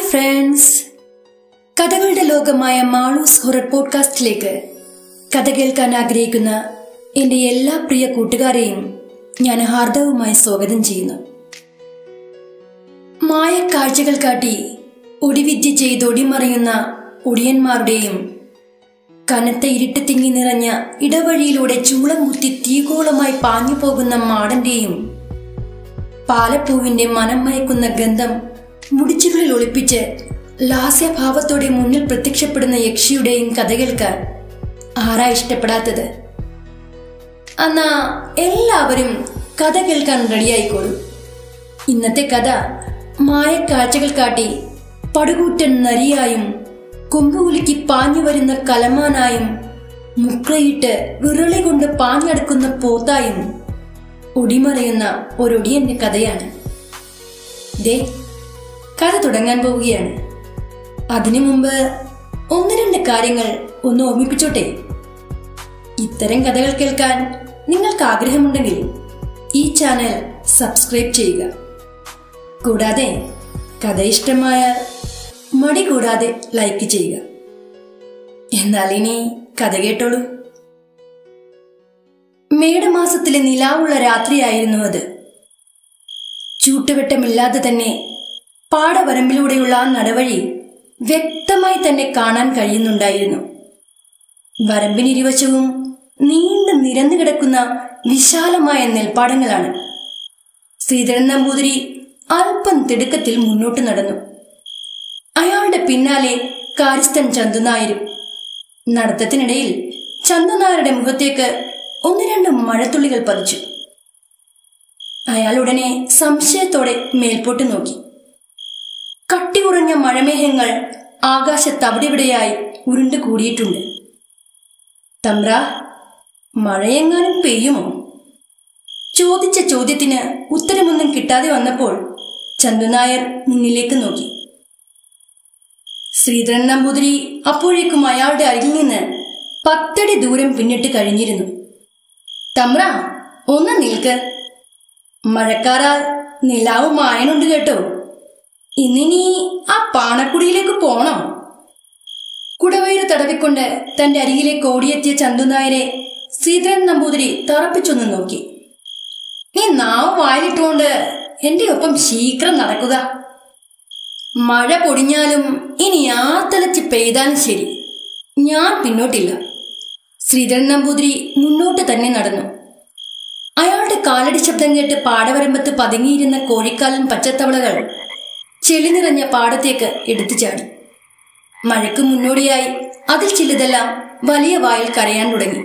Friends കഥകളുടെ ലോകമായ Malu's horror പോഡ്കാസ്റ്റിലേക്ക് കഥ കേൾക്കാൻ ആഗ്രഹിക്കുന്ന എൻ്റെ എല്ലാ പ്രിയ കൂട്ടുകാരെയും ഞാൻ ഹാർദവുമായി സ്വാഗതം ചെയ്യുന്നു മായക്കാഴ്ചകൾ കാട്ടി ഒടിവിദ്യ ചെയ്തൊടിമറിയുന്ന ഒടിയന്മാരുടെയും കനത്ത ഇരുട്ട് തിങ്ങി നിറഞ്ഞ ഇടവഴിയിലൂടെ ചൂളം കുത്തി തീകോളമായി പാഞ്ഞു പോകുന്ന മാടന്റെയും പാലപ്പൂവിന്റെ മനം മയക്കുന്ന ഗന്ധം മുടിച്ചുകളിൽ ഒളിപ്പിച്ച് ലാസ്യഭാവത്തോടെ മുന്നിൽ പ്രത്യക്ഷപ്പെടുന്ന യക്ഷിയുടെയും കഥ കേൾക്കാൻ ആരാ ഇഷ്ടപ്പെടാത്തത് എന്നാ എല്ലാവരും കഥ കേൾക്കാൻ റെഡിയായിക്കോളൂ ഇന്നത്തെ കഥ മായക്കാഴ്ചകൾ കാട്ടി പടുകൂറ്റൻ നരിയായും കൊമ്പുകുലുക്കി പാഞ്ഞു വരുന്ന കലമാനായും മുക്രയിട്ട് വിറളി കൊണ്ട് പാഞ്ഞടക്കുന്ന പോത്തായും ഒടിമറയുന്ന ഒരൊടിയന്റെ കഥയാണ് ദേ കഥ തുടങ്ങാൻ പോവുകയാണ് അതിനു മുമ്പ് ഒന്ന് രണ്ട് കാര്യങ്ങൾ ഒന്ന് ഓർമ്മിപ്പിച്ചോട്ടെ ഇത്തരം കഥകൾ കേൾക്കാൻ നിങ്ങൾക്ക് ആഗ്രഹമുണ്ടെങ്കിൽ ഈ ചാനൽ സബ്സ്ക്രൈബ് ചെയ്യുക കൂടാതെ കഥ ഇഷ്ടമായാൽ മടി കൂടാതെ ലൈക്ക് ചെയ്യുക എന്നാൽ ഇനി കഥ കേട്ടോളൂ മേടമാസത്തിലെ നിലാവുള്ള രാത്രിയായിരുന്നു അത് ചൂട്ടുവെട്ടമില്ലാതെ തന്നെ പാടവരമ്പിലൂടെയുള്ള ആ നടവഴി വ്യക്തമായി തന്നെ കാണാൻ കഴിയുന്നുണ്ടായിരുന്നു വരമ്പിനിരുവശവും നീണ്ടു നിരന്നു കിടക്കുന്ന വിശാലമായ നെൽപ്പാടങ്ങളാണ് ശ്രീധരൻ നമ്പൂതിരി അല്പം തിടുക്കത്തിൽ മുന്നോട്ട് നടന്നു അയാളുടെ പിന്നാലെ കാര്യസ്ഥൻ ചന്തുനായരും നടത്തത്തിനിടയിൽ ചന്തുനായരുടെ മുഖത്തേക്ക് ഒന്ന് രണ്ട് മഴത്തുള്ളികൾ പതിച്ചു അയാൾ ഉടനെ സംശയത്തോടെ മേൽപോട്ട് നോക്കി കട്ടി കുറഞ്ഞ മഴമേഘങ്ങൾ ആകാശത്ത് അവിടെവിടെയായി ഉരുണ്ടു കൂടിയിട്ടുണ്ട് തമ്പ്ര മഴയെങ്ങാനും പെയ്യുമോ ചോദിച്ച ചോദ്യത്തിന് ഉത്തരമൊന്നും കിട്ടാതെ വന്നപ്പോൾ ചന്തുനായർ മുന്നിലേക്ക് നോക്കി ശ്രീധരൻ നമ്പൂതിരി അപ്പോഴേക്കും അയാളുടെ അരികിൽ നിന്ന് പത്തടി ദൂരം പിന്നിട്ട് കഴിഞ്ഞിരുന്നു തമ്ര ഒന്ന് നിൽക്ക് മഴക്കാറാൽ നിലാവ് മായനുണ്ട് കേട്ടോ ഇന്നിനി ആ പാണക്കുടിയിലേക്ക് പോണം കുടവയില് തടവിക്കൊണ്ട് തന്റെ അരികിലേക്ക് ഓടിയെത്തിയ ചന്തുനായരെ ശ്രീധരൻ നമ്പൂതിരി തറപ്പിച്ചൊന്ന് നോക്കി നീ നാവ് വായിലിട്ടുകൊണ്ട് എന്റെ ഒപ്പം ശീഘ്രം നടക്കുക മഴ പൊടിഞ്ഞാലും ഇനി ആത്തലച്ച് പെയ്താലും ശരി ഞാൻ പിന്നോട്ടില്ല ശ്രീധരൻ നമ്പൂതിരി മുന്നോട്ട് തന്നെ നടന്നു അയാളുടെ കാലടി ശബ്ദം കേട്ട് പാടവരമ്പത്ത് പതുങ്ങിയിരുന്ന കോഴിക്കാലൻ പച്ചത്തവളകൾ ചെളി നിറഞ്ഞ പാടത്തേക്ക് എടുത്തു ചാടി മഴയ്ക്ക് മുന്നോടിയായി അതിൽ ചിലതെല്ലാം വലിയ വായിൽ കരയാൻ തുടങ്ങി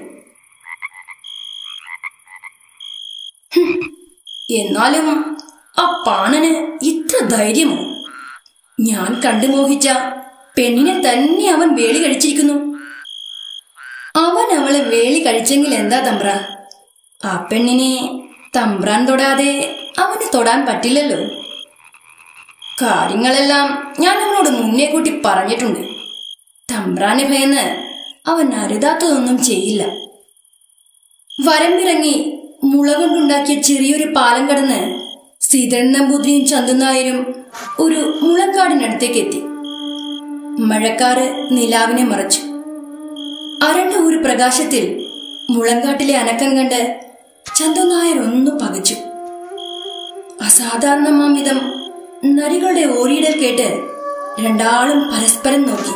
ഹും, എന്നാലും ആ പാണന് ഇത്ര ധൈര്യമോ ഞാൻ കണ്ടു മോഹിച്ച പെണ്ണിനെ തന്നെ അവൻ വേളി കഴിച്ചിരിക്കുന്നു അവൻ അവളെ വേളി കഴിച്ചെങ്കിൽ എന്താ തമ്പ്ര ആ പെണ്ണിനെ തമ്പ്രാൻ തൊടാതെ അവന് തൊടാൻ പറ്റില്ലല്ലോ കാര്യങ്ങളെല്ലാം ഞാൻ അവനോട് മുന്നേ കൂട്ടി പറഞ്ഞിട്ടുണ്ട് തമ്പ്രാനെ ഭയന്ന് അവൻ അരുതാത്തതൊന്നും ചെയ്യില്ല വരമ്പിറങ്ങി മുള കൊണ്ടുണ്ടാക്കിയ ചെറിയൊരു പാലം കടന്ന് ശ്രീധരൻ നമ്പൂതിരിയും ചന്തുനായരും ഒരു മുളങ്കാടിനടുത്തേക്ക് എത്തി മഴക്കാറ് നിലാവിനെ മറച്ചു അരണ്ട ഒരു പ്രകാശത്തിൽ മുളങ്കാട്ടിലെ അനക്കം കണ്ട് ചന്തുനായർ ഒന്ന് പകച്ചു അസാധാരണമാം വിധം നരികളുടെ ഓരിയിടൽ കേട്ട് രണ്ടാളും പരസ്പരം നോക്കി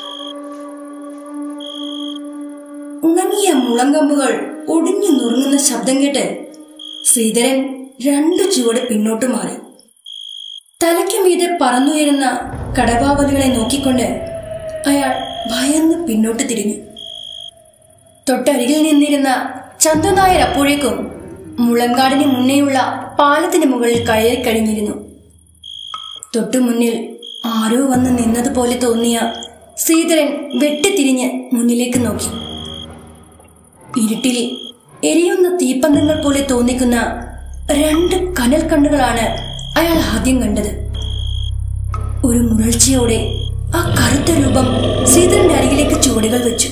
ഉണങ്ങിയ മുളങ്കമ്പുകൾ ഒടിഞ്ഞു നുറുങ്ങുന്ന ശബ്ദം കേട്ട് ശ്രീധരൻ രണ്ടു ചുവട് പിന്നോട്ട് മാറി തലയ്ക്ക് മീതെ പറന്നുയരുന്ന കടവാവലുകളെ നോക്കിക്കൊണ്ട് അയാൾ ഭയന്ന് പിന്നോട്ട് തിരിഞ്ഞു തൊട്ടരികിൽ നിന്നിരുന്ന ചന്തുനായർ അപ്പോഴേക്കും മുളങ്കാടിന് മുന്നേയുള്ള പാലത്തിന് മുകളിൽ കയറി കഴിഞ്ഞിരുന്നു തൊട്ടു മുന്നിൽ ആരോ വന്ന് നിന്നതുപോലെ തോന്നിയ ശ്രീധരൻ വെട്ടിത്തിരിഞ്ഞ് മുന്നിലേക്ക് നോക്കി ഇരുട്ടിൽ എരിയുന്ന തീപ്പന്തങ്ങൾ പോലെ തോന്നിക്കുന്ന രണ്ട് കനൽ കണ്ണുകളാണ് അയാൾ ആദ്യം കണ്ടത് ഒരു മുരൾച്ചയോടെ ആ കറുത്ത രൂപം ശ്രീധരന്റെ അരികിലേക്ക് ചുവടുകൾ വെച്ചു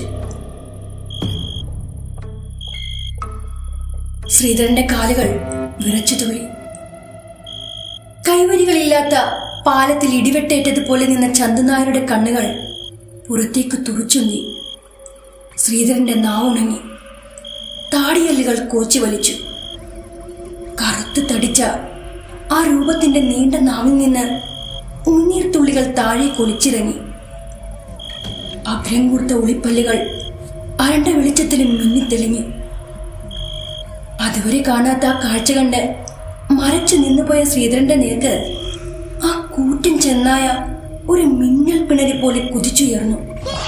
ശ്രീധരന്റെ കാലുകൾ വിറച്ചു തുള്ളി കൈവരികളില്ലാത്ത പാലത്തിൽ ഇടിവെട്ടേറ്റതുപോലെ നിന്ന ചന്തുനായരുടെ കണ്ണുകൾ പുറത്തേക്ക് തുറച്ചുന്നി ശ്രീധരന്റെ നാവുണങ്ങി താടിയല്ലുകൾ കോച്ചി വലിച്ചു കറുത്ത് തടിച്ച ആ രൂപത്തിന്റെ നീണ്ട നാവിൽ നിന്ന് ഉണ്ണീർ തുള്ളികൾ താഴെ കൊലിച്ചിറങ്ങി അഭ്രംകൂർത്ത ഉളിപ്പല്ലുകൾ അരണ്ട വെളിച്ചത്തിലും മിന്നിത്തെളിഞ്ഞു അതുവരെ കാണാത്ത ആ കാഴ്ച കണ്ട് മരച്ചു നിന്നുപോയ ശ്രീധരന്റെ നേർക്ക് ആ കൂറ്റൻ ചെന്നായ ഒരു മിന്നൽ പിണരി പോലെ കുതിച്ചുയർന്നു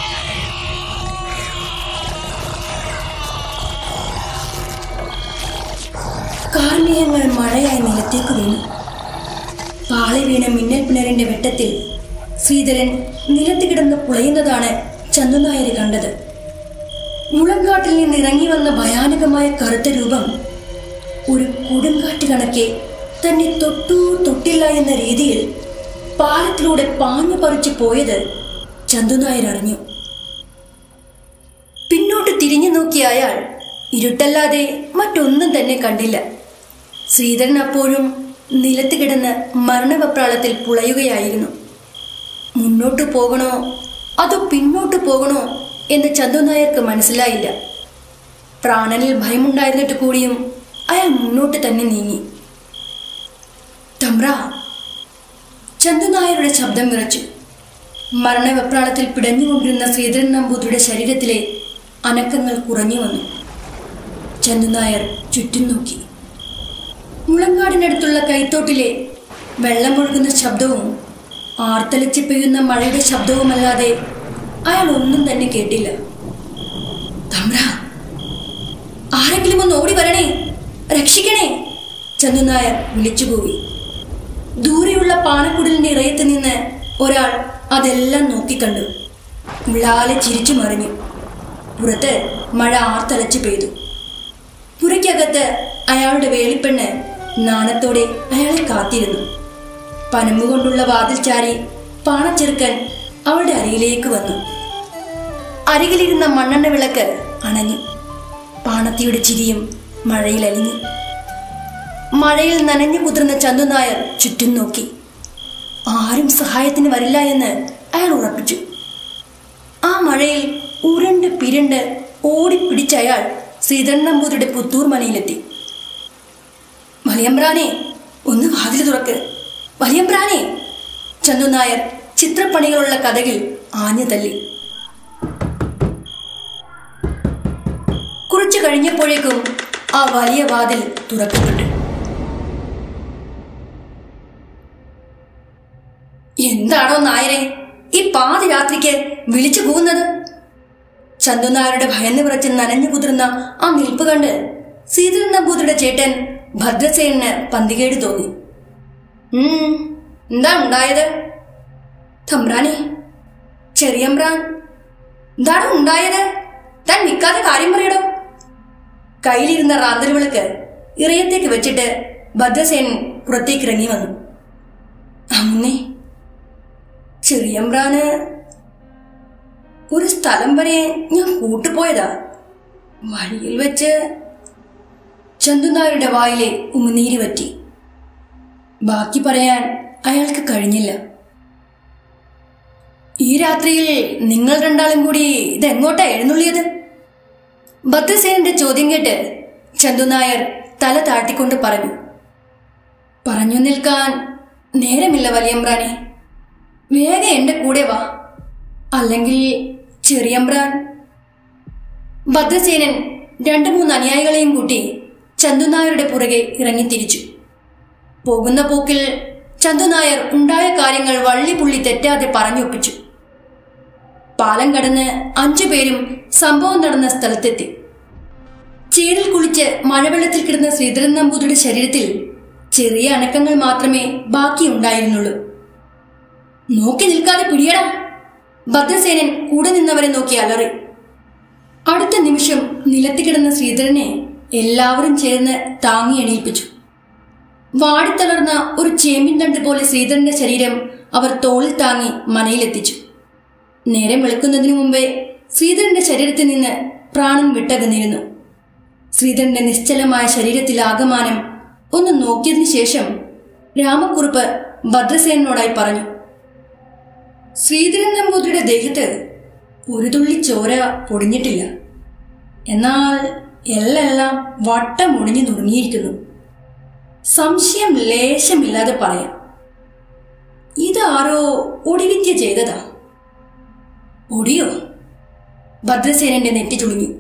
കാർമേഘങ്ങൾ മഴയായി നിലത്തേക്ക് വീണു പാളി വീണ മിന്നൽ പിണറിന്റെ വെട്ടത്തിൽ ശ്രീധരൻ നിലത്ത് കിടന്ന് പുളയുന്നതാണ് ചന്തുനായർ കണ്ടത് മുളങ്കാട്ടിൽ നിന്ന് ഇറങ്ങി വന്ന ഭയാനകമായ കറുത്ത രൂപം ഒരു കൊടുങ്കാറ്റ് കണക്കെ തന്നെ തൊട്ടു തൊട്ടില്ല എന്ന രീതിയിൽ പാലത്തിലൂടെ പാഞ്ഞു പറിച്ചു പോയത് ചന്തുനായർ അറിഞ്ഞു പിന്നോട്ട് തിരിഞ്ഞു നോക്കിയ അയാൾ ഇരുട്ടല്ലാതെ മറ്റൊന്നും തന്നെ കണ്ടില്ല ശ്രീധരൻ അപ്പോഴും നിലത്ത് കിടന്ന് മരണവപ്രാളത്തിൽ പുളയുകയായിരുന്നു മുന്നോട്ട് പോകണോ അതോ പിന്നോട്ട് പോകണോ എന്ന് ചന്തുനായർക്ക് മനസ്സിലായില്ല പ്രാണനിൽ ഭയമുണ്ടായിരുന്നിട്ട് കൂടിയും അയാൾ മുന്നോട്ട് തന്നെ നീങ്ങി തമ്ര ചന്തുനായരുടെ ശബ്ദം വിറച്ചു മരണവെപ്രാളത്തിൽ പിടഞ്ഞുകൊണ്ടിരുന്ന ശ്രീധരൻ നമ്പൂതിരിയുടെ ശരീരത്തിലെ അനക്കങ്ങൾ കുറഞ്ഞു വന്നു ചന്തുനായർ ചുറ്റും നോക്കി മുളങ്കാടിനടുത്തുള്ള കൈത്തോട്ടിലെ വെള്ളമൊഴുകുന്ന ശബ്ദവും ആർത്തലച്ച് പെയ്യുന്ന മഴയുടെ ശബ്ദവുമല്ലാതെ അയാൾ ഒന്നും തന്നെ കേട്ടില്ല തമ്ര ആരെങ്കിലും ഒന്ന് ഓടി വരണേ രക്ഷിക്കണേ ചന്തുനായർ വിളിച്ചുപോയി ദൂരെയുള്ള പാണക്കുടലിന്റെ ഇറയത്ത് നിന്ന് ഒരാൾ അതെല്ലാം നോക്കിക്കണ്ടു ഉള്ളാലെ ചിരിച്ചു മറിഞ്ഞു പുറത്ത് മഴ ആർത്തലച്ച് പെയ്തു പുരയ്ക്കകത്ത് അയാളുടെ വേളിപ്പെണ്ണ് നാണത്തോടെ അയാളെ കാത്തിരുന്നു പനമ്പ് കൊണ്ടുള്ള വാതിൽ ചാരി പാണച്ചെറുക്കൻ അവളുടെ അരികിലേക്ക് വന്നു അരികിലിരുന്ന മണ്ണെണ്ണ വിളക്ക് അണഞ്ഞു പാണത്തിയുടെ ചിരിയും മഴയിൽ അലിഞ്ഞു മഴയിൽ നനഞ്ഞു കുതിർന്ന ചന്തുനായർ ചുറ്റും നോക്കി ആരും സഹായത്തിന് വരില്ല എന്ന് അയാൾ ഉറപ്പിച്ചു ആ മഴയിൽ ഉരുണ്ട് പിരണ്ട് ഓടിപ്പിടിച്ച അയാൾ ശ്രീധരൻ നമ്പൂതിരിയുടെ പുത്തൂർ മനയിലെത്തി വലിയമ്പ്രാനെ ഒന്ന് വാതിൽ തുറക്ക് വലിയമ്പ്രാനെ ചന്തു നായർ ചിത്രപ്പണികളുള്ള കഥകിൽ ആഞ്ഞു തല്ലി കുറച്ചു കഴിഞ്ഞപ്പോഴേക്കും ആ വലിയ വാതിൽ തുറക്കപ്പെട്ടു എന്താണോ നായരെ ഈ പാതിരാത്രിക്ക് വിളിച്ചു പോകുന്നത് ചന്തുനായരുടെ ഭയന്ന് വിറച്ച് നനഞ്ഞു കുതിർന്ന ആ നിൽപ്പ് കണ്ട് ശ്രീധരൻ നമ്പൂതിരിയുടെ ചേട്ടൻ ഭദ്രസേനന് പന്തികേട് തോന്നി ഉം എന്താ ഉണ്ടായത് തമ്പ്രാനെ ചെറിയമ്പ്രാൻ എന്താണ് ഉണ്ടായത് താൻ നിൽക്കാതെ കാര്യം പറയടോ കയ്യിലിരുന്ന റാന്തൽ വിളക്ക് ഇറയത്തേക്ക് വെച്ചിട്ട് ഭദ്രസേനൻ പുറത്തേക്ക് ഇറങ്ങി വന്നു അമ്മേ ചെറിയമ്പ്രാന് ഒരു സ്ഥലം വരെ ഞാൻ കൂട്ടുപോയതാ വഴിയിൽ വെച്ച് ചന്തുനായരുടെ വായിലെ ഉമിനീര് പറ്റി ബാക്കി പറയാൻ അയാൾക്ക് കഴിഞ്ഞില്ല ഈ രാത്രിയിൽ നിങ്ങൾ രണ്ടാളും കൂടി ഇതെങ്ങോട്ടാ എഴുന്നള്ളിയത് ഭദ്രസേനന്റെ ചോദ്യം കേട്ട് ചന്തുനായർ തല താഴ്ത്തിക്കൊണ്ട് പറഞ്ഞു പറഞ്ഞു നിൽക്കാൻ നേരമില്ല വലിയമ്പ്രാനെ വേഗം എന്റെ കൂടെ വാ അല്ലെങ്കിൽ ചെറിയമ്പ്രാൻ ഭദ്രസേനൻ രണ്ടു മൂന്ന് അനുയായികളെയും കൂട്ടി ചന്തുനായരുടെ പുറകെ ഇറങ്ങിത്തിരിച്ചു പോകുന്ന പോക്കിൽ ചന്തുനായർ ഉണ്ടായ കാര്യങ്ങൾ വള്ളിപുള്ളി തെറ്റാതെ പറഞ്ഞൊപ്പിച്ചു പാലം കടന്ന് അഞ്ചു പേരും സംഭവം നടന്ന സ്ഥലത്തെത്തി ചേരിൽ കുളിച്ച് മഴവെള്ളത്തിൽ കിടന്ന ശ്രീധരൻ നമ്പൂതിരിയുടെ ശരീരത്തിൽ ചെറിയ അനക്കങ്ങൾ മാത്രമേ ബാക്കിയുണ്ടായിരുന്നുള്ളൂ നോക്കി നിൽക്കാതെ പിടിയടാ ഭദ്രസേനൻ കൂടെ നിന്നവരെ നോക്കി അലറി അടുത്ത നിമിഷം നിലത്ത് കിടന്ന ശ്രീധരനെ എല്ലാവരും ചേർന്ന് താങ്ങി എണീൽപ്പിച്ചു വാടിത്തളർന്ന ഒരു ചേമ്പിൻ തണ്ട് പോലെ ശ്രീധരന്റെ ശരീരം അവർ തോളിൽ താങ്ങി മനയിലെത്തിച്ചു നേരം വെളുക്കുന്നതിനു മുമ്പേ ശ്രീധരന്റെ ശരീരത്തിൽ നിന്ന് പ്രാണൻ വിട്ടകന്നിരുന്നു ശ്രീധരന്റെ നിശ്ചലമായ ശരീരത്തിൽ ആകമാനം ഒന്ന് നോക്കിയതിനു ശേഷം രാമക്കുറുപ്പ് ഭദ്രസേനോടായി പറഞ്ഞു ശ്രീധരൻ നമ്പൂതിരിയുടെ ദേഹത്ത് ഒരു തുള്ളി ചോര പൊടിഞ്ഞിട്ടില്ല എന്നാൽ എല്ലെല്ലാം വട്ടം ഒടിഞ്ഞു നുറുങ്ങിയിരിക്കുന്നു സംശയം ലേശമില്ലാതെ പറയാം ഇതാരോ ഒടിവിദ്യ ചെയ്തതാ ഒടിയോ ഭദ്രസേനന്റെ നെറ്റി ചുളിഞ്ഞു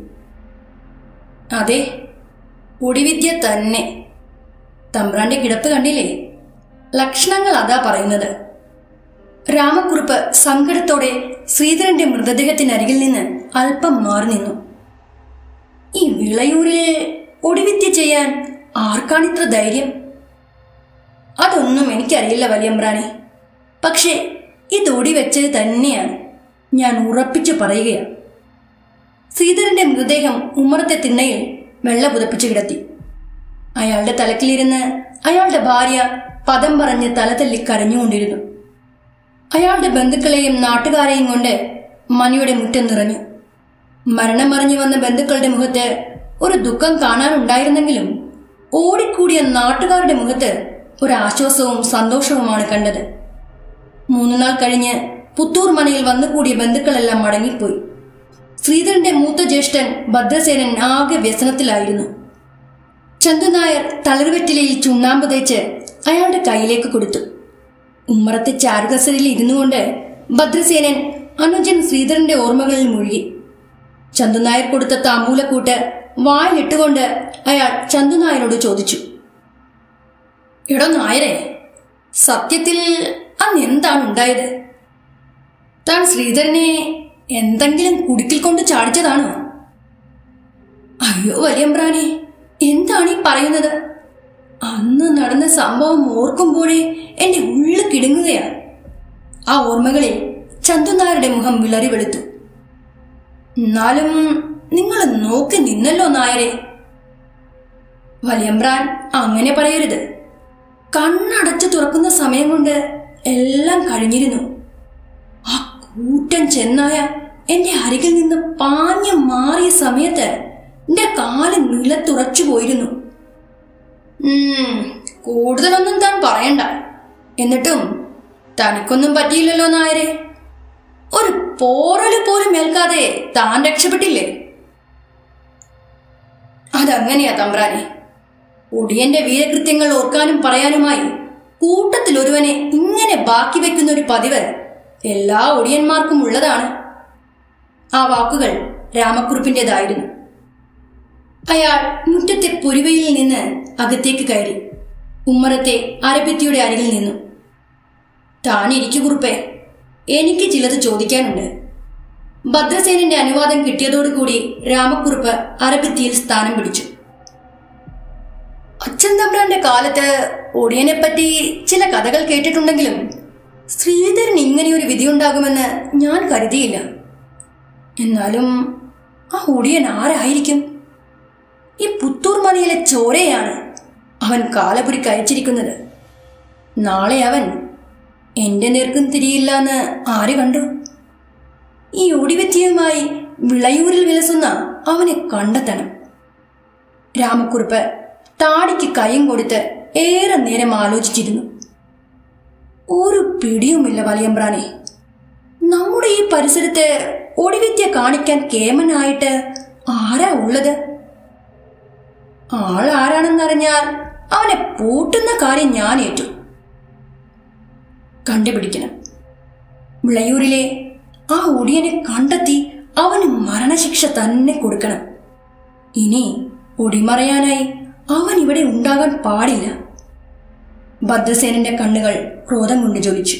അതെ ഒടിവിദ്യ തന്നെ തമ്പ്രാന്റെ കിടപ്പ് കണ്ടില്ലേ ലക്ഷണങ്ങൾ അതാ പറയുന്നത് രാമക്കുറുപ്പ് സങ്കടത്തോടെ ശ്രീധരന്റെ മൃതദേഹത്തിനരികിൽ നിന്ന് അല്പം മാറി നിന്നു ഈ വിളയൂരിൽ ഒടിവിദ്യ ചെയ്യാൻ ആർക്കാണിത്ര ധൈര്യം അതൊന്നും എനിക്കറിയില്ല വലിയമ്പ്രാണി പക്ഷേ ഇത് ഒടിവെച്ചത് തന്നെയാണ് ഞാൻ ഉറപ്പിച്ചു പറയുകയാണ് ശ്രീധരന്റെ മൃതദേഹം ഉമ്മറത്തെ തിണ്ണയിൽ വെള്ള പുതപ്പിച്ചു കിടത്തി അയാളുടെ തലക്കിലിരുന്ന് അയാളുടെ ഭാര്യ പദം പറഞ്ഞ് തല തല്ലി കരഞ്ഞുകൊണ്ടിരുന്നു അയാളുടെ ബന്ധുക്കളെയും നാട്ടുകാരെയും കൊണ്ട് മണിയുടെ മുറ്റം നിറഞ്ഞു മരണം മറിഞ്ഞു വന്ന ബന്ധുക്കളുടെ മുഖത്ത് ഒരു ദുഃഖം കാണാനുണ്ടായിരുന്നെങ്കിലും ഓടിക്കൂടിയ നാട്ടുകാരുടെ മുഖത്ത് ഒരു ആശ്വാസവും സന്തോഷവുമാണ് കണ്ടത് മൂന്നു നാൾ കഴിഞ്ഞ് പുത്തൂർ മനയിൽ വന്നുകൂടിയ ബന്ധുക്കളെല്ലാം മടങ്ങിപ്പോയി ശ്രീധരന്റെ മൂത്ത ജ്യേഷ്ഠൻ ഭദ്രസേനൻ ആകെ വ്യസനത്തിലായിരുന്നു ചന്തുനായർ തളിർവെറ്റിലയിൽ ചുണ്ണാമ്പ് തേച്ച് അയാളുടെ കയ്യിലേക്ക് കൊടുത്തു ഉമ്മറത്തെ ചാരുകസരിൽ ഇരുന്നു കൊണ്ട് ഭദ്രസേനൻ അനുജൻ ശ്രീധരന്റെ ഓർമ്മകളിൽ മുഴുകി ചന്തുനായർ കൊടുത്ത താമ്പൂലക്കൂട്ട് വായിലിട്ടുകൊണ്ട് അയാൾ ചന്തുനായരോട് ചോദിച്ചു എടോ നായരെ സത്യത്തിൽ അന്ന് എന്താണ് ഉണ്ടായത് താൻ ശ്രീധരനെ എന്തെങ്കിലും കുടുക്കിൽ കൊണ്ട് ചാടിച്ചതാണോ അയ്യോ വലിയമ്പ്രാനെ എന്താണ് ഈ പറയുന്നത് അന്ന് നടന്ന സംഭവം ഓർക്കുമ്പോഴേ എന്റെ ഉള്ളു കിടുങ്ങുകയാണ് ആ ഓർമ്മകളിൽ ചന്തുനായരുടെ മുഖം വിളറി വെളുത്തു എന്നാലും നിങ്ങൾ നോക്കി നിന്നല്ലോ നായരെ വലിയമ്പ്രാൻ അങ്ങനെ പറയരുത് കണ്ണടച്ചു തുറക്കുന്ന സമയം കൊണ്ട് എല്ലാം കഴിഞ്ഞിരുന്നു ആ കൂറ്റൻ ചെന്നായ എന്റെ അരികിൽ നിന്ന് പാഞ്ഞു മാറിയ സമയത്ത് എന്റെ കാല് നിലത്തുറച്ചു പോയിരുന്നു ഉം, കൂടുതലൊന്നും താൻ പറയണ്ട എന്നിട്ടും തനിക്കൊന്നും പറ്റിയില്ലല്ലോ നായരെ ഒരു പോറല് പോലും ഏൽക്കാതെ താൻ രക്ഷപ്പെട്ടില്ലേ അതങ്ങനെയാ തമ്പ്രാനെ ഒടിയന്റെ വീരകൃത്യങ്ങൾ ഓർക്കാനും പറയാനുമായി കൂട്ടത്തിൽ ഒരുവനെ ഇങ്ങനെ ബാക്കി വെക്കുന്ന ഒരു പതിവ് എല്ലാ ഒടിയന്മാർക്കും ഉള്ളതാണ് ആ വാക്കുകൾ രാമക്കുറുപ്പിൻ്റെതായിരുന്നു അയാൾ മുറ്റത്തെ പുരുവയിൽ നിന്ന് അകത്തേക്ക് കയറി ഉമ്മറത്തെ അരപ്പിത്തിയുടെ അരികിൽ നിന്നു താൻ ഇരിക്കു കുറുപ്പേ എനിക്ക് ചിലത് ചോദിക്കാനുണ്ട് ഭദ്രസേനന്റെ അനുവാദം കിട്ടിയതോടുകൂടി രാമക്കുറുപ്പ് അരപ്പിത്തിയിൽ സ്ഥാനം പിടിച്ചു അച്ഛൻ തമ്പ്രാന്റെ കാലത്ത് ഒടിയനെപ്പറ്റി ചില കഥകൾ കേട്ടിട്ടുണ്ടെങ്കിലും ശ്രീധരൻ ഇങ്ങനെയൊരു വിധിയുണ്ടാകുമെന്ന് ഞാൻ കരുതിയില്ല എന്നാലും ആ ഒടിയൻ ആരായിരിക്കും ഈ പുത്തൂർ മണിയിലെ ചോരയാണ് അവൻ കാലപുരിക്ക് അയച്ചിരിക്കുന്നത് നാളെ അവൻ എന്റെ നേർക്കും തിരിയില്ലെന്ന് ആര് കണ്ടു ഈ ഒടിവെത്തിയുമായി വിളയൂരിൽ വിലസുന്ന അവനെ കണ്ടെത്തണം രാമക്കുറുപ്പ് താടിക്ക് കൈയും കൊടുത്ത് ഏറെ നേരം ആലോചിച്ചിരുന്നു ഒരു പിടിയുമില്ല വലിയമ്പ്രാനെ നമ്മുടെ ഈ പരിസരത്ത് ഒടിവിദ്യ കാണിക്കാൻ കേമനായിട്ട് ആരാ ഉള്ളത് ആൾ ആരാണെന്നറിഞ്ഞാൽ അവനെ പൂട്ടുന്ന കാര്യം ഞാൻ ഏറ്റു കണ്ടുപിടിക്കണം വിളയൂരിലെ ആ ഒടിയനെ കണ്ടെത്തി അവന് മരണശിക്ഷ തന്നെ കൊടുക്കണം ഇനി ഒടിമറയാനായി അവൻ ഇവിടെ ഉണ്ടാകാൻ പാടില്ല ഭദ്രസേനന്റെ കണ്ണുകൾ ക്രോധം കൊണ്ട് ജ്വലിച്ചു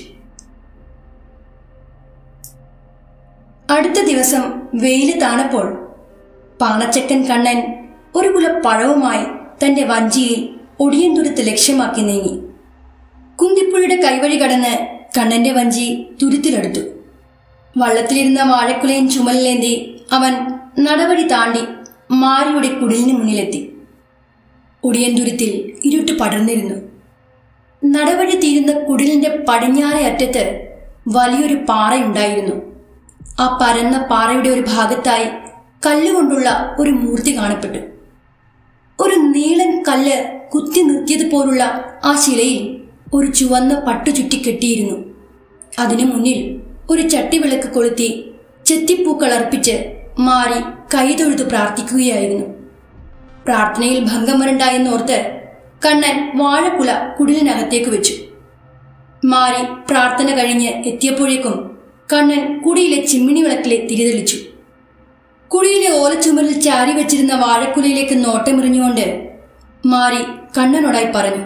അടുത്ത ദിവസം വെയില് താണപ്പോൾ പാണച്ചക്കൻ കണ്ണൻ ഒരു കുല പഴവുമായി തന്റെ വഞ്ചിയിൽ ഒടിയന്തുരുത്ത് ലക്ഷ്യമാക്കി നീങ്ങി കുന്തിപ്പുഴയുടെ കൈവഴി കടന്ന് കണ്ണന്റെ വഞ്ചി തുരുത്തിലെടുത്തു വള്ളത്തിലിരുന്ന വാഴക്കുലയും ചുമലിലേന്തി അവൻ നടവഴി താണ്ടി മാരിയുടെ കുടിലിന് മുന്നിലെത്തി ഒടിയന്തുരുത്തിൽ ഇരുട്ട് പടർന്നിരുന്നു നടവഴി തീരുന്ന കുടിലിന്റെ പടിഞ്ഞാറെ അറ്റത്ത് വലിയൊരു പാറയുണ്ടായിരുന്നു ആ പരന്ന പാറയുടെ ഒരു ഭാഗത്തായി കല്ലുകൊണ്ടുള്ള ഒരു മൂർത്തി കാണപ്പെട്ടു ഒരു നീളൻ കല്ല് കുത്തി നിർത്തിയതുപോലുള്ള ആ ശിലയിൽ ഒരു ചുവന്ന പട്ടു ചുറ്റി കെട്ടിയിരുന്നു അതിനു മുന്നിൽ ഒരു ചട്ടിവിളക്ക് കൊളുത്തി ചെത്തിപ്പൂക്കൾ അർപ്പിച്ച് മാറി കൈതൊഴുതു പ്രാർത്ഥിക്കുകയായിരുന്നു പ്രാർത്ഥനയിൽ ഭംഗം വരണ്ടായെന്നോർത്ത് കണ്ണൻ വാഴക്കുല കുടിലിനകത്തേക്ക് വെച്ചു മാറി പ്രാർത്ഥന കഴിഞ്ഞ് എത്തിയപ്പോഴേക്കും കണ്ണൻ കുടിയിലെ ചിമ്മിണി വിളക്കിലെ തിരിതെളിച്ചു കുടിയിലെ ഓലച്ചുമരിൽ ചാരി വെച്ചിരുന്ന വാഴക്കുലയിലേക്ക് നോട്ടമെറിഞ്ഞുകൊണ്ട് മാറി കണ്ണനോടായി പറഞ്ഞു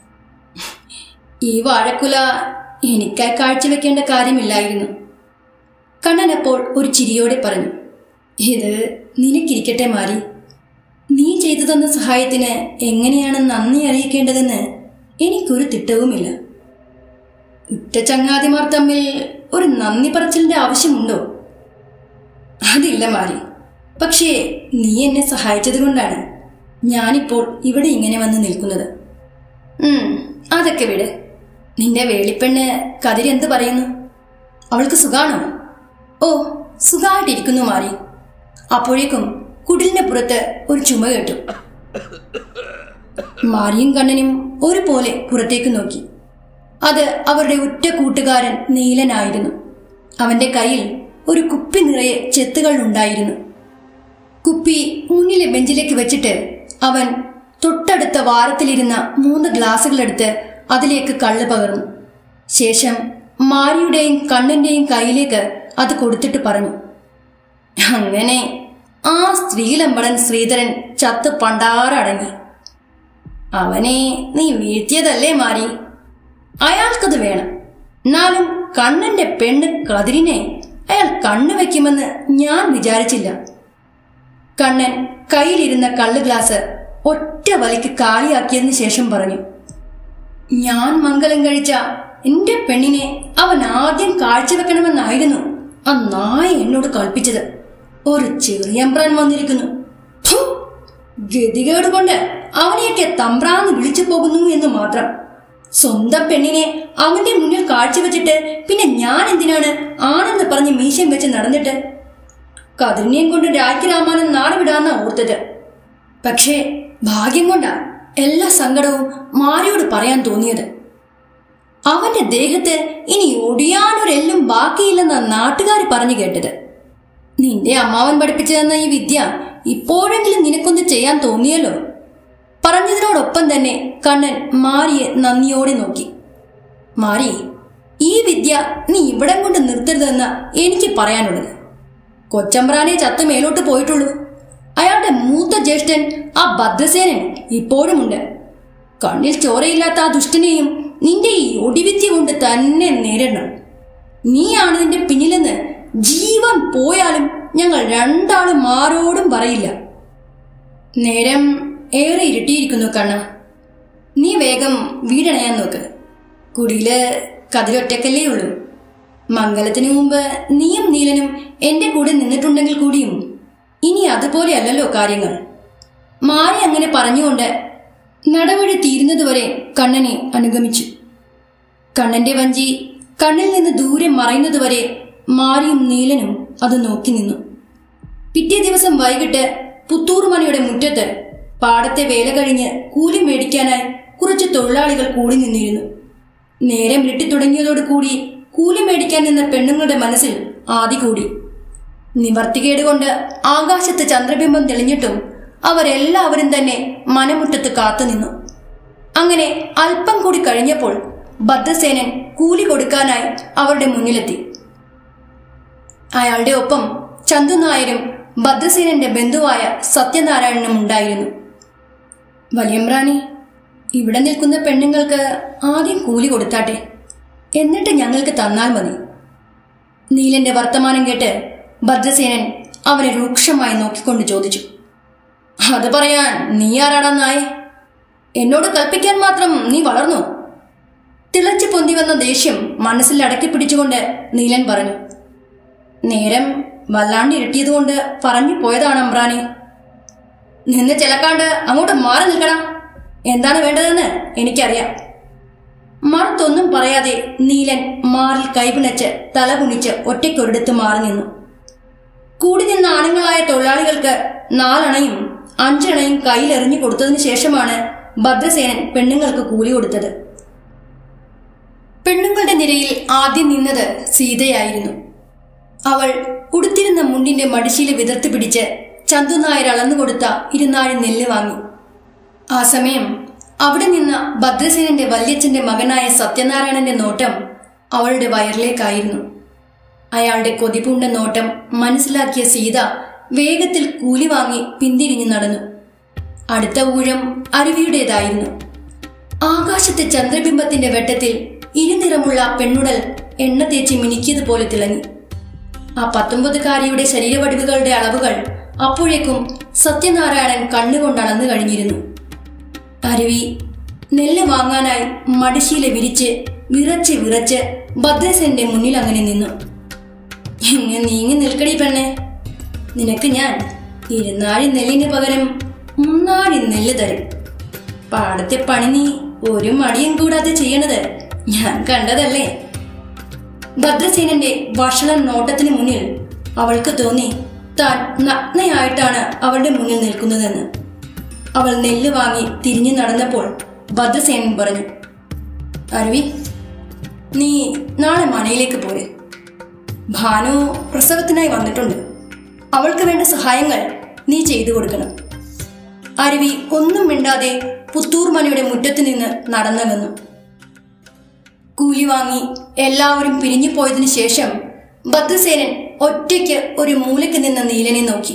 ഈ വാഴക്കുല എനിക്കായി കാഴ്ചവെക്കേണ്ട കാര്യമില്ലായിരുന്നു കണ്ണൻ അപ്പോൾ ഒരു ചിരിയോടെ പറഞ്ഞു ഇത് നിനക്കിരിക്കട്ടെ മാറി നീ ചെയ്തു തന്ന സഹായത്തിന് എങ്ങനെയാണ് നന്ദി അറിയിക്കേണ്ടതെന്ന് എനിക്കൊരു തിട്ടവുമില്ല ഉറ്റ ചങ്ങാതിമാർ തമ്മിൽ ഒരു നന്ദി പറച്ചിലിന്റെ ആവശ്യമുണ്ടോ അതില്ല മാറി പക്ഷേ നീ എന്നെ സഹായിച്ചത് കൊണ്ടാണ് ഞാനിപ്പോൾ ഇവിടെ ഇങ്ങനെ വന്ന് നിൽക്കുന്നത് ഉം, അതൊക്കെ വിട് നിന്റെ വേളിപ്പെണ്ണ് കതിരി എന്ത് പറയുന്നു അവൾക്ക് സുഖാണോ ഓ സുഖമായിട്ടിരിക്കുന്നു മാറി അപ്പോഴേക്കും കുടിലിന്റെ പുറത്ത് ഒരു ചുമ കേട്ടു മാരിയും കണ്ണനും ഒരുപോലെ പുറത്തേക്ക് നോക്കി അത് അവരുടെ ഉറ്റ കൂട്ടുകാരൻ നീലനായിരുന്നു അവന്റെ കയ്യിൽ ഒരു കുപ്പി നിറയെ ചെത്തുകൾ ഉണ്ടായിരുന്നു കുപ്പി മുന്നിലെ ബെഞ്ചിലേക്ക് വെച്ചിട്ട് അവൻ തൊട്ടടുത്ത വാരത്തിലിരുന്ന മൂന്ന് ഗ്ലാസുകളെടുത്ത് അതിലേക്ക് കള്ള് പകർന്നു ശേഷം മാരിയുടെയും കണ്ണന്റെയും കയ്യിലേക്ക് അത് കൊടുത്തിട്ട് പറഞ്ഞു അങ്ങനെ ആ സ്ത്രീലമ്പടൻ ശ്രീധരൻ ചത്ത് പണ്ടാറടങ്ങി അവനെ നീ വീഴ്ത്തിയതല്ലേ മാറി അയാൾക്കത് വേണം എന്നാലും കണ്ണന്റെ പെണ്ണ് കതിരിനെ അയാൾ കണ്ണു വെക്കുമെന്ന് ഞാൻ വിചാരിച്ചില്ല കണ്ണൻ കയ്യിലിരുന്ന കള്ള് ഗ്ലാസ് ഒറ്റ വലിക്ക് കാലിയാക്കിയതിനു ശേഷം പറഞ്ഞു ഞാൻ മംഗലം കഴിച്ച എന്റെ പെണ്ണിനെ അവൻ ആദ്യം കാഴ്ചവെക്കണമെന്നായിരുന്നു ആ നായ എന്നോട് കൽപ്പിച്ചത് ഒരു ചെറിയമ്പ്രാൻ വന്നിരിക്കുന്നു ഫു! ഗതികേട് കൊണ്ട് അവനെയൊക്കെ തമ്പ്രാന്ന് വിളിച്ചു പോകുന്നു എന്ന് മാത്രം സ്വന്തം പെണ്ണിനെ അവന്റെ മുന്നിൽ കാഴ്ചവെച്ചിട്ട് പിന്നെ ഞാൻ എന്തിനാണ് ആണെന്ന് പറഞ്ഞ് മീശം വെച്ച് നടന്നിട്ട് കതിരിനെയും കൊണ്ട് രാജ്യ രാമാനം നാട് വിടാന്നാ ഓർത്തത് പക്ഷേ ഭാഗ്യം കൊണ്ടാ എല്ലാ സങ്കടവും മാരിയോട് പറയാൻ തോന്നിയത് അവന്റെ ദേഹത്ത് ഇനി ഒടിയാനൊരെല്ലും ബാക്കിയില്ലെന്ന നാട്ടുകാർ പറഞ്ഞു കേട്ടത് നിന്റെ അമ്മാവൻ പഠിപ്പിച്ചു തന്ന ഈ വിദ്യ ഇപ്പോഴെങ്കിലും നിനക്കൊന്ന് ചെയ്യാൻ തോന്നിയല്ലോ പറഞ്ഞതിനോടൊപ്പം തന്നെ കണ്ണൻ മാരിയെ നന്ദിയോടെ നോക്കി മാരി ഈ വിദ്യ നീ ഇവിടം കൊണ്ട് നിർത്തരുതെന്ന എനിക്ക് പറയാനുള്ളത് കൊച്ചമ്പ്രാനെ ചത്ത് മേലോട്ട് പോയിട്ടുള്ളൂ അയാളുടെ മൂത്ത ജ്യേഷ്ഠൻ ആ ഭദ്രസേനൻ ഇപ്പോഴുമുണ്ട് കണ്ണിൽ ചോരയില്ലാത്ത ആ ദുഷ്ടനെയും നിന്റെ ഈ ഒടിവിദ്യ കൊണ്ട് തന്നെ നേരിടണം നീയാണ് നിന്റെ പിന്നിലെന്ന് ജീവൻ പോയാലും ഞങ്ങൾ രണ്ടാളും ആരോടും പറയില്ല നേരം ഏറെ ഇരുട്ടിയിരിക്കുന്നു കണ്ണ നീ വേഗം വീടണയാൻ നോക്ക് കുടിയില് കതിരൊറ്റക്കല്ലേ ഉള്ളൂ മംഗലത്തിനു മുമ്പ് നീയും നീലനും എന്റെ കൂടെ നിന്നിട്ടുണ്ടെങ്കിൽ കൂടിയും ഇനി അതുപോലെ അല്ലല്ലോ കാര്യങ്ങൾ മാറി അങ്ങനെ പറഞ്ഞുകൊണ്ട് നടവഴി തീരുന്നതുവരെ കണ്ണനെ അനുഗമിച്ചു കണ്ണന്റെ വഞ്ചി കണ്ണിൽ നിന്ന് ദൂരെ മറയുന്നതുവരെ മാരിയും നീലനും അത് നോക്കി നിന്നു പിറ്റേ ദിവസം വൈകിട്ട് പുത്തൂറുമനയുടെ മുറ്റത്ത് പാടത്തെ വേല കഴിഞ്ഞ് കൂലി മേടിക്കാനായി കുറച്ച് തൊഴിലാളികൾ കൂടി നിന്നിരുന്നു നേരം ഇരുട്ടിത്തുടങ്ങിയതോടുകൂടി കൂലി മേടിക്കാൻ നിന്ന പെണ്ണുങ്ങളുടെ മനസ്സിൽ ആദി കൂടി നിവർത്തികേട് കൊണ്ട് ആകാശത്ത് ചന്ദ്രബിംബം തെളിഞ്ഞിട്ടും അവരെല്ലാവരും തന്നെ മനമുറ്റത്ത് കാത്തുനിന്നു അങ്ങനെ അല്പം കൂടി കഴിഞ്ഞപ്പോൾ ഭദ്രസേനൻ കൂലി കൊടുക്കാനായി അവരുടെ മുന്നിലെത്തി അയാളുടെ ഒപ്പം ചന്തു നായരും ഭദ്രസേനന്റെ ബന്ധുവായ സത്യനാരായണനും ഉണ്ടായിരുന്നു വലിയമ്രാണി ഇവിടെ നിൽക്കുന്ന പെണ്ണുങ്ങൾക്ക് ആദ്യം കൂലി കൊടുത്താട്ടെ എന്നിട്ട് ഞങ്ങൾക്ക് തന്നാൽ മതി നീലന്റെ വർത്തമാനം കേട്ട് ഭദ്രസേനൻ അവനെ രൂക്ഷമായി നോക്കിക്കൊണ്ട് ചോദിച്ചു അത് പറയാൻ നീ ആരാടാ നായേ എന്നോട് കൽപ്പിക്കാൻ മാത്രം നീ വളർന്നു തിളച്ചു പൊന്തി വന്ന ദേഷ്യം മനസ്സിൽ അടക്കി പിടിച്ചുകൊണ്ട് നീലൻ പറഞ്ഞു നേരം വല്ലാണ്ട് ഇരുട്ടിയതുകൊണ്ട് പറഞ്ഞു പോയതാണ് അമ്രാനി നിന്ന് ചിലക്കാണ്ട് അങ്ങോട്ട് മാറി നിൽക്കണം എന്താണ് വേണ്ടതെന്ന് എനിക്കറിയാം മറുത്തൊന്നും പറയാതെ നീലൻ മാറിൽ കൈപിണച്ച് തല കുനിച്ച് ഒറ്റയ്ക്കൊരിടത്ത് മാറി നിന്നു കൂടി നിന്ന ആണുങ്ങളായ തൊഴിലാളികൾക്ക് നാലണയും അഞ്ചണയും കയ്യിലെറിഞ്ഞു കൊടുത്തതിന് ശേഷമാണ് ഭദ്രസേനൻ പെണ്ണുങ്ങൾക്ക് കൂലി കൊടുത്തത് പെണ്ണുങ്ങളുടെ നിരയിൽ ആദ്യം നിന്നത് സീതയായിരുന്നു അവൾ ഉടുത്തിരുന്ന മുണ്ടിന്റെ മടിശീല വിതർത്ത് പിടിച്ച് ചന്തു നായർ അളന്നുകൊടുത്ത ഇരുന്നാഴി നെല്ല് വാങ്ങി ആ സമയം അവിടെ നിന്ന ഭദ്രസേനന്റെ വല്യച്ഛന്റെ മകനായ സത്യനാരായണന്റെ നോട്ടം അവളുടെ വയറിലേക്കായിരുന്നു അയാളുടെ കൊതിപൂണ്ട നോട്ടം മനസ്സിലാക്കിയ സീത വേഗത്തിൽ കൂലി വാങ്ങി പിന്തിരിഞ്ഞു നടന്നു അടുത്ത ഊഴം അരുവിയുടേതായിരുന്നു ആകാശത്തെ ചന്ദ്രബിംബത്തിന്റെ വെട്ടത്തിൽ ഇരുനിറമുള്ള ആ പെണ്ണുടൽ എണ്ണ തേച്ച് മിനുക്കിയതുപോലെ തിളങ്ങി ആ പത്തൊമ്പതുകാരിയുടെ ശരീരവടിവുകളുടെ അളവുകൾ അപ്പോഴേക്കും സത്യനാരായണൻ കണ്ണുകൊണ്ട് അളന്നു കഴിഞ്ഞിരുന്നു അരുവി നെല്ല് വാങ്ങാനായി മടിശീല വിരിച്ച് വിറച്ച് വിറച്ച് ഭദ്രസന്റെ മുന്നിൽ അങ്ങനെ നിന്നു എങ്ങനെ നീങ്ങി നിൽക്കടി പെണ്ണെ നിനക്ക് ഞാൻ ഇരുന്നാഴി നെല്ലിന് പകരം മൂന്നാഴി നെല്ല് തരും പാടത്തെ പണി നീ ഒരു മടിയും കൂടാതെ ചെയ്യണത് ഞാൻ കണ്ടതല്ലേ ഭദ്രസേനന്റെ വഷള നോട്ടത്തിന് മുന്നിൽ അവൾക്ക് തോന്നി താൻ നഗ്നയായിട്ടാണ് അവളുടെ മുന്നിൽ നിൽക്കുന്നതെന്ന് അവൾ നെല്ല് വാങ്ങി തിരിഞ്ഞു നടന്നപ്പോൾ ഭദ്രസേനൻ പറഞ്ഞു അരുവി നീ നാളെ മനയിലേക്ക് പോരെ ഭാനു പ്രസവത്തിനായി വന്നിട്ടുണ്ട് അവൾക്ക് വേണ്ട സഹായങ്ങൾ നീ ചെയ്തു കൊടുക്കണം അരുവി ഒന്നും മിണ്ടാതെ പുത്തൂർ മനയുടെ മുറ്റത്ത് നിന്ന് നടന്നകന്നു കൂലി വാങ്ങി എല്ലാവരും പിരിഞ്ഞു പോയതിനു ശേഷം ഭദ്രസേനൻ ഒറ്റയ്ക്ക് ഒരു മൂലയ്ക്ക് നിന്ന നീലനെ നോക്കി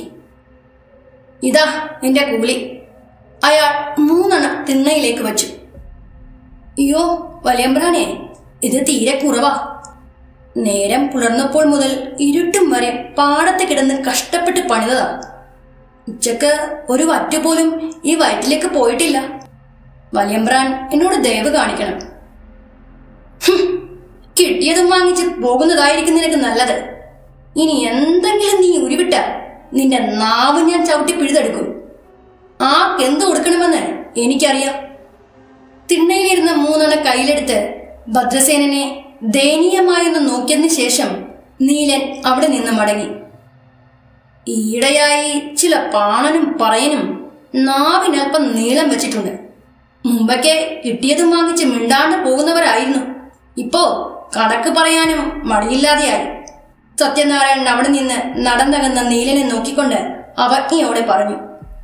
ഇതാ നിന്റെ കൂലി അയാൾ മൂന്നെണ്ണ തിണ്ണയിലേക്ക് വച്ചു അയ്യോ വലിയമ്പ്രാനെ ഇത് തീരെ കുറവാ നേരം പുലർന്നപ്പോൾ മുതൽ ഇരുട്ടും വരെ പാടത്ത് കിടന്ന് കഷ്ടപ്പെട്ട് പണിതതാ ഉച്ചക്ക് ഒരു വറ്റുപോലും ഈ വയറ്റിലേക്ക് പോയിട്ടില്ല വലിയമ്പ്രാൻ എന്നോട് ദയവ് കാണിക്കണം ഹും, കിട്ടിയതും വാങ്ങിച്ച് പോകുന്നതായിരിക്കും നിനക്ക് നല്ലത് ഇനി എന്തെങ്കിലും നീ ഉരുവിട്ട നിന്റെ നാവ് ഞാൻ ചവിട്ടി പിഴുതെടുക്കും ആർക്കെന്ത് കൊടുക്കണമെന്ന് എനിക്കറിയാം തിണ്ണയിലിരുന്ന മൂന്നെണ്ണ കയ്യിലെടുത്ത് ഭദ്രസേനനെ ദയനീയമായൊന്ന് നോക്കിയതിനു ശേഷം നീലൻ അവിടെ നിന്ന് മടങ്ങി ഈയിടെയായി ചില പാണനും പറയനും നാവിനൽപ്പം നീളം വെച്ചിട്ടുണ്ട് മുമ്പൊക്കെ കിട്ടിയതും വാങ്ങിച്ച് മിണ്ടാണ്ട് പോകുന്നവരായിരുന്നു ഇപ്പോ കണക്ക് പറയാനും മടിയില്ലാതെയായി സത്യനാരായണൻ അവിടെ നിന്ന് നടന്നകന്ന നീലനെ നോക്കിക്കൊണ്ട് അവജ്ഞയോടെ പറഞ്ഞു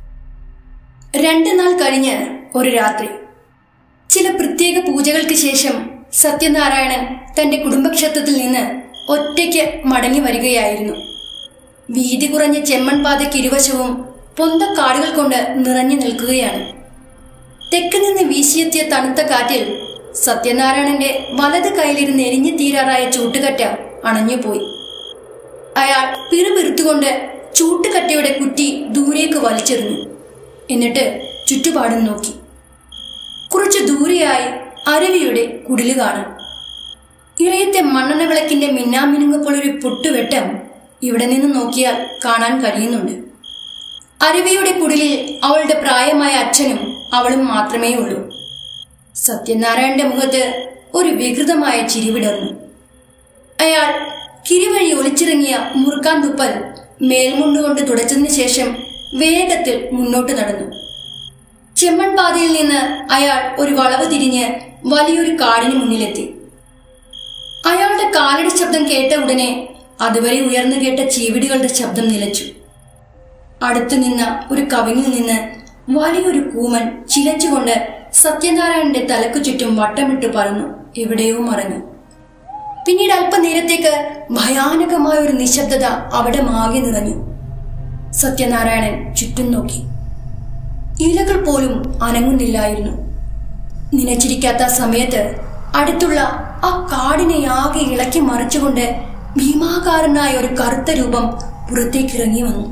രണ്ടു നാൾ കഴിഞ്ഞ് ഒരു രാത്രി ചില പ്രത്യേക പൂജകൾക്ക് ശേഷം സത്യനാരായണൻ തന്റെ കുടുംബക്ഷേത്രത്തിൽ നിന്ന് ഒറ്റയ്ക്ക് മടങ്ങി വരികയായിരുന്നു വീതി കുറഞ്ഞ ചെമ്മൺ പാതയ്ക്ക് ഇരുവശവും പൊന്തക്കാടുകൾ കൊണ്ട് നിറഞ്ഞു നിൽക്കുകയാണ് തെക്ക് നിന്ന് വീശിയെത്തിയ തണുത്ത കാറ്റിൽ സത്യനാരായണന്റെ വലത് കയ്യിലിരുന്ന് എരിഞ്ഞു തീരാറായ ചൂട്ടുകറ്റ അണഞ്ഞുപോയി അയാൾ പിറുപിറുത്തുകൊണ്ട് ചൂട്ടുകറ്റയുടെ കുറ്റി ദൂരേക്ക് വലിച്ചെറിഞ്ഞു എന്നിട്ട് ചുറ്റുപാടും നോക്കി കുറച്ചു ദൂരെയായി അരുവിയുടെ കുടില് കാണാം ഇളയത്തെ മണ്ണെണ്ണ വിളക്കിന്റെ മിന്നാമിനുങ്ങപ്പോലൊരു പൊട്ടുവെട്ടം ഇവിടെ നിന്ന് നോക്കിയാൽ കാണാൻ കഴിയുന്നുണ്ട് അരുവിയുടെ കുടിലിൽ അവളുടെ പ്രായമായ അച്ഛനും അവളും മാത്രമേ ഉള്ളൂ സത്യനാരായണന്റെ മുഖത്ത് ഒരു വികൃതമായ ചിരിവിടർന്നു അയാൾ കിരിവഴി ഒളിച്ചിറങ്ങിയ മുറുക്കാൻ തുപ്പൽ മേൽമുണ്ടുകൊണ്ട് തുടച്ചതിന് ശേഷം വേഗത്തിൽ മുന്നോട്ട് നടന്നു ചെമ്മൺ പാതയിൽ നിന്ന് അയാൾ ഒരു വളവ് തിരിഞ്ഞ് വലിയൊരു കാടിന് മുന്നിലെത്തി അയാളുടെ കാലടി ശബ്ദം കേട്ട ഉടനെ അതുവരെ ഉയർന്നു കേട്ട ചീവിടികളുടെ ശബ്ദം നിലച്ചു അടുത്തു നിന്ന ഒരു കവിങ്ങിൽ നിന്ന് വലിയൊരു കൂമൻ ചിലച്ചുകൊണ്ട് സത്യനാരായണന്റെ തലക്കു ചുറ്റും വട്ടമിട്ട് പറന്നു എവിടെയോ മറഞ്ഞു പിന്നീട് അല്പനേരത്തേക്ക് ഭയാനകമായ ഒരു നിശബ്ദത അവിടെ മാകെ നിറഞ്ഞു സത്യനാരായണൻ ചുറ്റും നോക്കി ഇലകൾ പോലും അനങ്ങുന്നില്ലായിരുന്നു നിലച്ചിരിക്കാത്ത സമയത്ത് അടുത്തുള്ള ആ കാടിനെ ആകെ ഇളക്കി മറിച്ചുകൊണ്ട് ഭീമാകാരനായ ഒരു കറുത്ത രൂപം പുറത്തേക്കിറങ്ങി വന്നു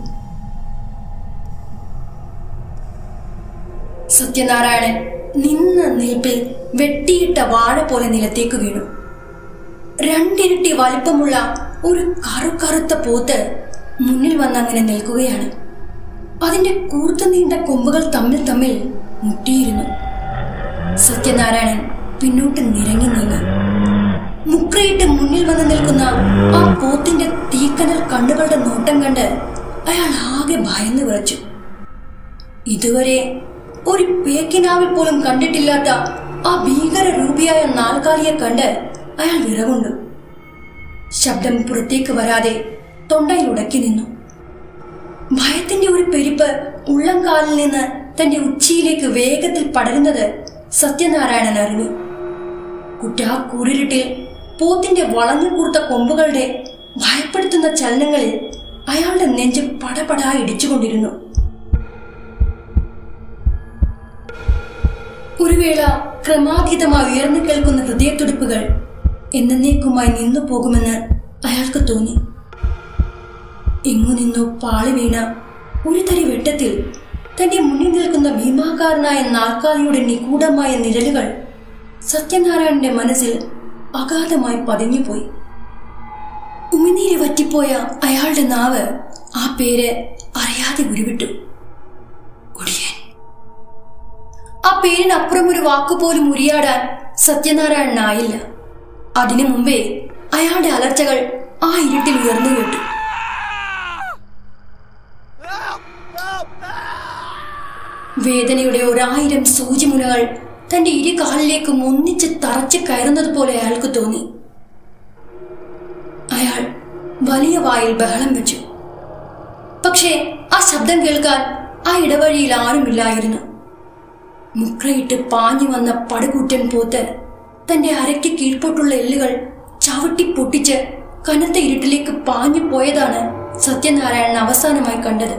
സത്യനാരായണൻ നിന്ന നിൽപ്പിൽ വെട്ടിയിട്ട വാഴ പോലെ നിലത്തേക്ക് വീണു രണ്ടിരട്ടി വലിപ്പമുള്ള ഒരു കറുകറുത്ത പോത്ത് മുന്നിൽ വന്നങ്ങനെ നിൽക്കുകയാണ് അതിന്റെ കൂർത്ത നീണ്ട കൊമ്പുകൾ തമ്മിൽ തമ്മിൽ മുട്ടിയിരുന്നു സത്യനാരായണൻ പിന്നോട്ട് നിരങ്ങി നീങ്ങി മുക്രയിട്ട് മുന്നിൽ വന്ന് നിൽക്കുന്ന ആ പോത്തിന്റെ തീക്കനൽ കണ്ണുകളുടെ നോട്ടം കണ്ട് അയാൾ ആകെ ഭയന്നു വിറച്ചു ഇതുവരെ ഒരു പേക്കിനാവിൽ പോലും കണ്ടിട്ടില്ലാത്ത ആ ഭീകര രൂപിയായ നാൽക്കാലിയെ കണ്ട് അയാൾ വിറകൊണ്ടു ശബ്ദം പുറത്തേക്ക് വരാതെ തൊണ്ടയിൽ ഉടക്കി നിന്നു ഭയത്തിന്റെ ഒരു പെരുപ്പ് ഉള്ളംകാലിൽ നിന്ന് തന്റെ ഉച്ചിയിലേക്ക് വേഗത്തിൽ പടരുന്നത് സത്യനാരായണൻ അറിഞ്ഞു കുറ്റാ കൂരിരുട്ടിൽ പോത്തിന്റെ വളഞ്ഞു കൂർത്ത കൊമ്പുകളുടെ ഭയപ്പെടുത്തുന്ന ചലനങ്ങളിൽ അയാളുടെ നെഞ്ച് പടപടാ ഇടിച്ചുകൊണ്ടിരുന്നു ഒരു വേള ക്രമാതീതമായി ഉയർന്നു കേൾക്കുന്ന ഹൃദയത്തുടിപ്പുകൾ എന്നേക്കുമായി നിന്നു പോകുമെന്ന് അയാൾക്ക് തോന്നി എങ്ങു നിന്നോ പാളി വീണ ഒരു തരി വെട്ടത്തിൽ തന്റെ മുന്നിൽ നിൽക്കുന്ന ഭീമാകാരനായ നാൽക്കാലിയുടെ നിഗൂഢമായ നിഴലുകൾ സത്യനാരായണന്റെ മനസ്സിൽ അഗാധമായി പതിഞ്ഞുപോയി ഉമിനീര് വറ്റിപ്പോയ അയാളുടെ നാവ് ആ പേര് അറിയാതെ ഉരുവിട്ടു ഒടിയൻ ആ പേരിനപ്പുറം ഒരു വാക്കുപോലും ഉരിയാടാൻ സത്യനാരായണനായില്ല അതിനു മുമ്പേ അയാളുടെ അലർച്ചകൾ ആ ഇരുട്ടിൽ ഉയർന്നു കേട്ടു വേദനയുടെ ഒരായിരം സൂചിമുനകൾ തന്റെ ഇരു കാലിലേക്കും ഒന്നിച്ച് തറച്ച് കയറുന്നത് പോലെ അയാൾക്ക് തോന്നി അയാൾ വലിയ വായിൽ ബഹളം വെച്ചു പക്ഷേ ആ ശബ്ദം കേൾക്കാൻ ആ ഇടവഴിയിൽ ആരുമില്ലായിരുന്നു മുക്രയിട്ട് പാഞ്ഞു വന്ന പടുകൂറ്റൻ പോത്ത് തന്റെ അരയ്ക്ക് കീഴ്പോട്ടുള്ള എല്ലുകൾ ചവിട്ടി പൊട്ടിച്ച് കനത്ത ഇരുട്ടിലേക്ക് പാഞ്ഞു പോയതാണ് സത്യനാരായണൻ അവസാനമായി കണ്ടത്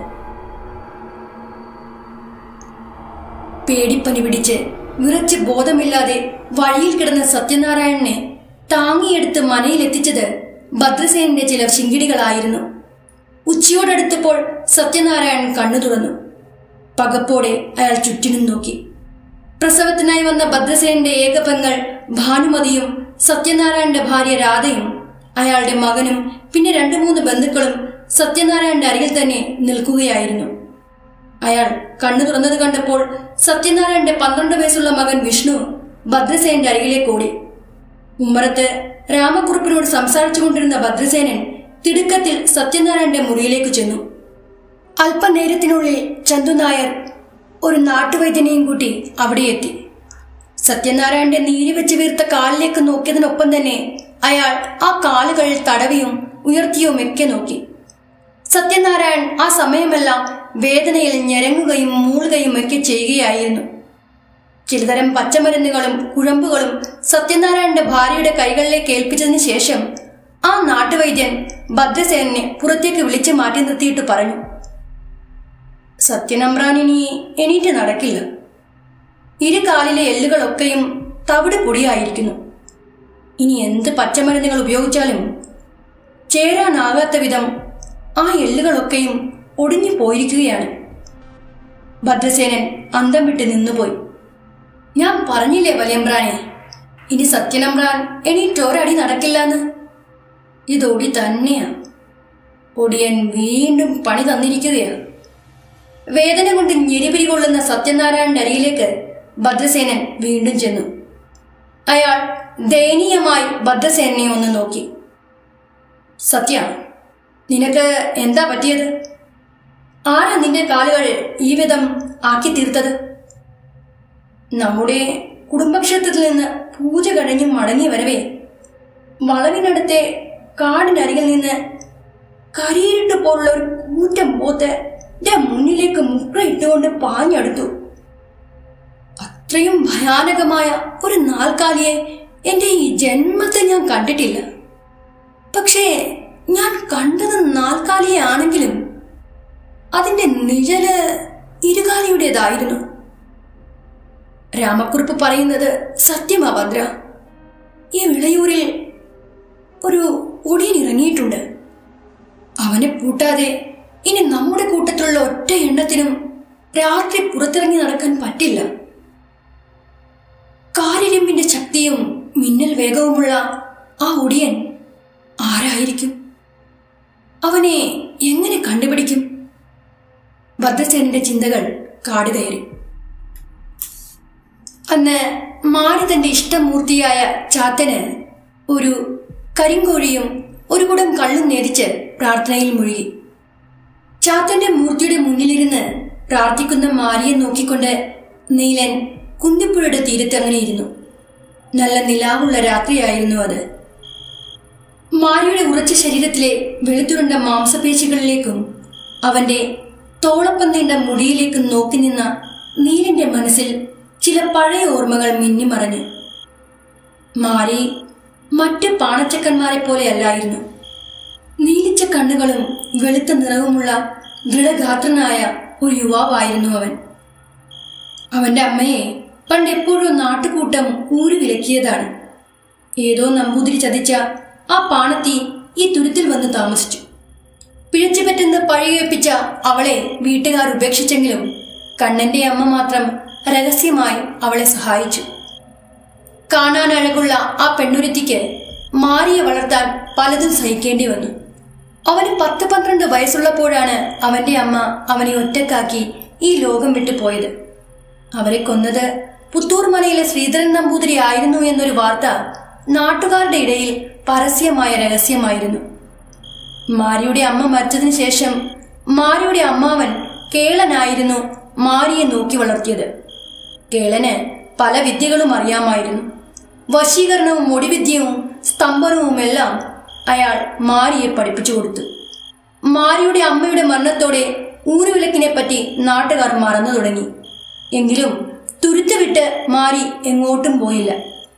പേടിപ്പനി പിടിച്ച് വിറച്ച് ബോധമില്ലാതെ വഴിയിൽ കിടന്ന സത്യനാരായണനെ താങ്ങിയെടുത്ത് മനയിലെത്തിച്ചത് ഭദ്രസേനന്റെ ചില ശിങ്കിടികളായിരുന്നു ഉച്ചയോടടുത്തപ്പോൾ സത്യനാരായണൻ കണ്ണു തുറന്നു പകപ്പോടെ അയാൾ ചുറ്റിനും നോക്കി പ്രസവത്തിനായി വന്ന ഭദ്രസേനന്റെ ഏക പെങ്ങൾ ഭാനുമതിയും സത്യനാരായണന്റെ ഭാര്യ രാധയും അയാളുടെ മകനും പിന്നെ രണ്ടു മൂന്ന് ബന്ധുക്കളും സത്യനാരായണന്റെ അരികിൽ തന്നെ നിൽക്കുകയായിരുന്നു അയാൾ കണ്ണു തുറന്നത് കണ്ടപ്പോൾ സത്യനാരായണന്റെ പന്ത്രണ്ട് വയസ്സുള്ള മകൻ വിഷ്ണു ഭദ്രസേനന്റെ അരികിലേക്ക് ഓടി ഉമ്മറത്ത് രാമക്കുറുപ്പിനോട് സംസാരിച്ചുകൊണ്ടിരുന്ന ഭദ്രസേനൻ തിടുക്കത്തിൽ സത്യനാരായണന്റെ മുറിയിലേക്ക് ചെന്നു അല്പനേരത്തിനുള്ളിൽ ചന്തു നായർ ഒരു നാട്ടുവൈദ്യനെയും കൂട്ടി അവിടെ എത്തി സത്യനാരായണന്റെ നീരി വെച്ച് വീർത്ത കാലിലേക്ക് നോക്കിയതിനൊപ്പം തന്നെ അയാൾ ആ കാലുകൾ തടവിയും ഉയർത്തിയും ഒക്കെ നോക്കി സത്യനാരായൺ ആ സമയമെല്ലാം വേദനയിൽ ഞെരങ്ങുകയും മൂളുകയും ഒക്കെ ചെയ്യുകയായിരുന്നു ചിലതരം പച്ചമരുന്നുകളും കുഴമ്പുകളും സത്യനാരായണന്റെ ഭാര്യയുടെ കൈകളിലേക്ക് ഏൽപ്പിച്ചതിന് ശേഷം ആ നാട്ടുവൈദ്യൻ ഭദ്രസേനെ പുറത്തേക്ക് വിളിച്ചു മാറ്റി നിർത്തിയിട്ട് പറഞ്ഞു സത്യനമ്രാൻ ഇനി എണീറ്റ് നടക്കില്ല ഇരു കാലിലെ എല്ലുകളൊക്കെയും തവിട് പൊടിയായിരിക്കുന്നു ഇനി എന്ത് പച്ചമരുന്നുകൾ ഉപയോഗിച്ചാലും ചേരാനാകാത്ത വിധം ആ എല്ലുകളൊക്കെയും ഒടിഞ്ഞു പോയിരിക്കുകയാണ് ഭദ്രസേനൻ അന്തം വിട്ട് നിന്നുപോയി ഞാൻ പറഞ്ഞില്ലേ വലിയമ്പ്രാനെ ഇനി സത്യനമ്രാൻ എണീറ്റൊരടി നടക്കില്ലെന്ന് ഇതൊടി തന്നെയാ ഒടിയൻ വീണ്ടും പണി തന്നിരിക്കുകയാണ് വേദന കൊണ്ട് ഞെരിപിരി കൊള്ളുന്ന സത്യനാരായണന്റെ അരിയിലേക്ക് ഭദ്രസേനൻ വീണ്ടും ചെന്നു അയാൾ ദയനീയമായി ഭദ്രസേനനെ ഒന്ന് നോക്കി സത്യ നിനക്ക് എന്താ പറ്റിയത് ആരാ നിന്റെ കാലുകൾ ഈ വിധം ആക്കി തീർത്തത് നമ്മുടെ കുടുംബക്ഷേത്രത്തിൽ നിന്ന് പൂജ കഴിഞ്ഞ് മടങ്ങി വരവേ വളവിനടുത്തെ കാടിനരികിൽ നിന്ന് കരിയിരിട്ട് പോലുള്ള ഒരു കൂറ്റം പോത്ത് എന്റെ മുന്നിലേക്ക് മുക്ര ഇട്ടുകൊണ്ട് പാഞ്ഞെടുത്തു അത്രയും ഭയാനകമായ ഒരു നാൽക്കാലിയെ എന്റെ ഈ ജന്മത്തെ ഞാൻ കണ്ടിട്ടില്ല പക്ഷേ ഞാൻ കണ്ടത് നാൽക്കാലിയെ ആണെങ്കിലും അതിന്റെ നിഴല് ഇരുകാലിയുടേതായിരുന്നു രാമക്കുറിപ്പ് പറയുന്നത് സത്യമാ ഭദ്ര ഈ വിളയൂരിൽ ഒരു ഒടിയൻ ഇറങ്ങിയിട്ടുണ്ട് അവനെ പൂട്ടാതെ ഇനി നമ്മുടെ കൂട്ടത്തിലുള്ള ഒറ്റ എണ്ണത്തിനും രാത്രി പുറത്തിറങ്ങി നടക്കാൻ പറ്റില്ല കാരിരുമ്പിന്റെ ശക്തിയും മിന്നൽ വേഗവുമുള്ള ആ ഒടിയൻ ആരായിരിക്കും അവനെ എങ്ങനെ കണ്ടുപിടിക്കും ഭദ്രസേനന്റെ ചിന്തകൾ കാട് കയറി അന്ന് മാണി തന്റെ ഇഷ്ടമൂർത്തിയായ ചാത്തന് ഒരു കരിങ്കോഴിയും ഒരു കുടം കള്ളും നേതിച്ച് പ്രാർത്ഥനയിൽ മുഴുകി ചാത്തന്റെ മൂർത്തിയുടെ മുന്നിലിരുന്ന് പ്രാർത്ഥിക്കുന്ന മാരിയെ നോക്കിക്കൊണ്ട് നീലൻ കുന്നിപ്പുഴയുടെ തീരത്ത് അങ്ങനെ ഇരുന്നു നല്ല നിലാവുള്ള രാത്രിയായിരുന്നു അത് മാരിയുടെ ഉറച്ച ശരീരത്തിലെ വെളുത്തുരുണ്ട മാംസപേശികളിലേക്കും അവന്റെ തോളപ്പം നീണ്ട മുടിയിലേക്കും നോക്കി നിന്ന നീലിന്റെ മനസ്സിൽ ചില പഴയ ഓർമ്മകൾ മിന്നിമറഞ്ഞു മാരി മറ്റ് പാണച്ചക്കന്മാരെ പോലെയല്ലായിരുന്നു നീലിച്ച കണ്ണുകളും വെളുത്ത നിറവുമുള്ള ദൃഢഗാത്രനായ ഒരു യുവാവായിരുന്നു അവൻ അവന്റെ അമ്മയെ പണ്ട് എപ്പോഴും നാട്ടുകൂട്ടം ഊരു വിലക്കിയതാണ് ഏതോ നമ്പൂതിരി ചതിച്ച ആ പാണത്തി ഈ തുരുത്തിൽ വന്ന് താമസിച്ചു പിഴച്ചുപറ്റുന്ന പഴികേൽപ്പിച്ച അവളെ വീട്ടുകാർ ഉപേക്ഷിച്ചെങ്കിലും കണ്ണന്റെ അമ്മ മാത്രം രഹസ്യമായി അവളെ സഹായിച്ചു കാണാൻ അഴകുള്ള ആ പെണ്ണുരുത്തിക്ക് മാരിയെ വളർത്താൻ പലതും സഹിക്കേണ്ടി വന്നു അവന് പത്ത് പന്ത്രണ്ട് വയസ്സുള്ളപ്പോഴാണ് അവന്റെ അമ്മ അവനെ ഒറ്റക്കാക്കി ഈ ലോകം വിട്ടു പോയത് അവരെ കൊന്നത് പുത്തൂർ മനയിലെ ശ്രീധരൻ നമ്പൂതിരി ആയിരുന്നു എന്നൊരു വാർത്ത നാട്ടുകാരുടെ ഇടയിൽ പരസ്യമായ രഹസ്യമായിരുന്നു മാരിയുടെ അമ്മ മരിച്ചതിന് ശേഷം മാരിയുടെ അമ്മാവൻ കേളനായിരുന്നു മാരിയെ നോക്കി വളർത്തിയത് കേളന് പല വിദ്യകളും അറിയാമായിരുന്നു വശീകരണവും ഒടിവിദ്യയും സ്തംഭനവും എല്ലാം അയാൾ മാരിയെ പഠിപ്പിച്ചു കൊടുത്തു മാരിയുടെ അമ്മയുടെ മരണത്തോടെ ഊരുവിലക്കിനെ പറ്റി നാട്ടുകാർ മറന്നു തുടങ്ങി എങ്കിലും തുരുത്ത് വിട്ട് മാരി എങ്ങോട്ടും പോയില്ല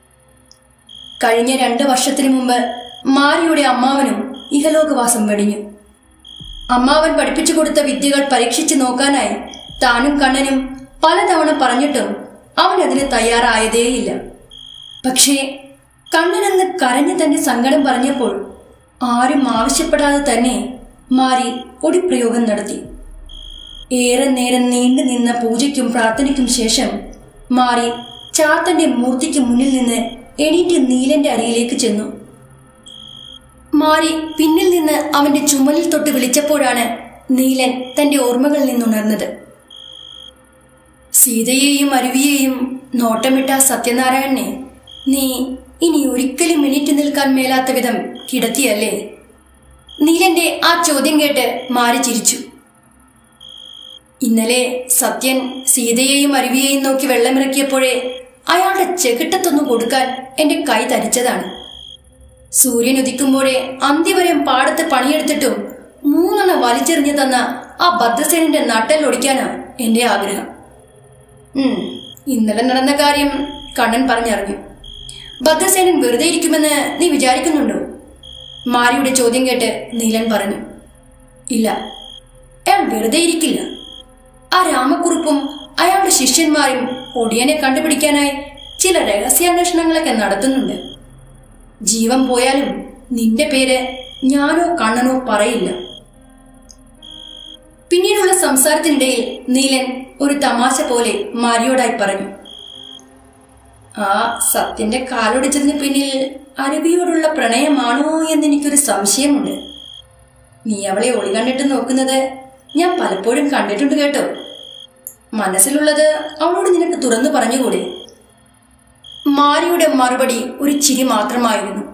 കഴിഞ്ഞ രണ്ട് വർഷത്തിനു മുമ്പ് മാരിയുടെ അമ്മാവനും ഇഹലോകവാസം വെടിഞ്ഞു അമ്മാവൻ പഠിപ്പിച്ചു കൊടുത്ത വിദ്യകൾ പരീക്ഷിച്ചു നോക്കാനായി താനും കണ്ണനും പലതവണ പറഞ്ഞിട്ടും അവൻ അതിന് തയ്യാറായതേയില്ല പക്ഷേ കണ്ണനെന്ന് കരഞ്ഞു തന്റെ സങ്കടം പറഞ്ഞപ്പോൾ ആരും ആവശ്യപ്പെടാതെ തന്നെ മാരി ഒടിപ്രയോഗം നടത്തി ഏറെ നേരം നീണ്ടു നിന്ന പൂജയ്ക്കും പ്രാർത്ഥനയ്ക്കും ശേഷം മാറി ചാത്തന്റെ മൂർത്തിക്ക് മുന്നിൽ നിന്ന് എണീറ്റ് നീലന്റെ അരിയിലേക്ക് ചെന്നു മാറി പിന്നിൽ നിന്ന് അവന്റെ ചുമലിൽ തൊട്ട് വിളിച്ചപ്പോഴാണ് നീലൻ തന്റെ ഓർമ്മകളിൽ നിന്നുണർന്നത് സീതയെയും അരുവിയെയും നോട്ടമിട്ട സത്യനാരായണനെ നീ ഇനി ഒരിക്കലും എണീറ്റ് നിൽക്കാൻ മേലാത്ത വിധം കിടത്തിയല്ലേ നീലന്റെ ആ ചോദ്യം കേട്ട് മാറി ചിരിച്ചു ഇന്നലെ സത്യൻ സീതയെയും അരുവിയെയും നോക്കി വെള്ളമിറക്കിയപ്പോഴേ അയാളുടെ ചെകിട്ടത്തൊന്നു കൊടുക്കാൻ എന്റെ കൈ തരിച്ചതാണ് സൂര്യൻ ഉദിക്കുമ്പോഴേ അന്ത്യവരം പാടത്ത് പണിയെടുത്തിട്ടും മൂന്നെണ്ണം വലിച്ചെറിഞ്ഞു തന്ന ആ ഭദ്രസേനന്റെ നട്ടൽ ഒടിക്കാനാ എന്റെ ആഗ്രഹം ഉം ഇന്നലെ നടന്ന കാര്യം കണ്ണൻ പറഞ്ഞറിഞ്ഞു ഭദ്രസേനൻ വെറുതെ ഇരിക്കുമെന്ന് നീ വിചാരിക്കുന്നുണ്ടോ മാരിയുടെ ചോദ്യം കേട്ട് നീലൻ പറഞ്ഞു ഇല്ല അയാൾ വെറുതെ ഇരിക്കില്ല ആ രാമക്കുറുപ്പും അയാളുടെ ശിഷ്യന്മാരും ഒടിയനെ കണ്ടുപിടിക്കാനായി ചില രഹസ്യാന്വേഷണങ്ങളൊക്കെ നടത്തുന്നുണ്ട് ജീവൻ പോയാലും നിന്റെ പേര് ഞാനോ കണ്ണനോ പറയില്ല പിന്നീടുള്ള സംസാരത്തിനിടയിൽ നീലൻ ഒരു തമാശ പോലെ മാരിയോടായി പറഞ്ഞു ആ സത്യന്റെ കാലൊടിച്ചതിന് പിന്നിൽ അരവിയോടുള്ള പ്രണയമാണോ എന്നെനിക്കൊരു സംശയമുണ്ട് നീ അവളെ ഒളി കണ്ടിട്ട് നോക്കുന്നത് ഞാൻ പലപ്പോഴും കണ്ടിട്ടുണ്ട് കേട്ടോ മനസ്സിലുള്ളത് അവളോട് നിനക്ക് തുറന്നു പറഞ്ഞുകൂടെ മാരിയുടെ മറുപടി ഒരു ചിരി മാത്രമായിരുന്നു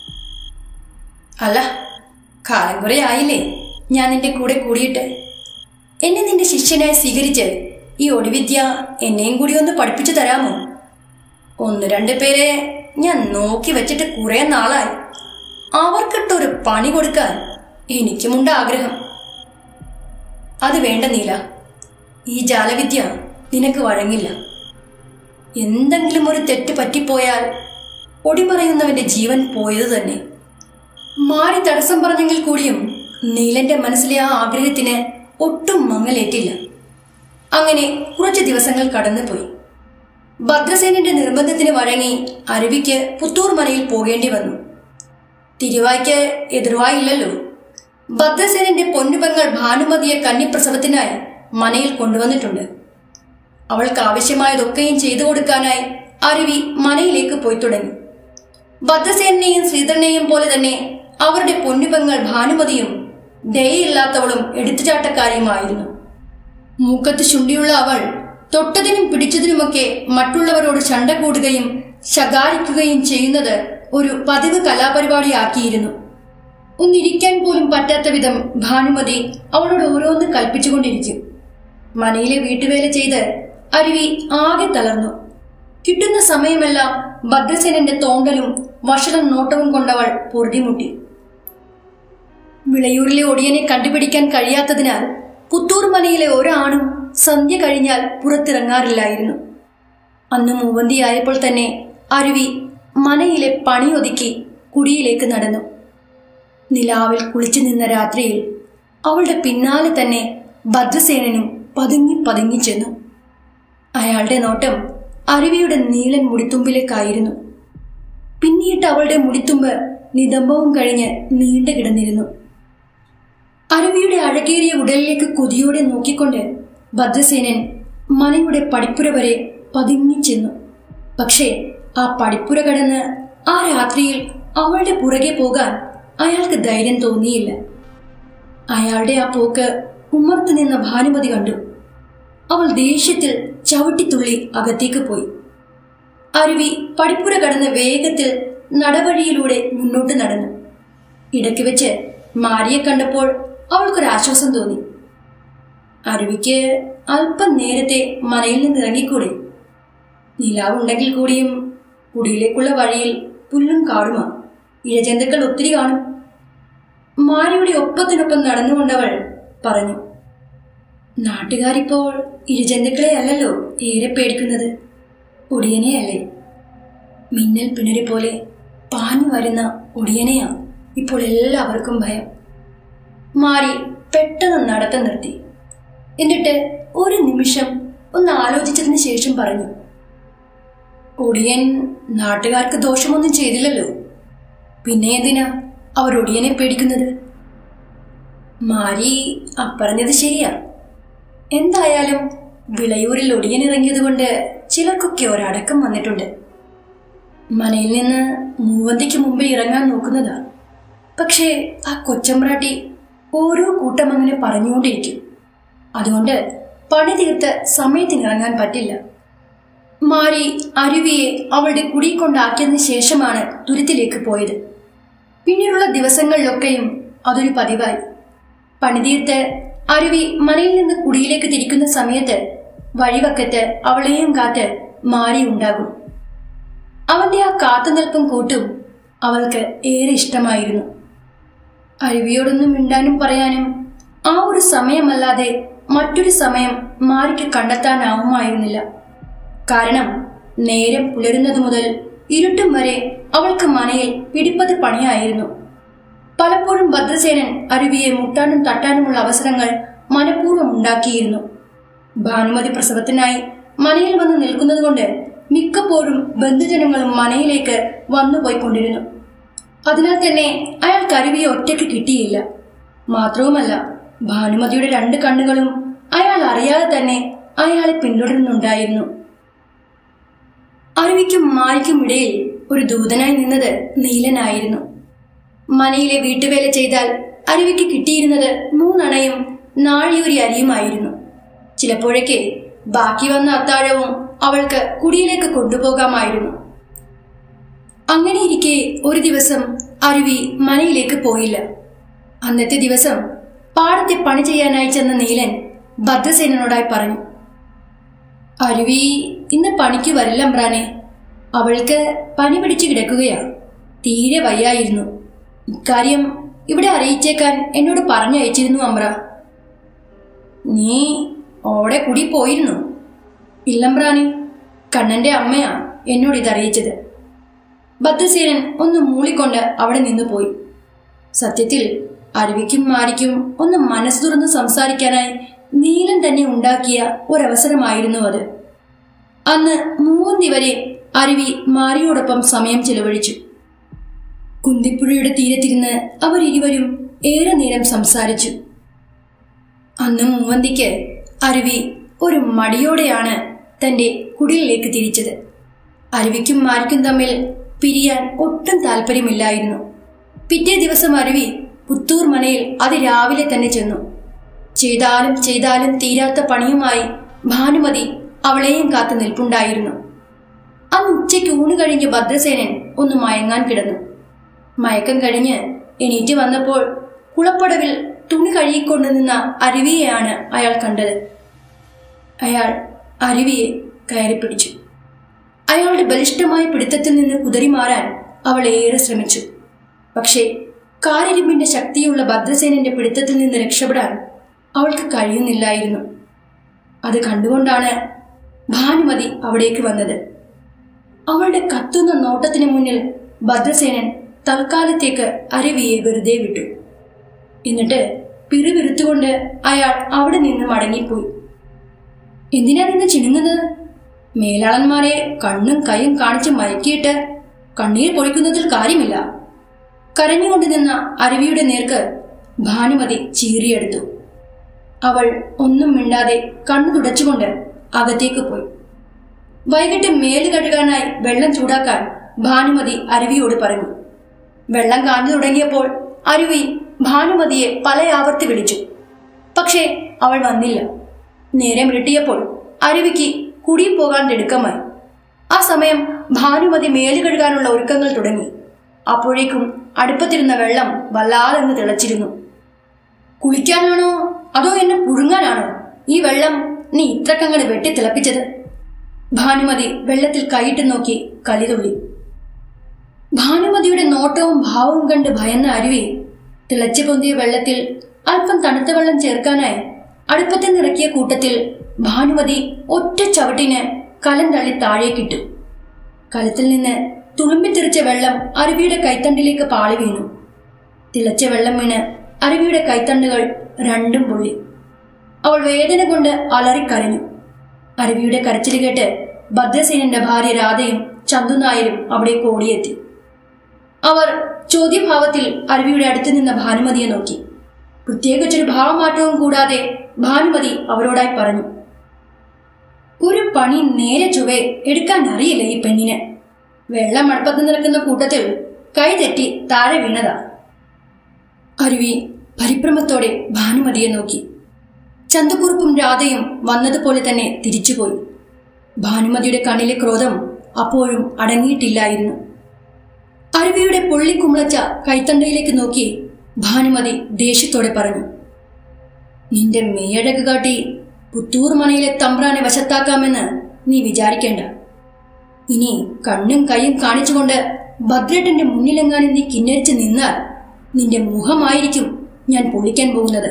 അല്ല കാലം കുറെ ആയില്ലേ ഞാൻ നിന്റെ കൂടെ കൂടിയിട്ട് എന്നെ നിന്റെ ശിഷ്യനായി സ്വീകരിച്ച് ഈ ഒടിവിദ്യ എന്നെയും കൂടി ഒന്ന് പഠിപ്പിച്ചു തരാമോ ഒന്ന് രണ്ട് പേരെ ഞാൻ നോക്കി വെച്ചിട്ട് കുറെ നാളായി അവർക്കിട്ടൊരു പണി കൊടുക്കാൻ എനിക്കുമുണ്ട് ആഗ്രഹം അത് വേണ്ട നീല ഈ ജാലവിദ്യ നിനക്ക് വഴങ്ങില്ല എന്തെങ്കിലും ഒരു തെറ്റ് പറ്റിപ്പോയാൽ ഒടിമറയുന്നവന്റെ ജീവൻ പോയത് തന്നെ മാറി തടസ്സം പറഞ്ഞെങ്കിൽ കൂടിയും നീലന്റെ മനസ്സിലെ ആ ആഗ്രഹത്തിന് ഒട്ടും മങ്ങലേറ്റില്ല അങ്ങനെ കുറച്ച് ദിവസങ്ങൾ കടന്നുപോയി ഭദ്രസേനന്റെ നിർബന്ധത്തിന് വഴങ്ങി അരുവിക്ക് പുത്തൂർ മനയിൽ പോകേണ്ടി വന്നു തിരുവായ്ക്ക് എതിർവായില്ലല്ലോ ഭദ്രസേനന്റെ പൊന്നുപെങ്ങൾ ഭാനുമതിയെ കന്നിപ്രസവത്തിനായി മനയിൽ കൊണ്ടുവന്നിട്ടുണ്ട് അവൾക്ക് ആവശ്യമായതൊക്കെയും ചെയ്തു കൊടുക്കാനായി അരുവി മനയിലേക്ക് പോയി തുടങ്ങി ഭദ്രസേനെയും ശ്രീധരനെയും പോലെ തന്നെ അവരുടെ പൊന്നുപെങ്ങൾ ഭാനുമതിയും ദയയില്ലാത്തവളും എടുത്തുചാട്ടക്കാരിയുമായിരുന്നു മൂക്കത്ത് ശുണ്ടിയുള്ള അവൾ തൊട്ടതിനും പിടിച്ചതിനുമൊക്കെ മറ്റുള്ളവരോട് ശണ്ട കൂടുകയും ശകാരിക്കുകയും ചെയ്യുന്നത് ഒരു പതിവ് കലാപരിപാടിയാക്കിയിരുന്നു ഒന്നിരിക്കാൻ പോലും പറ്റാത്ത വിധം ഭാനുമതി അവളോട് ഓരോന്ന് കൽപ്പിച്ചുകൊണ്ടിരിക്കും മനയിലെ വീട്ടുവേല ചെയ്ത് അരുവി ആകെ തളർന്നു കിട്ടുന്ന സമയമെല്ലാം ഭദ്രസേനന്റെ തോണ്ടലും വഷളം നോട്ടവും കൊണ്ടവൾ പൊറുതിമുട്ടി വിളയൂരിലെ ഒടിയനെ കണ്ടുപിടിക്കാൻ കഴിയാത്തതിനാൽ പുത്തൂർ മനയിലെ ഒരാണും സന്ധ്യ കഴിഞ്ഞാൽ പുറത്തിറങ്ങാറില്ലായിരുന്നു അന്ന് മൂവന്തിയായപ്പോൾ തന്നെ അരുവി മനയിലെ പണിയൊതുക്കി കുടിയിലേക്ക് നടന്നു നിലാവിൽ കുളിച്ചു നിന്ന രാത്രിയിൽ അവളുടെ പിന്നാലെ തന്നെ ഭദ്രസേനനും പതുങ്ങി പതുങ്ങി ചെന്നു അയാളുടെ നോട്ടം അരുവിയുടെ നീളൻ മുടിത്തുമ്പിലേക്കായിരുന്നു പിന്നീട്ട് അവളുടെ മുടിത്തുമ്പ് നിതംബവും കഴിഞ്ഞ് നീണ്ടു കിടന്നിരുന്നു അരുവിയുടെ അഴകേറിയ ഉടലിലേക്ക് കൊതിയോടെ നോക്കിക്കൊണ്ട് ഭദ്രസേനൻ മനയുടെ പടിപ്പുര വരെ പതുങ്ങി ചെന്നു പക്ഷേ ആ പടിപ്പുര കടന്ന് ആ രാത്രിയിൽ അവളുടെ പുറകെ പോകാൻ അയാൾക്ക് ധൈര്യം തോന്നിയില്ല അയാളുടെ ആ പോക്ക് ഉമ്മർത്ത് നിന്ന ഭാനുമതി കണ്ടു അവൾ ദേഷ്യത്തിൽ ചവിട്ടിത്തുള്ളി അകത്തേക്ക് പോയി അരുവി പടിപ്പുര കടന്ന് വേഗത്തിൽ നടവഴിയിലൂടെ മുന്നോട്ട് നടന്നു ഇടയ്ക്ക് വെച്ച് മാരിയെ കണ്ടപ്പോൾ അവൾക്കൊരാശ്വാസം തോന്നി അരുവിക്ക് അല്പം നേരത്തെ മനയിൽ നിന്ന് ഇറങ്ങിക്കൂടെ നിലാവുണ്ടെങ്കിൽ കൂടിയും കുടിയിലേക്കുള്ള വഴിയിൽ പുല്ലും കാടുമാ ഇഴജന്തുക്കൾ ഒത്തിരി കാണും മാരിയുടെ ഒപ്പത്തിനൊപ്പം നടന്നുകൊണ്ടവൾ പറഞ്ഞു നാട്ടുകാരിപ്പോൾ ഇഴജന്തുക്കളെ അല്ലല്ലോ ഏറെ പേടിക്കുന്നത് ഒടിയനെ അല്ലേ മിന്നൽ പിണരി പോലെ പാഞ്ഞു വരുന്ന ഒടിയനെയാ ഇപ്പോൾ എല്ലാവർക്കും ഭയം മാറി പെട്ടെന്ന് നടത്തം നിർത്തി എന്നിട്ട് ഒരു നിമിഷം ഒന്ന് ആലോചിച്ചതിന് ശേഷം പറഞ്ഞു ഒടിയൻ നാട്ടുകാർക്ക് ദോഷമൊന്നും ചെയ്തില്ലല്ലോ പിന്നെ എന്തിനാ അവർ ഒടിയനെ പേടിക്കുന്നത് മാരി അപ്പറഞ്ഞത് ശരിയാ എന്തായാലും വിളയൂരിൽ ഒടിയൻ ഇറങ്ങിയതുകൊണ്ട് ചിലർക്കൊക്കെ ഒരടക്കം വന്നിട്ടുണ്ട് മനയിൽ നിന്ന് മൂവന്തിക്ക് മുമ്പേ ഇറങ്ങാൻ നോക്കുന്നതാ പക്ഷേ ആ കൊച്ചമ്പ്രാട്ടി ഓരോ കൂട്ടം അങ്ങനെ പറഞ്ഞുകൊണ്ടിരിക്കും അതുകൊണ്ട് പണി തീർത്ത് സമയത്തിന് ഇറങ്ങാൻ പറ്റില്ല മാരി അരുവിയെ അവളുടെ കുടി കൊണ്ടാക്കിയതിന് ശേഷമാണ് തുരുത്തിലേക്ക് പോയത് പിന്നീടുള്ള ദിവസങ്ങളിലൊക്കെയും അതൊരു പതിവായി പണിതീർത്ത് അരുവി മനയിൽ നിന്ന് കുടിയിലേക്ക് തിരിക്കുന്ന സമയത്ത് വഴിവക്കത്ത് അവളെയും കാത്ത് മാരി ഉണ്ടാകും അവന്റെ ആ കാത്തുനിൽപ്പും കൂട്ടും അവൾക്ക് ഏറെ ഇഷ്ടമായിരുന്നു അരുവിയോടൊന്നും മിണ്ടാനും പറയാനും ആ ഒരു സമയമല്ലാതെ മറ്റൊരു സമയം മാരിക്ക് കണ്ടെത്താനാവുമായിരുന്നില്ല കാരണം നേരം പുലരുന്നത് മുതൽ ഇരുട്ടും വരെ അവൾക്ക് മനയിൽ പിടിപ്പത് പണിയായിരുന്നു പലപ്പോഴും ഭദ്രസേനൻ അരുവിയെ മുട്ടാനും തട്ടാനുമുള്ള അവസരങ്ങൾ മനഃപൂർവ്വം ഉണ്ടാക്കിയിരുന്നു ഭാനുമതി പ്രസവത്തിനായി മനയിൽ വന്ന് നിൽക്കുന്നതുകൊണ്ട് മിക്കപ്പോഴും ബന്ധുജനങ്ങളും മനയിലേക്ക് വന്നുപോയിക്കൊണ്ടിരുന്നു അതിനാൽ തന്നെ അയാൾക്ക് അരുവിയെ ഒറ്റയ്ക്ക് കിട്ടിയില്ല മാത്രവുമല്ല ഭാനുമതിയുടെ രണ്ട് കണ്ണുകളും അയാൾ അറിയാതെ തന്നെ അയാളെ പിന്തുടരുന്നുണ്ടായിരുന്നു അരുവിക്കും മാരിക്കും ഇടയിൽ ഒരു ദൂതനായി നിന്നത് നീലനായിരുന്നു മനയിലെ വീട്ടുവേല ചെയ്താൽ അരുവിക്ക് കിട്ടിയിരുന്നത് മൂന്നണയും നാഴിയൊരി അരിയുമായിരുന്നു ചിലപ്പോഴൊക്കെ ബാക്കി വന്ന അത്താഴവും അവൾക്ക് കുടിയിലേക്ക് കൊണ്ടുപോകാമായിരുന്നു അങ്ങനെയിരിക്കെ ഒരു ദിവസം അരുവി മനയിലേക്ക് പോയില്ല അന്നത്തെ ദിവസം പാടത്തെ പണി ചെയ്യാനായി ചെന്ന നീലൻ ഭദ്രസേനോടായി പറഞ്ഞു അരുവി ഇന്ന് പണിക്ക് വരില്ല അമ്രാനെ അവൾക്ക് പനി പിടിച്ചു കിടക്കുകയാ തീരെ വയ്യായിരുന്നു ഇക്കാര്യം ഇവിടെ അറിയിച്ചേക്കാൻ എന്നോട് പറഞ്ഞയച്ചിരുന്നു അമ്ര നീ ഓടെ കുടി പോയിരുന്നു ഇല്ലമ്പ്രാണി കണ്ണന്റെ അമ്മയാ എന്നോട് ഇതറിയിച്ചത് ഭദ്രസേനൻ ഒന്ന് മൂളിക്കൊണ്ട് അവിടെ നിന്ന് പോയി സത്യത്തിൽ അരുവിക്കും മാരിക്കും ഒന്ന് മനസ്സ് തുറന്ന് സംസാരിക്കാനായി നീലൻ തന്നെ ഉണ്ടാക്കിയ ഒരവസരമായിരുന്നു അത് അന്ന് മൂവന്തി വരെ അരുവി മാരിയോടൊപ്പം സമയം ചിലവഴിച്ചു കുന്തിപ്പുഴയുടെ തീരത്തിരുന്ന് അവരിരുവരും ഏറെ നേരം സംസാരിച്ചു അന്ന് മൂവന്തിക്ക് അരുവി ഒരു മടിയോടെയാണ് തന്റെ കുടിലിലേക്ക് തിരിച്ചത് അരുവിക്കും മാരിക്കും തമ്മിൽ പിരിയാൻ ഒട്ടും താല്പര്യമില്ലായിരുന്നു പിറ്റേ ദിവസം അരുവി പുത്തൂർ മനയിൽ അതിരാവിലെ തന്നെ ചെന്നു ചെയ്താലും ചെയ്താലും തീരാത്ത പണിയുമായി ഭാനുമതി അവളെയും കാത്തു നിൽപ്പുണ്ടായിരുന്നു അന്ന് ഉച്ചയ്ക്ക് ഊണ് കഴിഞ്ഞ് ഭദ്രസേനൻ ഒന്ന് മയങ്ങാൻ കിടന്നു മയക്കം കഴിഞ്ഞ് എണീറ്റ് വന്നപ്പോൾ കുളപ്പടവിൽ തുണി കഴുകിക്കൊണ്ടു നിന്ന അരുവിയെയാണ് അയാൾ കണ്ടത് അയാൾ അരുവിയെ കയറി പിടിച്ചു അയാളുടെ ബലിഷ്ഠമായ പിടുത്തത്തിൽ നിന്ന് കുതറിമാറാൻ അവൾ ഏറെ ശ്രമിച്ചു പക്ഷേ കാരിരുമ്പിന്റെ ശക്തിയുള്ള ഭദ്രസേനന്റെ പിടുത്തത്തിൽ നിന്ന് രക്ഷപ്പെടാൻ അവൾക്ക് കഴിയുന്നില്ലായിരുന്നു അത് കണ്ടുകൊണ്ടാണ് ഭാനുമതി അവിടേക്ക് വന്നത് അവളുടെ കത്തുന്ന നോട്ടത്തിന് മുന്നിൽ ഭദ്രസേനൻ തൽക്കാലത്തേക്ക് അരവിയെ വെറുതെ വിട്ടു എന്നിട്ട് പിറുപിറുത്തുകൊണ്ട് അയാൾ അവിടെ നിന്ന് മടങ്ങിപ്പോയി എന്തിനാ നിന്ന് ചിണുങ്ങുന്നത് മേലാളന്മാരെ കണ്ണും കൈയും കാണിച്ച് മയക്കിയിട്ട് കണ്ണീർ പൊഴിക്കുന്നതിൽ കാര്യമില്ല കരഞ്ഞുകൊണ്ട് നിന്ന അരുവിയുടെ നേർക്ക് ഭാനുമതി ചീറിയെടുത്തു അവൾ ഒന്നും മിണ്ടാതെ കണ്ണു തുടച്ചുകൊണ്ട് അകത്തേക്ക് പോയി വൈകിട്ട് മേല് കഴുകാനായി വെള്ളം ചൂടാക്കാൻ ഭാനുമതി അരുവിയോട് പറഞ്ഞു വെള്ളം കാഞ്ഞു തുടങ്ങിയപ്പോൾ അരുവി ഭാനുമതിയെ പല ആവർത്തി വിളിച്ചു പക്ഷേ അവൾ വന്നില്ല നേരം ഇരുട്ടിയപ്പോൾ അരുവിക്ക് കുടിയിൽ പോകാൻ തിടുക്കമായി ആ സമയം ഭാനുമതി മേല് കഴുകാനുള്ള ഒരുക്കങ്ങൾ തുടങ്ങി അപ്പോഴേക്കും അടുപ്പത്തിരുന്ന വെള്ളം വല്ലാതെന്ന് തിളച്ചിരുന്നു കുളിക്കാനാണോ അതോ എന്നെ പുഴുങ്ങാനാണോ ഈ വെള്ളം നീ ഇത്രക്കങ്ങട് വെട്ടി തിളപ്പിച്ചത് ഭാനുമതി വെള്ളത്തിൽ കൈയിട്ട് നോക്കി കലിതുള്ളി ഭാനുമതിയുടെ നോട്ടവും ഭാവവും കണ്ട് ഭയന്ന അരുവി തിളച്ചു പൊന്തിയ വെള്ളത്തിൽ അല്പം തണുത്ത വെള്ളം ചേർക്കാനായി അടുപ്പത്തിൽ നിറക്കിയ കൂട്ടത്തിൽ ഭാനുമതി ഒറ്റ ചവിട്ടിന് കലം തള്ളി താഴേക്കിട്ടു കലത്തിൽ നിന്ന് തുളുമ്പിത്തെറിച്ച വെള്ളം അരുവിയുടെ കൈത്തണ്ടിലേക്ക് പാളി വീണു തിളച്ച വെള്ളം വീണ് അരുവിയുടെ കൈത്തണ്ടുകൾ രണ്ടും പൊള്ളി അവൾ വേദന കൊണ്ട് അലറിക്കരഞ്ഞു അരുവിയുടെ കരച്ചിൽ കേട്ട് ഭദ്രസേനന്റെ ഭാര്യ രാധയും ചന്തുനായരും അവിടേക്ക് ഓടിയെത്തി അവർ ചോദ്യഭാവത്തിൽ അരുവിയുടെ അടുത്ത് നിന്ന ഭാനുമതിയെ നോക്കി പ്രത്യേകിച്ചൊരു ഭാവമാറ്റവും കൂടാതെ ഭാനുമതി അവരോടായി പറഞ്ഞു ഒരു പണി നേരെ ചൊവ്വേ എടുക്കാൻ അറിയില്ല ഈ പെണ്ണിന് വെള്ളം അടുപ്പത്ത് നിൽക്കുന്ന കൂട്ടത്തിൽ കൈ തെറ്റി താഴെ വീണതാ അരുവി പരിഭ്രമത്തോടെ ഭാനുമതിയെ നോക്കി ചന്തക്കുറുപ്പും രാധയും വന്നതുപോലെ തന്നെ തിരിച്ചുപോയി ഭാനുമതിയുടെ കണ്ണിലെ ക്രോധം അപ്പോഴും അടങ്ങിയിട്ടില്ലായിരുന്നു അരുവിയുടെ പൊള്ളിക്കുമ്പളച്ച കൈത്തണ്ടയിലേക്ക് നോക്കി ഭാനുമതി ദേഷ്യത്തോടെ പറഞ്ഞു നിന്റെ മേയഴക് കാട്ടി പുത്തൂർ മനയിലെ തമ്പ്രാനെ വശത്താക്കാമെന്ന് നീ വിചാരിക്കേണ്ട ഇനി കണ്ണും കൈയും കാണിച്ചുകൊണ്ട് ഭദ്രേട്ടന്റെ മുന്നിലെങ്ങാനും നീ കിന്നരിച്ച് നിന്നാൽ നിന്റെ മുഖമായിരിക്കും ഞാൻ പൊളിക്കാൻ പോകുന്നത്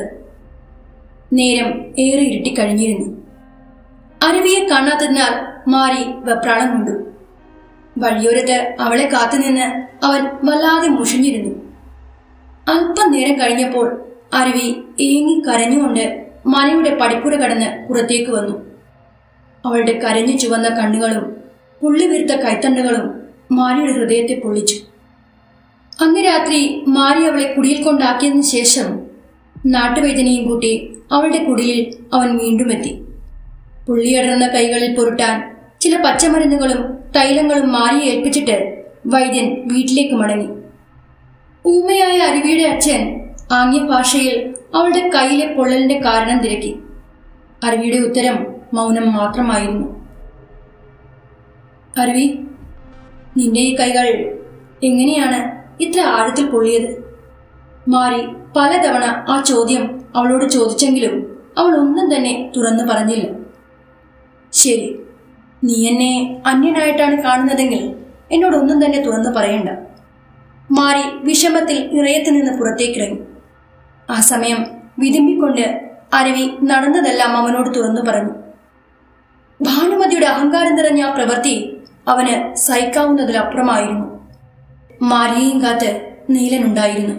നേരം ഏറെ ഇരുട്ടിക്കഴിഞ്ഞിരുന്നു അരുവിയെ കാണാത്തതിനാൽ മാറി വെപ്രാളം കൊണ്ടു വഴിയോരത്ത് അവളെ കാത്തുനിന്ന് അവൻ വല്ലാതെ മുഷിഞ്ഞിരുന്നു അല്പം നേരം കഴിഞ്ഞപ്പോൾ അരുവി ഏങ്ങി കരഞ്ഞുകൊണ്ട് മനയുടെ പടിപ്പുര കടന്ന് പുറത്തേക്ക് വന്നു അവളുടെ കരഞ്ഞു ചുവന്ന കണ്ണുകളും പുള്ളിവീർത്ത കൈത്തണ്ടുകളും മാരിയുടെ ഹൃദയത്തെ പൊള്ളിച്ചു അന്ന് രാത്രി മാരി അവളെ കുടിയിൽ കൊണ്ടാക്കിയതിനു ശേഷം നാട്ടുവൈദ്യനെയും കൂട്ടി അവളുടെ കുടിലിൽ അവൻ വീണ്ടും എത്തി പുള്ളിയടർന്ന കൈകളിൽ പൊരുട്ടാൻ ചില പച്ചമരുന്നുകളും തൈലങ്ങളും മാറിയെ ഏൽപ്പിച്ചിട്ട് വൈദ്യൻ വീട്ടിലേക്ക് മടങ്ങി ഊമയായ അരുവിയുടെ അച്ഛൻ ആംഗ്യ ഭാഷയിൽ അവളുടെ കയ്യിലെ പൊള്ളലിന്റെ കാരണം തിരക്കി അരുവിയുടെ ഉത്തരം മൗനം മാത്രമായിരുന്നു അരുവി നിന്റെ ഈ കൈകൾ എങ്ങനെയാണ് ഇത്ര ആഴത്തിൽ പൊള്ളിയത് മാറി പലതവണ ആ ചോദ്യം അവളോട് ചോദിച്ചെങ്കിലും അവൾ ഒന്നും തന്നെ തുറന്നു പറഞ്ഞില്ല ശരി നീ എന്നെ അന്യനായിട്ടാണ് കാണുന്നതെങ്കിൽ എന്നോടൊന്നും തന്നെ തുറന്നു പറയണ്ട മാറി വിഷമത്തിൽ ഇറയത്ത് നിന്ന് പുറത്തേക്കിറങ്ങി ആ സമയം വിതുമ്പിക്കൊണ്ട് അരവി നടന്നതെല്ലാം അവനോട് തുറന്നു പറഞ്ഞു ഭാനുമതിയുടെ അഹങ്കാരം നിറഞ്ഞ ആ പ്രവൃത്തി അവന് സഹിക്കാവുന്നതിലപ്പുറമായിരുന്നു മാരിയെയും കാത്ത് നീലനുണ്ടായിരുന്നു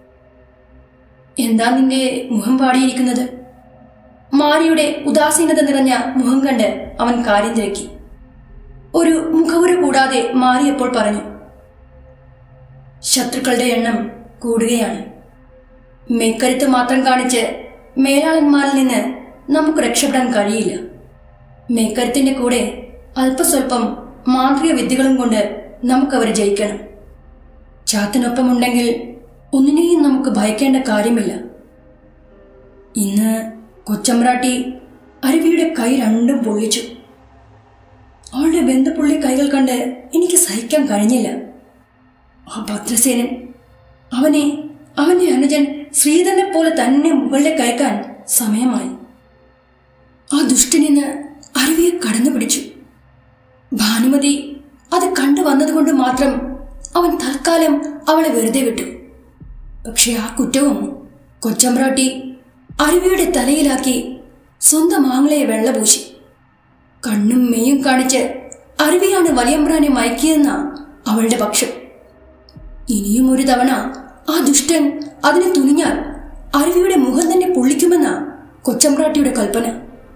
എന്താ നിന്റെ മുഖം പാടിയിരിക്കുന്നത് മാരിയുടെ ഉദാസീനത നിറഞ്ഞ മുഖം കണ്ട് അവൻ കാര്യം തിരക്കി ഒരു മുഖവുര കൂടാതെ മാറിയപ്പോൾ പറഞ്ഞു ശത്രുക്കളുടെ എണ്ണം കൂടുകയാണ് മേക്കരുത്ത് മാത്രം കാണിച്ച് മേലാളന്മാരിൽ നിന്ന് നമുക്ക് രക്ഷപ്പെടാൻ കഴിയില്ല മേക്കരുത്തിന്റെ കൂടെ അല്പസ്വല്പം മാന്ത്രിക വിദ്യകളും കൊണ്ട് നമുക്കവരെ ജയിക്കണം ചാത്തിനൊപ്പമുണ്ടെങ്കിൽ ഒന്നിനെയും നമുക്ക് ഭയക്കേണ്ട കാര്യമില്ല ഇന്ന് കൊച്ചമ്പ്രാട്ടി അരുവിയുടെ കൈ രണ്ടും പൊള്ളിച്ചു അവളുടെ ബന്ധുപുള്ളി കൈകൾ കണ്ട് എനിക്ക് സഹിക്കാൻ കഴിഞ്ഞില്ല ആ ഭദ്രസേനൻ അവനെ അവന്റെ അനുജൻ ശ്രീധരനെ പോലെ തന്നെ മുകളിലെ കയക്കാൻ സമയമായി ആ ദുഷ്ടനിന്ന് അരുവിയെ കടന്നു പിടിച്ചു ഭാനുമതി അത് കണ്ടു വന്നതുകൊണ്ട് മാത്രം അവൻ തൽക്കാലം അവളെ വെറുതെ വിട്ടു പക്ഷെ ആ കുറ്റവും കൊച്ചമ്പ്രാട്ടി അരുവിയുടെ തലയിലാക്കി സ്വന്തം ആങ്ങളയെ വെള്ളപൂശി കണ്ണും മെയ്യും കാണിച്ച് അരുവിയാണ് വലിയമ്പ്രാനെ മയക്കിയെന്ന അവളുടെ പക്ഷം ഇനിയും ഒരു തവണ ആ ദുഷ്ടൻ അതിന് തുനിഞ്ഞാൽ അരുവിയുടെ മുഖം തന്നെ പൊള്ളിക്കുമെന്ന കൊച്ചമ്പ്രാട്ടിയുടെ കൽപ്പന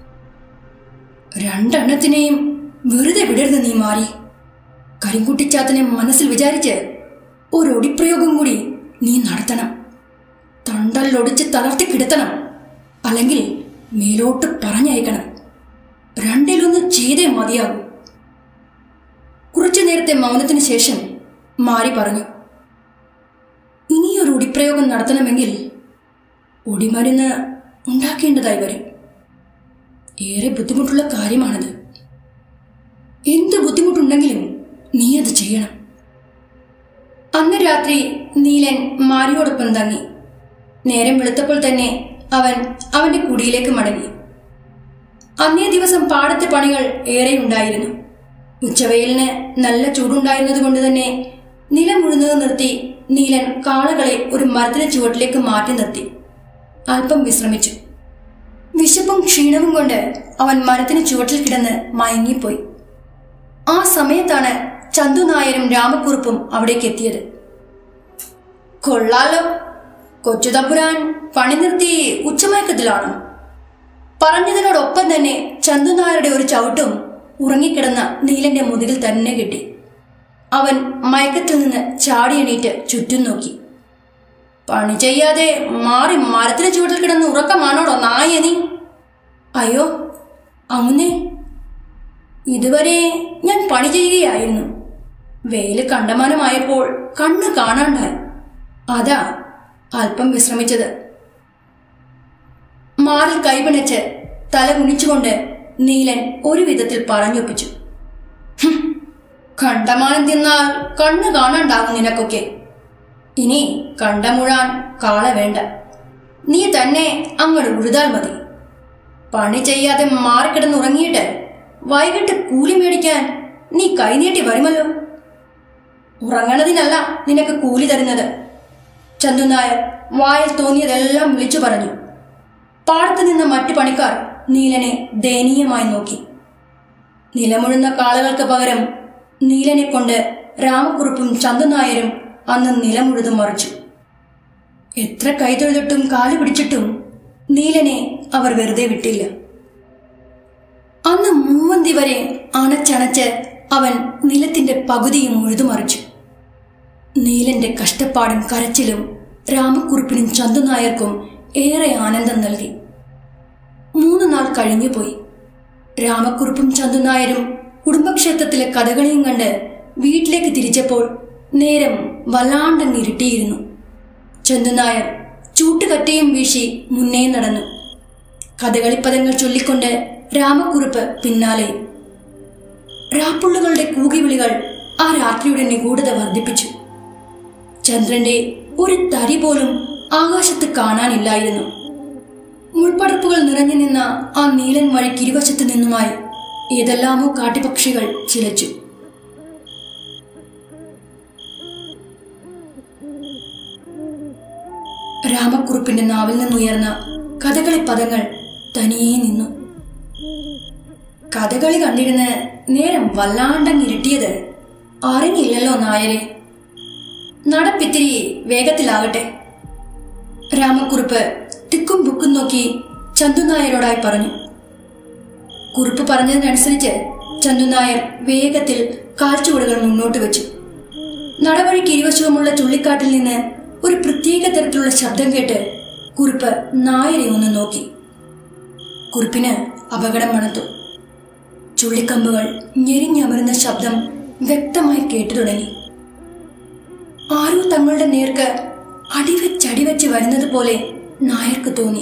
രണ്ടെണ്ണത്തിനെയും വെറുതെ വിടരുത് നീ മാറി കരിങ്കുട്ടിച്ചാത്തനെ മനസ്സിൽ വിചാരിച്ച് ഒരു ഒടിപ്രയോഗം കൂടി നീ നടത്തണം തണ്ടല്ലൊടിച്ച് തളർത്തി കിടത്തണം അല്ലെങ്കിൽ മേലോട്ട് പറഞ്ഞയക്കണം രണ്ടിലൊന്ന് ചെയ്തേ മതിയാകും കുറച്ചു നേരത്തെ മൗനത്തിന് ശേഷം മാറി പറഞ്ഞു ഇനിയൊരു ഒടിപ്രയോഗം നടത്തണമെങ്കിൽ ഒടിമരുന്ന് ഉണ്ടാക്കേണ്ടതായി വരും ഏറെ ബുദ്ധിമുട്ടുള്ള കാര്യമാണത് എന്ത് ബുദ്ധിമുട്ടുണ്ടെങ്കിലും നീ അത് ചെയ്യണം അന്ന് രാത്രി നീലൻ മാരിയോടൊപ്പം തങ്ങി നേരം വെളുത്തപ്പോൾ തന്നെ അവൻ അവന്റെ കുടിയിലേക്ക് മടങ്ങി അന്നേ ദിവസം പാടത്തെ പണികൾ ഏറെയുണ്ടായിരുന്നു ഉച്ചവെയിലിന് നല്ല ചൂടുണ്ടായിരുന്നത് കൊണ്ട് തന്നെ നിലം മുഴുന്നത് നിർത്തി നീലൻ കാളകളെ ഒരു മരത്തിന് ചുവട്ടിലേക്ക് മാറ്റി നിർത്തി അല്പം വിശ്രമിച്ചു വിശപ്പും ക്ഷീണവും കൊണ്ട് അവൻ മരത്തിന് ചുവട്ടിൽ കിടന്ന് മയങ്ങിപ്പോയി ആ സമയത്താണ് ചന്തു നായരും രാമക്കുറുപ്പും അവിടേക്ക് എത്തിയത് കൊള്ളാലോ കൊച്ചു തമ്പുരാൻ പണി നിർത്തി ഉച്ചമയക്കത്തിലാണോ പറഞ്ഞതിനോടൊപ്പം തന്നെ ചന്തു നായരുടെ ഒരു ചവിട്ടും ഉറങ്ങിക്കിടന്ന നീലന്റെ മുതുകിൽ തന്നെ കിട്ടി അവൻ മയക്കത്തിൽ നിന്ന് ചാടി എണീറ്റ് ചുറ്റും നോക്കി പണി ചെയ്യാതെ മാറി മരത്തിന് ചുവട്ടിൽ കിടന്ന് ഉറക്കമാണോടോ നായ നീ അയ്യോ അമുന്നേ ഇതുവരെ ഞാൻ പണി ചെയ്യുകയായിരുന്നു വെയിൽ കണ്ടമാനമായപ്പോൾ കണ്ണ് കാണാണ്ടായി അതാ അല്പം വിശ്രമിച്ചത് മാറിൽ കൈപിണച്ച് തല കുനിച്ചുകൊണ്ട് നീലൻ ഒരു വിധത്തിൽ പറഞ്ഞൊപ്പിച്ചു "ഹും, കണ്ടമാനം തിന്നാൽ കണ്ണ് കാണാണ്ടാകും നിനക്കൊക്കെ ഇനി കണ്ടമുഴാൻ കാള വേണ്ട നീ തന്നെ അങ്ങോട്ട് ഉഴുതാൽ മതി പണി ചെയ്യാതെ മാറിക്കിടന്ന് ഉറങ്ങിയിട്ട് വൈകിട്ട് കൂലി മേടിക്കാൻ നീ കൈനീട്ടി വരുമല്ലോ ഉറങ്ങണതിനല്ല നിനക്ക് കൂലി തരുന്നത് ചന്തു നായർ വായിൽ തോന്നിയതെല്ലാം വിളിച്ചു പറഞ്ഞു പാടത്ത് നിന്ന മറ്റു പണിക്കാർ നീലനെ ദയനീയമായി നോക്കി നിലമുഴുന്ന കാളകൾക്ക് പകരം നീലനെ കൊണ്ട് രാമക്കുറുപ്പും ചന്തുനായരും അന്ന് നിലമുഴുതു മറിച്ചു എത്ര കൈതൊഴുതിട്ടും കാല് പിടിച്ചിട്ടും നീലനെ അവർ വെറുതെ വിട്ടില്ല അന്ന് മൂവന്തി വരെ അണച്ചണച്ച് അവൻ നിലത്തിന്റെ പകുതിയും ഉഴുതുമറിച്ചു നീലന്റെ കഷ്ടപ്പാടും കരച്ചിലും രാമക്കുറുപ്പിനും ചന്തുനായർക്കും ഏറെ ആനന്ദം നൽകി മൂന്ന് നാൾ കഴിഞ്ഞുപോയി രാമക്കുറുപ്പും ചന്തുനായരും കുടുംബക്ഷേത്രത്തിലെ കഥകളിയും കണ്ട് വീട്ടിലേക്ക് തിരിച്ചപ്പോൾ നേരം വല്ലാണ്ടങ്ങ് ഇരുട്ടിയിരുന്നു ചന്തുനായർ ചൂട്ടുകറ്റയും വീശി മുന്നേ നടന്നു കഥകളിപ്പദങ്ങൾ ചൊല്ലിക്കൊണ്ട് രാമക്കുറുപ്പ് പിന്നാലെ രാപ്പുള്ളുകളുടെ കൂകിവിളികൾ ആ രാത്രിയുടെ നിഗൂഢത വർദ്ധിപ്പിച്ചു ചന്ദ്രന്റെ ഒരു തരി പോലും ആകാശത്ത് കാണാനില്ലായിരുന്നു മുൾപ്പടർപ്പുകൾ നിറഞ്ഞു നിന്ന ആ നീലൻ വഴിക്കിരുവശത്തു നിന്നുമായി ഏതെല്ലാമോ കാട്ടുപക്ഷികൾ ചിലച്ചു രാമക്കുറുപ്പിന്റെ നാവിൽ നിന്നുയർന്ന കഥകളി പദങ്ങൾ തനിയെ നിന്നു കഥകളി കണ്ടിരുന്ന് നേരം വല്ലാണ്ടങ്ങിരുട്ടിയത് അറിഞ്ഞില്ലല്ലോ നായരെ നടപ്പിത്തിരി വേഗത്തിലാകട്ടെ രാമക്കുറുപ്പ് തിക്കും ബുക്കും നോക്കി ചന്തുനായരോടായി പറഞ്ഞു കുറുപ്പ് പറഞ്ഞതിനനുസരിച്ച് ചന്തുനായർ വേഗത്തിൽ കാൽച്ചുവടുകൾ മുന്നോട്ട് വെച്ചു നടവഴിക്ക് ഇരുവശവുമുള്ള ചുള്ളിക്കാട്ടിൽ നിന്ന് ഒരു പ്രത്യേക തരത്തിലുള്ള ശബ്ദം കേട്ട് കുറുപ്പ് നായരെ ഒന്ന് നോക്കി കുറുപ്പിന് അപകടം മണത്തു ചുള്ളിക്കമ്പുകൾ ഞെരിഞ്ഞമരുന്ന ശബ്ദം വ്യക്തമായി കേട്ടു തുടങ്ങി ആരോ തങ്ങളുടെ നേർക്ക് അടിവെച്ചടിവെച്ച് വരുന്നത് പോലെ നായർക്ക് തോന്നി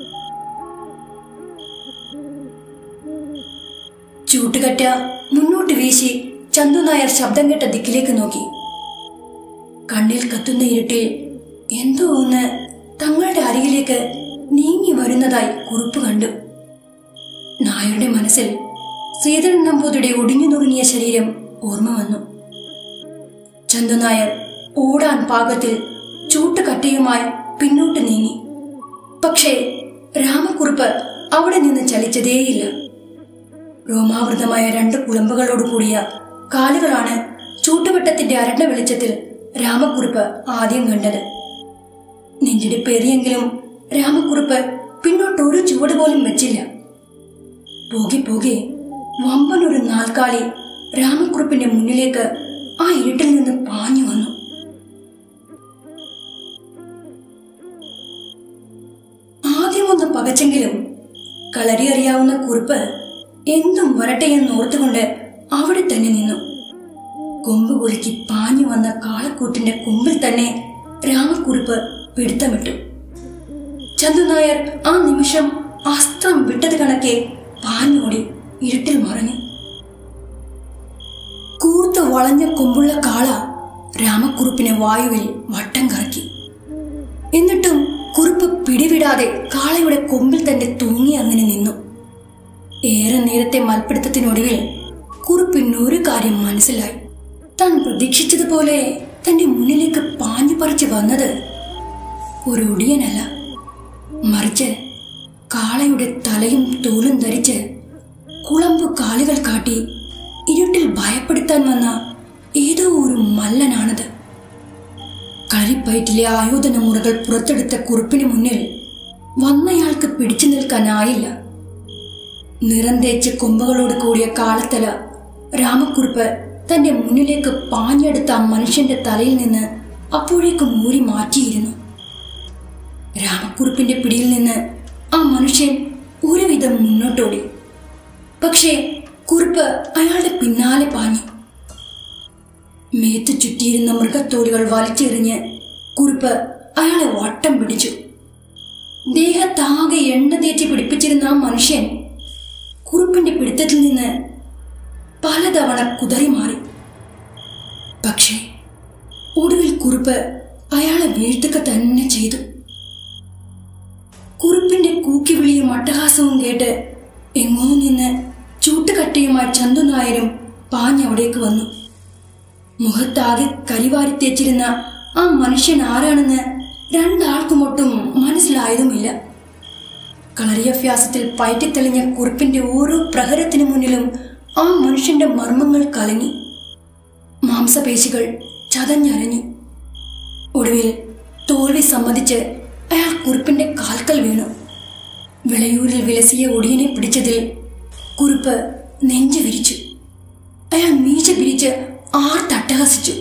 ചൂട്ടുകറ്റ മുന്നോട്ട് വീശി ചന്തു നായർ ശബ്ദം കേട്ട ദിക്കിലേക്ക് നോക്കി കണ്ണിൽ കത്തുന്ന ഇരുട്ടിൽ എന്തോ ഒന്ന് തങ്ങളുടെ അരികിലേക്ക് നീങ്ങി വരുന്നതായി കുറിപ്പ് കണ്ടു നായരുടെ മനസ്സിൽ ശ്രീധരൻ നമ്പൂതിരിയുടെ ഒടിഞ്ഞു നുറുങ്ങിയ ശരീരം ഓർമ്മ വന്നു ചന്തുനായർ ഓടാൻ പാകത്തിൽ ചൂട്ടുകട്ടയുമായി പിന്നോട്ട് നീങ്ങി പക്ഷേ രാമക്കുറുപ്പ് അവിടെ നിന്ന് ചലിച്ചതേയില്ല രോമാവൃതമായ രണ്ട് കുളമ്പുകളോട് കൂടിയ കാലുകളാണ് ചൂട്ടുവട്ടത്തിന്റെ അരണ്ട വെളിച്ചത്തിൽ രാമക്കുറുപ്പ് ആദ്യം കണ്ടത് നെഞ്ചിടിപ്പേറിയെങ്കിലും രാമക്കുറുപ്പ് പിന്നോട്ടൊരു ചുവട് പോലും വെച്ചില്ല പോകെ പോകെ വമ്പനൊരു നാൽക്കാലി രാമക്കുറുപ്പിന്റെ മുന്നിലേക്ക് ആ ഇരുട്ടിൽ നിന്ന് പാഞ്ഞു വന്നു ആദ്യമൊന്ന് പകച്ചെങ്കിലും കളരി അറിയാവുന്ന കുറുപ്പ് എന്തും വരട്ടെ എന്നോർത്തുകൊണ്ട് അവിടെ തന്നെ നിന്നു കൊമ്പ് കുലുക്കി പാഞ്ഞു വന്ന കാളക്കൂട്ടിന്റെ കൊമ്പിൽ തന്നെ രാമക്കുറുപ്പ് പിടുത്തമിട്ടു ചന്തുനായർ ആ നിമിഷം അസ്ത്രം വിട്ടത് കണക്കെ പാഞ്ഞോടി ഇരുട്ടിൽ മറഞ്ഞു കൂർത്ത വളഞ്ഞ കൊമ്പുള്ള കാള രാമക്കുറുപ്പിനെ വായുവിൽ വട്ടം കറക്കി എന്നിട്ടും കുറുപ്പ് പിടിവിടാതെ കാളയുടെ കൊമ്പിൽ തന്നെ തൂങ്ങി അങ്ങനെ നിന്നു ഏറെ നേരത്തെ മൽപ്പിടുത്തത്തിനൊടുവിൽ കുറുപ്പിന് ഒരു കാര്യം മനസ്സിലായി താൻ പ്രതീക്ഷിച്ചതുപോലെ തന്റെ മുന്നിലേക്ക് പാഞ്ഞു പറിച്ചു വന്നത് ഒരു ഒടിയനല്ല മറിച്ച് കാളയുടെ തലയും തോലും ധരിച്ച് കുളമ്പ് കാലുകൾ കാട്ടി ഇരുട്ടിൽ ഭയപ്പെടുത്താൻ വന്ന ഏതോ ഒരു മല്ലനാണത് കളിപ്പയറ്റിലെ ആയോധന മുറകൾ പുറത്തെടുത്ത കുറുപ്പിന് മുന്നിൽ വന്നയാൾക്ക് പിടിച്ചു നിൽക്കാനായില്ല നിറം തേച്ച് കൊമ്പുകളോട് കൂടിയ കാളത്തല രാമക്കുറുപ്പ് തന്റെ മുന്നിലേക്ക് പാഞ്ഞെടുത്ത ആ മനുഷ്യന്റെ തലയിൽ നിന്ന് അപ്പോഴേക്കും ഊരി മാറ്റിയിരുന്നു രാമക്കുറുപ്പിന്റെ പിടിയിൽ നിന്ന് ആ മനുഷ്യൻ ഒരുവിധം മുന്നോട്ടോടി പക്ഷേ കുറുപ്പ് അയാളുടെ പിന്നാലെ പാഞ്ഞു മേത്ത് ചുറ്റിയിരുന്ന മൃഗത്തോലുകൾ വലിച്ചെറിഞ്ഞ് കുറുപ്പ് അയാളെ വട്ടം പിടിച്ചു ദേഹത്താകെ എണ്ണ തേച്ച് പിടിപ്പിച്ചിരുന്ന ആ മനുഷ്യൻ കുറുപ്പിന്റെ പിടുത്തത്തിൽ നിന്ന് പലതവണ കുതറി മാറി പക്ഷേ ഒടുവിൽ കുറുപ്പ് അയാളെ വീഴ്ത്തുക തന്നെ ചെയ്തു കുറുപ്പിന്റെ കൂക്കിവിളിയും അട്ടഹാസവും കേട്ട് എങ്ങോ നിന്ന് ചൂട്ടുകട്ടയുമായി ചന്തുനായരും പാഞ്ഞവിടേക്ക് വന്നു മുഖത്താകെ കരിവാരി തേച്ചിരുന്ന ആ മനുഷ്യൻ ആരാണെന്ന് രണ്ടാൾക്കുമൊട്ടും മനസ്സിലായതുമില്ല കളരിയഭ്യാസത്തിൽ പയറ്റിത്തെളിഞ്ഞ കുറിപ്പിന്റെ ഓരോ പ്രഹരത്തിനു മുന്നിലും ആ മനുഷ്യന്റെ മർമ്മങ്ങൾ കലങ്ങി മാംസപേശികൾ ചതഞ്ഞരഞ്ഞു ഒടുവിൽ തോൽവി സമ്മതിച്ച് അയാൾ കുറിപ്പിന്റെ കാൽക്കൽ വീണു വിളയൂരിൽ വിലസിയ ഒടിയനെ പിടിച്ചതിൽ കുറിപ്പ് നെഞ്ചു വിരിച്ചു അയാൾ മീശ പിരിച്ച് ആർത്തട്ടഹസിച്ചു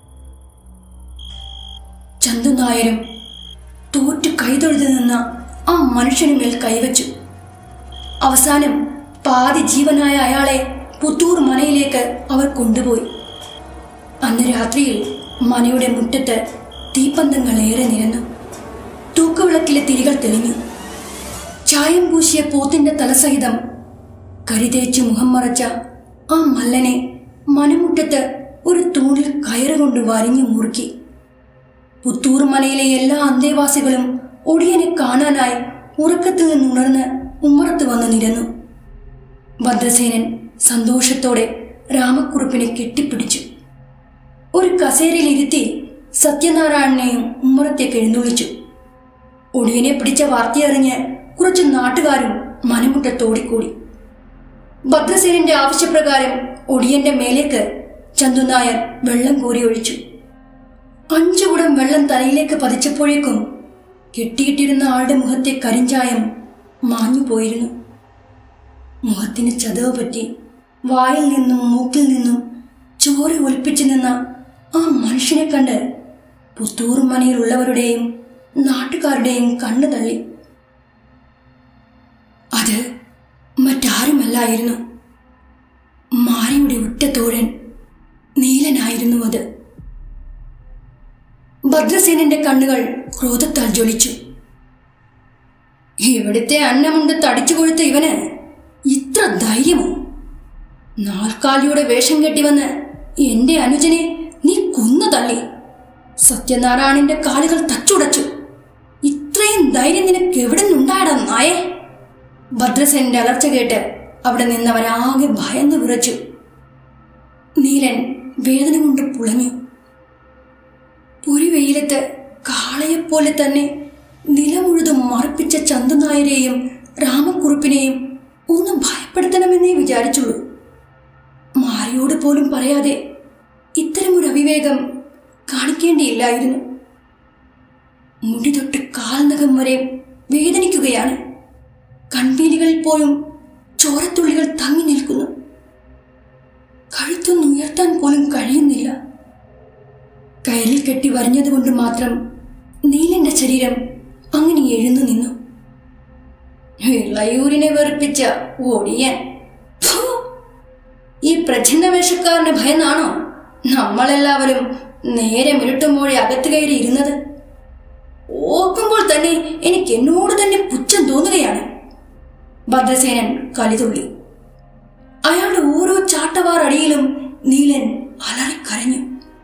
ചന്തു നായരും തോറ്റു കൈതൊഴുതു നിന്ന ആ മനുഷ്യന് മേൽ കൈവച്ചു അവസാനം പാതി ജീവനായ അയാളെ പുത്തൂർ മനയിലേക്ക് അവർ കൊണ്ടുപോയി അന്ന് രാത്രിയിൽ മനയുടെ മുറ്റത്ത് തീപ്പന്തങ്ങൾ ഏറെ നിരന്നു തൂക്കുവിളക്കിലെ തിരികൾ തെളിഞ്ഞു ചായം പൂശിയ പോത്തിന്റെ തലസഹിതം കരിതേച്ച് മുഖം മറച്ച ആ മല്ലനെ മനമുറ്റത്ത് ഒരു തൂണിൽ കയറുകൊണ്ട് വരിഞ്ഞു മുറുക്കി പുത്തൂർ മനയിലെ എല്ലാ അന്തേവാസികളും ഒടിയനെ കാണാനായി ഉറക്കത്തിൽ നിന്നുണർന്ന് ഉമ്മറത്ത് വന്ന് നിരന്നു ഭദ്രസേനൻ സന്തോഷത്തോടെ രാമക്കുറുപ്പിനെ കെട്ടിപ്പിടിച്ചു ഒരു കസേരയിൽ ഇരുത്തി സത്യനാരായണനെയും ഉമ്മറത്തേക്ക് എഴുന്നള്ളിച്ചു ഒടിയനെ പിടിച്ച വാർത്തയറിഞ്ഞ് കുറച്ച് നാട്ടുകാരും മനമുട്ടത്തോടിക്കൂടി ഭദ്രസേനന്റെ ആവശ്യപ്രകാരം ഒടിയന്റെ മേലേക്ക് ചന്തുനായർ വെള്ളം കോരി ഒഴിച്ചു അഞ്ചു കുടം വെള്ളം തലയിലേക്ക് പതിച്ചപ്പോഴേക്കും കെട്ടിയിട്ടിരുന്ന ആളുടെ മുഖത്തെ കരിഞ്ചായം മാഞ്ഞു പോയിരുന്നു മുഖത്തിന് ചതവ് പറ്റി വായിൽ നിന്നും മൂക്കിൽ നിന്നും ചോര ഒലിപ്പിച്ചു നിന്ന ആ മനുഷ്യനെ കണ്ട് പുത്തൂർ മനയിലുള്ളവരുടെയും നാട്ടുകാരുടെയും കണ്ണു തള്ളി അത് മറ്റാരുമല്ലായിരുന്നു മാരിയുടെ ഉറ്റത്തോഴൻ നീലനായിരുന്നു അത് ഭദ്രസേനന്റെ കണ്ണുകൾ ക്രോധത്താൽ ജ്വലിച്ചു ഇവിടുത്തെ അന്നമുണ്ട് തടിച്ചു കൊഴുത്ത ഇവന് ഇത്ര ധൈര്യമോ നാൽക്കാലിയുടെ വേഷം കെട്ടി വന്ന് എന്റെ അനുജനെ നീ കൊന്നു തള്ളി സത്യനാരായണന്റെ കാലുകൾ തച്ചുടച്ചു ഇത്രയും ധൈര്യം നിനക്ക് എവിടെ നിന്നുണ്ടായടാ നായേ ഭദ്രസേനന്റെ അലർച്ച കേട്ട് അവിടെ നിന്നവരാകെ ഭയന്നു വിറച്ചു നീലൻ വേദന കൊണ്ട് പുളഞ്ഞു ഒരു വെയിലത്ത് കാളയെപ്പോലെ തന്നെ നിലമുഴുതും മറപ്പിച്ച ചന്തുനായരെയും രാമക്കുറുപ്പിനെയും ഒന്ന് ഭയപ്പെടുത്തണമെന്നേ വിചാരിച്ചുള്ളൂ മാരിയോട് പോലും പറയാതെ ഇത്തരമൊരു അവിവേകം കാണിക്കേണ്ടിയില്ലായിരുന്നു മുടി തൊട്ട് കാൽനഖം വരെ വേദനിക്കുകയാണ് കൺപീലികളിൽ പോലും ചോരത്തുള്ളികൾ തങ്ങി നിൽക്കുന്നു കഴുത്തൊന്ന് ഉയർത്താൻ പോലും കഴിയുന്നില്ല കയറിൽ കെട്ടി വരഞ്ഞതുകൊണ്ട് മാത്രം നീലന്റെ ശരീരം അങ്ങനെ എഴുന്നു നിന്നു ഇളയൂരിനെ വെറുപ്പിച്ച ഓടിയൻ ഫു! ഈ പ്രച്ഛന്ന വേഷക്കാരന് ഭയന്നാണോ നമ്മളെല്ലാവരും നേരെ മിരുട്ടുമ്പോഴേ അകത്ത് കയറി ഇരുന്നത് ഓർക്കുമ്പോൾ തന്നെ എനിക്ക് എന്നോട് തന്നെ പുച്ഛം തോന്നുകയാണ് ഭദ്രസേനൻ കലിതുള്ളി അയാളുടെ ഓരോ ചാട്ടവാർ അടിയിലും നീലൻ അലറിക്കരഞ്ഞു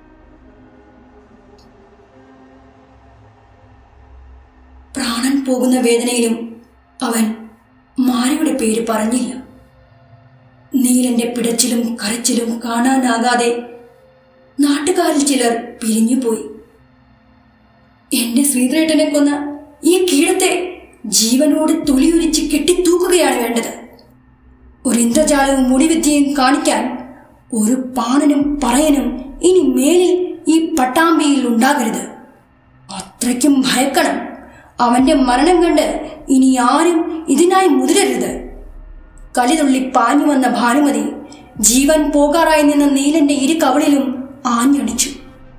പ്രാണൻ പോകുന്ന വേദനയിലും അവൻ മാരിയുടെ പേര് പറഞ്ഞില്ല നീലന്റെ പിടച്ചിലും കരച്ചിലും കാണാനാകാതെ നാട്ടുകാരിൽ ചിലർ പിരിഞ്ഞുപോയി എന്റെ ശ്രീധരേട്ടനെ കൊന്ന ഈ കീഴത്തെ ജീവനോട് തൊലിയൊലിച്ച് കെട്ടിത്തൂക്കുകയാണ് വേണ്ടത് ഒരു ഇന്ദ്രജാലവും മുടിവിദ്യയും കാണിക്കാൻ ഒരു പാണനും പറയനും ഇനി മേലിൽ ഈ പട്ടാമ്പിയിൽ ഉണ്ടാകരുത് അത്രയ്ക്കും ഭയക്കണം അവന്റെ മരണം കണ്ട് ഇനി ആരും ഇതിനായി മുതിരരുത് കലിതുള്ളി പാഞ്ഞു വന്ന ഭാനുമതി ജീവൻ പോകാറായി നിന്ന നീലന്റെ ഇരു കവളിലും ആഞ്ഞടിച്ചു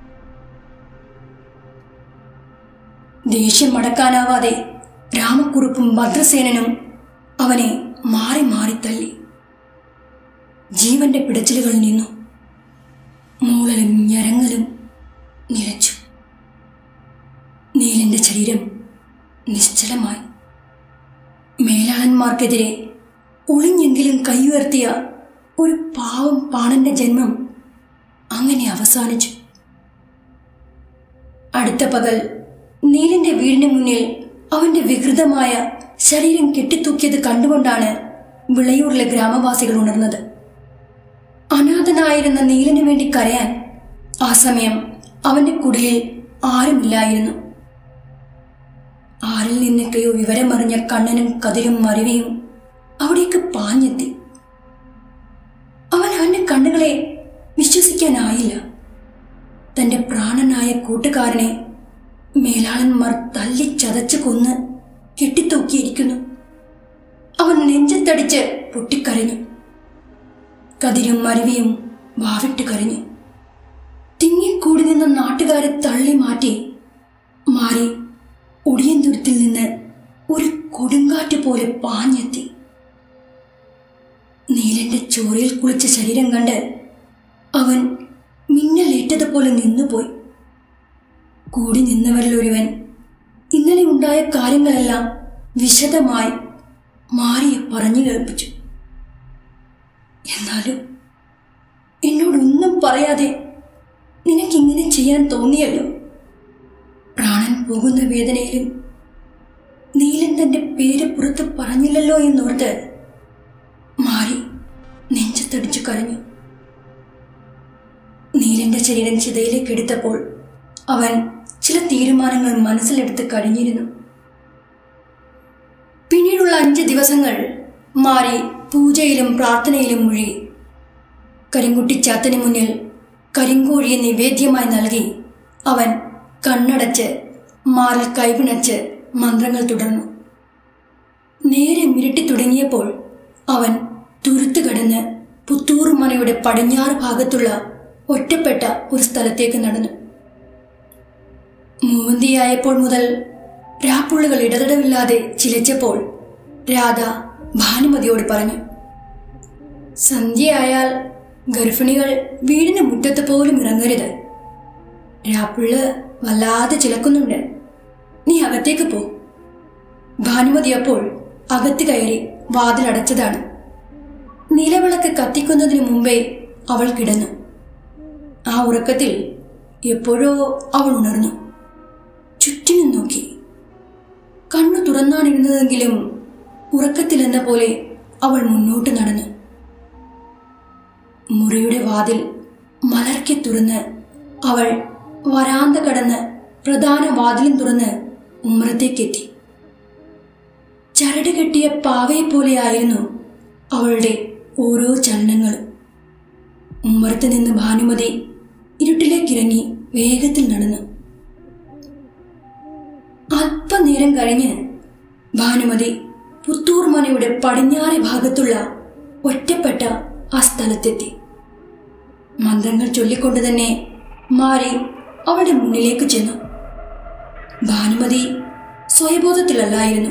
ദേഷ്യം മടക്കാനാവാതെ രാമക്കുറുപ്പും ഭദ്രസേനനും അവനെ മാറി മാറി തള്ളി ജീവന്റെ പിടച്ചിലുകൾ നിന്നു മൂളലും ഞരങ്ങലും നിലച്ചു നീലന്റെ ശരീരം നിശ്ചലമായി മേലാളന്മാർക്കെതിരെ ഒളിഞ്ഞെങ്കിലും കൈയുയർത്തിയ ഒരു പാവം പാണന്റെ ജന്മം അങ്ങനെ അവസാനിച്ചു അടുത്ത പകൽ നീലിന്റെ വീടിന് മുന്നിൽ അവന്റെ വികൃതമായ ശരീരം കെട്ടിത്തൂക്കിയത് കണ്ടുകൊണ്ടാണ് വിളയൂരിലെ ഗ്രാമവാസികൾ ഉണർന്നത് അനാഥനായിരുന്ന നീലിനു വേണ്ടി കരയാൻ ആ സമയം അവന്റെ കുടിലിൽ ആരുമില്ലായിരുന്നു ആരിൽ നിന്നൊക്കെയോ വിവരമറിഞ്ഞ കണ്ണനും കതിരും മരുവിയും അവിടേക്ക് പാഞ്ഞെത്തി അവൻ അവന്റെ കണ്ണുകളെ വിശ്വസിക്കാനായില്ല തന്റെ പ്രാണനായ കൂട്ടുകാരനെ മേലാളന്മാർ തല്ലിച്ചതച്ച് കൊന്ന് കെട്ടിത്തൂക്കിയിരിക്കുന്നു അവൻ നെഞ്ചത്തടിച്ച് പൊട്ടിക്കരഞ്ഞു കതിരും മരുവിയും വാവിട്ട് കരഞ്ഞു തിങ്ങിക്കൂടി നിന്ന നാട്ടുകാരെ തള്ളി മാറ്റി മാറി ഒടിയന്തുരത്തിൽ നിന്ന് ഒരു കൊടുങ്കാറ്റ് പോലെ പാഞ്ഞെത്തി നീലന്റെ ചോരയിൽ കുളിച്ച ശരീരം കണ്ട് അവൻ മിന്നലേറ്റതുപോലെ നിന്നുപോയി കൂടി നിന്നവരിലൊരുവൻ ഇന്നലെ ഉണ്ടായ കാര്യങ്ങളെല്ലാം വിശദമായി മാറിയെ പറഞ്ഞു കേൾപ്പിച്ചു എന്നാലും എന്നോടൊന്നും പറയാതെ നിനക്കിങ്ങനെ ചെയ്യാൻ തോന്നിയല്ലോ പ്രാണൻ പോകുന്ന വേദനയിലും നീലൻ തന്റെ പേര് പുറത്ത് പറഞ്ഞില്ലല്ലോ എന്നോർത്ത് മാറി നെഞ്ചത്തടിച്ചു കരഞ്ഞു നീലന്റെ ശരീരം ചിതയിലേക്ക് എടുത്തപ്പോൾ അവൻ ചില തീരുമാനങ്ങൾ മനസ്സിലെടുത്ത് കഴിഞ്ഞിരുന്നു പിന്നീടുള്ള അഞ്ച് ദിവസങ്ങൾ മാറി പൂജയിലും പ്രാർത്ഥനയിലും മുഴുകി കരിങ്കുട്ടിച്ചാത്തന് മുന്നിൽ കരിങ്കോഴിയെ നിവേദ്യമായി നൽകി അവൻ കണ്ണടച്ച് മാറിൽ കൈപിണച്ച് മന്ത്രങ്ങൾ തുടർന്നു നേരെ മിരട്ടി തുടങ്ങിയപ്പോൾ അവൻ തുരുത്തു കടന്ന് പുത്തൂർ മനയുടെ പടിഞ്ഞാറ് ഭാഗത്തുള്ള ഒറ്റപ്പെട്ട ഒരു സ്ഥലത്തേക്ക് നടന്നു മൂവന്തിയായപ്പോൾ മുതൽ രാപ്പുള്ളികൾ ഇടതടവില്ലാതെ ചിലച്ചപ്പോൾ രാധ ഭാനുമതിയോട് പറഞ്ഞു സന്ധ്യയായാൽ ഗർഭിണികൾ വീടിന് മുറ്റത്ത് പോലും ഇറങ്ങരുത് രാപ്പുള്ള് വല്ലാതെ ചിലക്കുന്നുണ്ട് നീ അകത്തേക്ക് പോ ഭാനുമതി അപ്പോൾ അകത്ത് കയറി വാതിലടച്ചതാണ് നിലവിളക്ക് കത്തിക്കുന്നതിന് മുമ്പേ അവൾ കിടന്നു ആ ഉറക്കത്തിൽ എപ്പോഴോ അവൾ ഉണർന്നു ചുറ്റിനും നോക്കി കണ്ണു തുറന്നാണിരുന്നതെങ്കിലും ഉറക്കത്തിലെന്ന പോലെ അവൾ മുന്നോട്ട് നടന്നു മുറിയുടെ വാതിൽ മലർക്കെ തുറന്ന് അവൾ വരാന്ത കടന്ന് പ്രധാന വാതിലും തുറന്ന് ഉമ്മറത്തേക്കെത്തി ചരട് കെട്ടിയ പാവയെ പോലെയായിരുന്നു അവളുടെ ഓരോ ചലനങ്ങളും ഉമ്മറത്ത് നിന്ന് ഭാനുമതി ഇരുട്ടിലേക്കിറങ്ങി വേഗത്തിൽ നടന്നു അല്പനേരം കഴിഞ്ഞ് ഭാനുമതി പുത്തൂർ മനയുടെ പടിഞ്ഞാറെ ഭാഗത്തുള്ള ഒറ്റപ്പെട്ട ആ സ്ഥലത്തെത്തി മന്ത്രങ്ങൾ ചൊല്ലിക്കൊണ്ട് തന്നെ മാരി അവളുടെ മുന്നിലേക്ക് ചെന്നു ഭാനുമതി സ്വയബോധത്തിലല്ലായിരുന്നു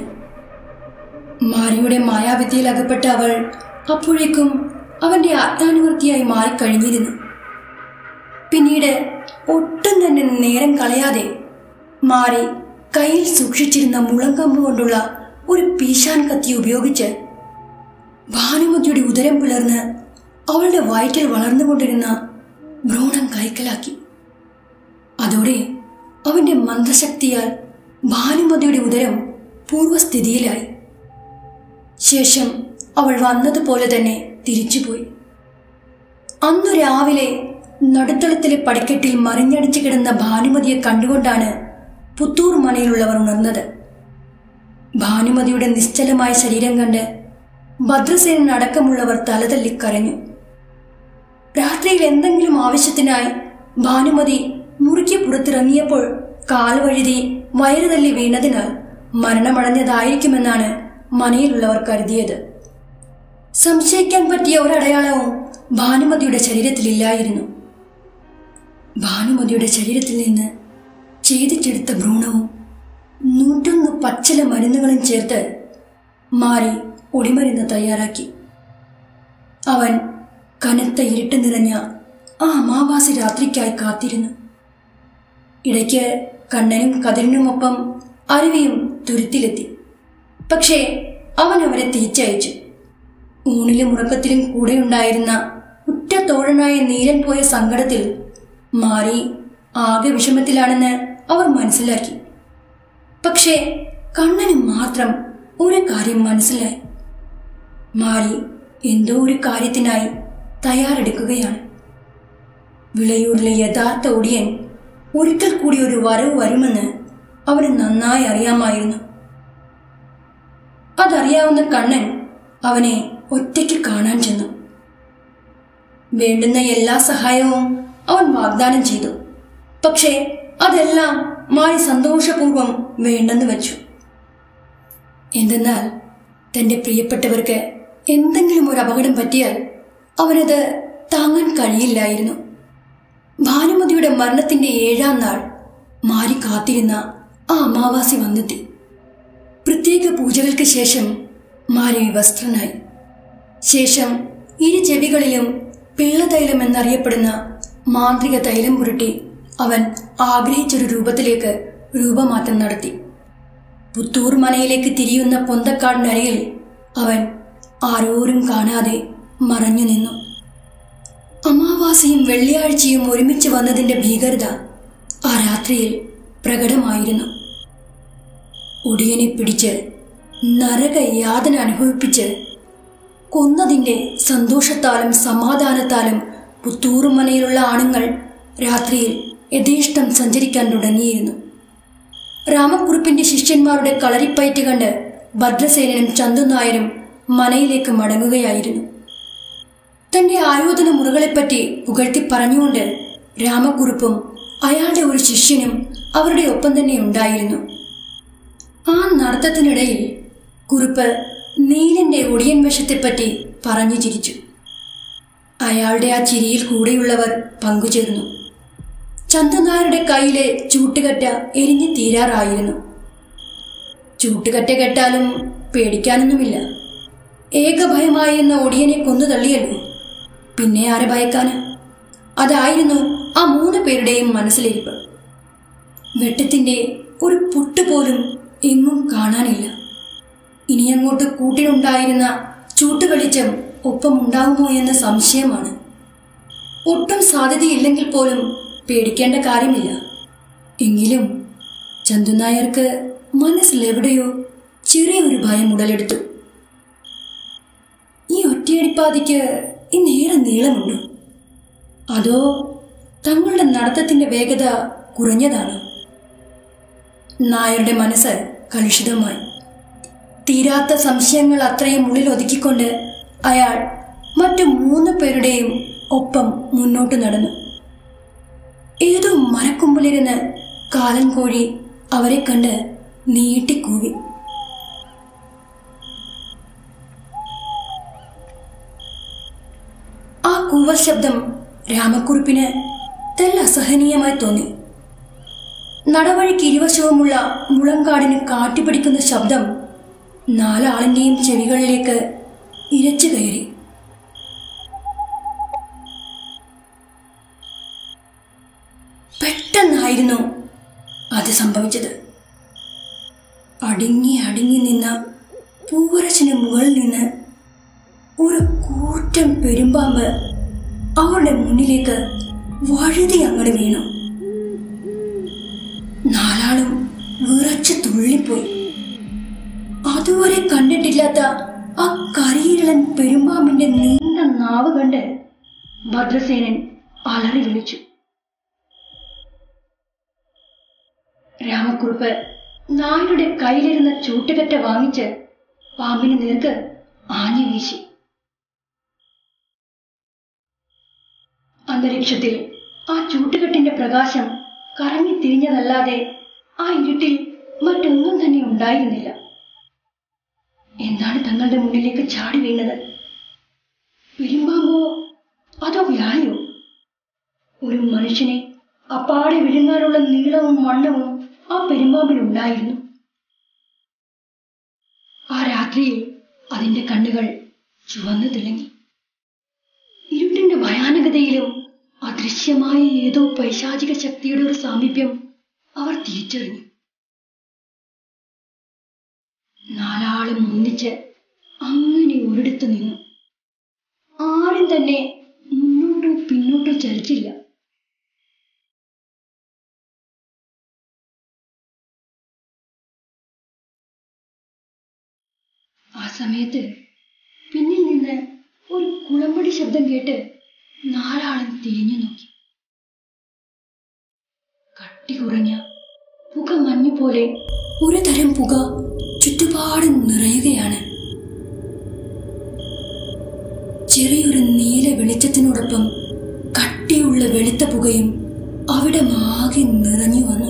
മാരിയുടെ മായാവിദ്യയിൽ അകപ്പെട്ട അവൾ അപ്പോഴേക്കും അവന്റെ ആജ്ഞാനുവർത്തിയായി മാറിക്കഴിഞ്ഞിരുന്നു പിന്നീട് ഒട്ടും തന്നെ നേരം കളയാതെ മാറി കയ്യിൽ സൂക്ഷിച്ചിരുന്ന മുളങ്കമ്പ് കൊണ്ടുള്ള ഒരു പീശാൻ കത്തി ഉപയോഗിച്ച് ഭാനുമതിയുടെ ഉദരം പിളർന്ന് അവളുടെ വയറ്റിൽ വളർന്നുകൊണ്ടിരുന്ന ഭ്രൂണം കൈക്കലാക്കി അതോടെ അവന്റെ മന്ദശക്തിയാൽ ഭാനുമതിയുടെ ഉദരം പൂർവ്വസ്ഥിതിയിലായി ശേഷം അവൾ വന്നതുപോലെ തന്നെ തിരിച്ചുപോയി അന്നു രാവിലെ നടുത്തളത്തിലെ പടിക്കെട്ടിൽ മറിഞ്ഞടിച്ചു കിടന്ന ഭാനുമതിയെ കണ്ടുകൊണ്ടാണ് പുത്തൂർ മനയിലുള്ളവർ ഉണർന്നത് ഭാനുമതിയുടെ നിശ്ചലമായ ശരീരം കണ്ട് ഭദ്രസേനൻ അടക്കമുള്ളവർ തലതല്ലി കരഞ്ഞു രാത്രിയിൽ എന്തെങ്കിലും ആവശ്യത്തിനായി ഭാനുമതി മുറിക്ക് പുറത്തിറങ്ങിയപ്പോൾ കാൽ വഴുതി വയറ് തല്ലി വീണതിനാൽ മരണമടഞ്ഞതായിരിക്കുമെന്നാണ് മനയിലുള്ളവർ കരുതിയത് സംശയിക്കാൻ പറ്റിയ ഒരടയാളവും ഭാനുമതിയുടെ ശരീരത്തിലില്ലായിരുന്നു ഭാനുമതിയുടെ ശരീരത്തിൽ നിന്ന് ഛേദിച്ചെടുത്ത ഭ്രൂണവും നൂറ്റൊന്ന് പച്ചില മരുന്നുകളും ചേർത്ത് മാറി ഒടിമരുന്ന് തയ്യാറാക്കി അവൻ കനത്ത ഇരുട്ട് നിറഞ്ഞ ആ അമാവാസി രാത്രിക്കായി കാത്തിരുന്നു ഇടയ്ക്ക് കണ്ണനും കതിരിനുമൊപ്പം അരുവിയും തുരുത്തിലെത്തി പക്ഷേ അവൻ അവരെ തിരിച്ചയച്ചു ഊണിലും ഉറക്കത്തിലും കൂടെയുണ്ടായിരുന്ന ഉറ്റ തോഴനായ നീലൻ പോയ സങ്കടത്തിൽ മാറി ആകെ വിഷമത്തിലാണെന്ന് അവർ മനസ്സിലാക്കി പക്ഷേ കണ്ണന് മാത്രം ഒരു കാര്യം മനസ്സിലായി മാറി എന്തോ ഒരു കാര്യത്തിനായി തയ്യാറെടുക്കുകയാണ് വിളയൂരിലെ യഥാർത്ഥ ഒടിയൻ ഒരിക്കൽ കൂടി ഒരു വരവ് വരുമെന്ന് അവന് നന്നായി അറിയാമായിരുന്നു അതറിയാവുന്ന കണ്ണൻ അവനെ ഒറ്റയ്ക്ക് കാണാൻ ചെന്നു വേണ്ടുന്ന എല്ലാ സഹായവും അവൻ വാഗ്ദാനം ചെയ്തു പക്ഷേ അതെല്ലാം മാറി സന്തോഷപൂർവ്വം വേണ്ടെന്ന് വെച്ചു എന്തെന്നാൽ തന്റെ പ്രിയപ്പെട്ടവർക്ക് എന്തെങ്കിലും ഒരു അപകടം പറ്റിയാൽ അവനത് താങ്ങാൻ കഴിയില്ലായിരുന്നു ഭാനുമതിയുടെ മരണത്തിന്റെ ഏഴാം നാൾ മാറി കാത്തിരുന്ന ആ അമാവാസി വന്നെത്തി പ്രത്യേക പൂജകൾക്ക് ശേഷം മാരി വിവസ്ത്രനായി ശേഷം ഇരു ചെവികളിലും പിള്ളതൈലം എന്നറിയപ്പെടുന്ന മാന്ത്രിക തൈലം പുരട്ടി അവൻ ആഗ്രഹിച്ചൊരു രൂപത്തിലേക്ക് രൂപമാറ്റം നടത്തി പുത്തൂർ മനയിലേക്ക് തിരിയുന്ന പൊന്തക്കാടിനരയിൽ അവൻ ആരോരും കാണാതെ മറഞ്ഞു നിന്നു അമാവാസിയും വെള്ളിയാഴ്ചയും ഒരുമിച്ച് വന്നതിന്റെ ഭീകരത ആ രാത്രിയിൽ പ്രകടമായിരുന്നു ഒടിയനെ പിടിച്ച് നരക യാതന അനുഭവിപ്പിച്ച് കൊന്നതിന്റെ സന്തോഷത്താലും സമാധാനത്താലും പുത്തൂറുമനയിലുള്ള ആണുങ്ങൾ രാത്രിയിൽ യഥേഷ്ടം സഞ്ചരിക്കാൻ തുടങ്ങിയിരുന്നു രാമക്കുറുപ്പിന്റെ ശിഷ്യന്മാരുടെ കളരിപ്പയറ്റ് കണ്ട് ഭദ്രസേനനും ചന്തുനായരും മനയിലേക്ക് മടങ്ങുകയായിരുന്നു തന്റെ ആയോധന മുറകളെപ്പറ്റി പുകഴ്ത്തി പറഞ്ഞുകൊണ്ട് രാമക്കുറുപ്പും അയാളുടെ ഒരു ശിഷ്യനും അവരുടെ ഒപ്പം തന്നെ ഉണ്ടായിരുന്നു ആ നടത്തത്തിനിടയിൽ കുറുപ്പ് നീലന്റെ ഒടിയൻ വശത്തെപ്പറ്റി പറഞ്ഞു ചിരിച്ചു അയാളുടെ ആ ചിരിയിൽ കൂടെയുള്ളവർ പങ്കുചേർന്നു ചന്ദനായരുടെ കയ്യിലെ ചൂട്ടുകറ്റ എരിഞ്ഞു തീരാറായിരുന്നു ചൂട്ടുകറ്റ കെട്ടാലും പേടിക്കാനൊന്നുമില്ല ഏകഭയമായിരുന്ന ഒടിയനെ കൊന്നു തള്ളിയല്ലോ പിന്നെ ആരെ ഭയക്കാന് അതായിരുന്നു ആ മൂന്ന് പേരുടെയും മനസ്സിലിരിപ്പ് വെട്ടത്തിന്റെ ഒരു പൊട്ടുപോലും എങ്ങും കാണാനില്ല ഇനിയങ്ങോട്ട് കൂട്ടിനുണ്ടായിരുന്ന ചൂട്ടുവെളിച്ചം ഒപ്പമുണ്ടാകുമോ എന്ന സംശയമാണ് ഒട്ടും സാധ്യതയില്ലെങ്കിൽ പോലും പേടിക്കേണ്ട കാര്യമില്ല എങ്കിലും ചന്തുനായർക്ക് മനസ്സിലെവിടെയോ ചെറിയൊരു ഭയം ഉടലെടുത്തു ഈ ഒറ്റയടിപ്പാതിക്ക് ഇന്നേറെ നീളമുണ്ട് അതോ തങ്ങളുടെ നടത്തത്തിന്റെ വേഗത കുറഞ്ഞതാണോ നായരുടെ മനസ്സ് കലുഷിതമായി തീരാത്ത സംശയങ്ങൾ അത്രയും ഉള്ളിൽ ഒതുക്കിക്കൊണ്ട് അയാൾ മറ്റു മൂന്ന് പേരുടെയും ഒപ്പം മുന്നോട്ട് നടന്നു ഏതോ മരക്കൊമ്പിലിരുന്ന് കാലൻ കോഴി അവരെ കണ്ട് നീട്ടിക്കൂവി ആ കൂവൽ ശബ്ദം രാമക്കുറിപ്പിന് തെല്ല അസഹനീയമായി തോന്നി നടവഴിക്ക് ഇരുവശവുമുള്ള മുളങ്കാടിന് കാറ്റുപിടിക്കുന്ന ശബ്ദം നാലാളിൻ്റെയും ചെവികളിലേക്ക് ഇരച്ചു കയറി പെട്ടെന്നായിരുന്നു അത് സംഭവിച്ചത് അടുങ്ങി അടുങ്ങി നിന്ന പൂവരശിന് മുകളിൽ നിന്ന് ഒരു കൂറ്റൻ പെരുമ്പാമ്പ് അവളുടെ മുന്നിലേക്ക് വഴുതി അങ്ങോട്ട് വീണു നാലാളും വിറച്ച് തുള്ളിപ്പോയി അതുവരെ കണ്ടിട്ടില്ലാത്ത ആ കരിയിരളൻ പെരുമ്പാമ്പിന്റെ നീണ്ട നാവ് കണ്ട് ഭദ്രസേനൻ അലറി വിളിച്ചു രാമക്കുറുപ്പ് നായരുടെ കയ്യിലിരുന്ന ചൂട്ടുകറ്റ വാങ്ങിച്ച് പാമ്പിന് നേർക്ക് ആഞ്ഞു വീശി അന്തരീക്ഷത്തിൽ ആ ചൂട്ടുകെട്ടിന്റെ പ്രകാശം കറങ്ങി തിരിഞ്ഞതല്ലാതെ ആ ഇരുട്ടിൽ മറ്റൊന്നും തന്നെ ഉണ്ടായിരുന്നില്ല എന്താണ് തങ്ങളുടെ മുന്നിലേക്ക് ചാടി വീണത് പെരുമ്പാമ്പോ അതോ വ്യാളിയോ ഒരു മനുഷ്യനെ അപ്പാടെ വിഴുങ്ങാനുള്ള നീളവും വണ്ണവും ആ പെരുമ്പാമ്പിനുണ്ടായിരുന്നു ആ രാത്രിയിൽ അതിന്റെ കണ്ണുകൾ ചുവന്നു തിളങ്ങി ഇരുട്ടിന്റെ ഭയാനകതയിലും അദൃശ്യമായ ഏതോ പൈശാചിക ശക്തിയുടെ ഒരു സാമീപ്യം അവർ തിരിച്ചറിഞ്ഞു നാലാളും ഒന്നിച്ച് അങ്ങനെ ഒരിടത്ത് നിന്നു ആരും തന്നെ മുന്നോട്ടോ പിന്നോട്ടോ ചലിച്ചില്ല ആ സമയത്ത് പിന്നിൽ നിന്ന് ഒരു കുളമ്പടി ശബ്ദം കേട്ട് നാലാളും തിരിഞ്ഞു നോക്കി കട്ടി കുറഞ്ഞ പുക മഞ്ഞു പോലെ ഒരു തരം പുക ചുറ്റുപാടും നിറയുകയാണ് ചെറിയൊരു നീല വെളിച്ചത്തിനോടൊപ്പം കട്ടിയുള്ള വെളുത്ത പുകയും അവിടെ മാകെ നിറഞ്ഞു വന്നു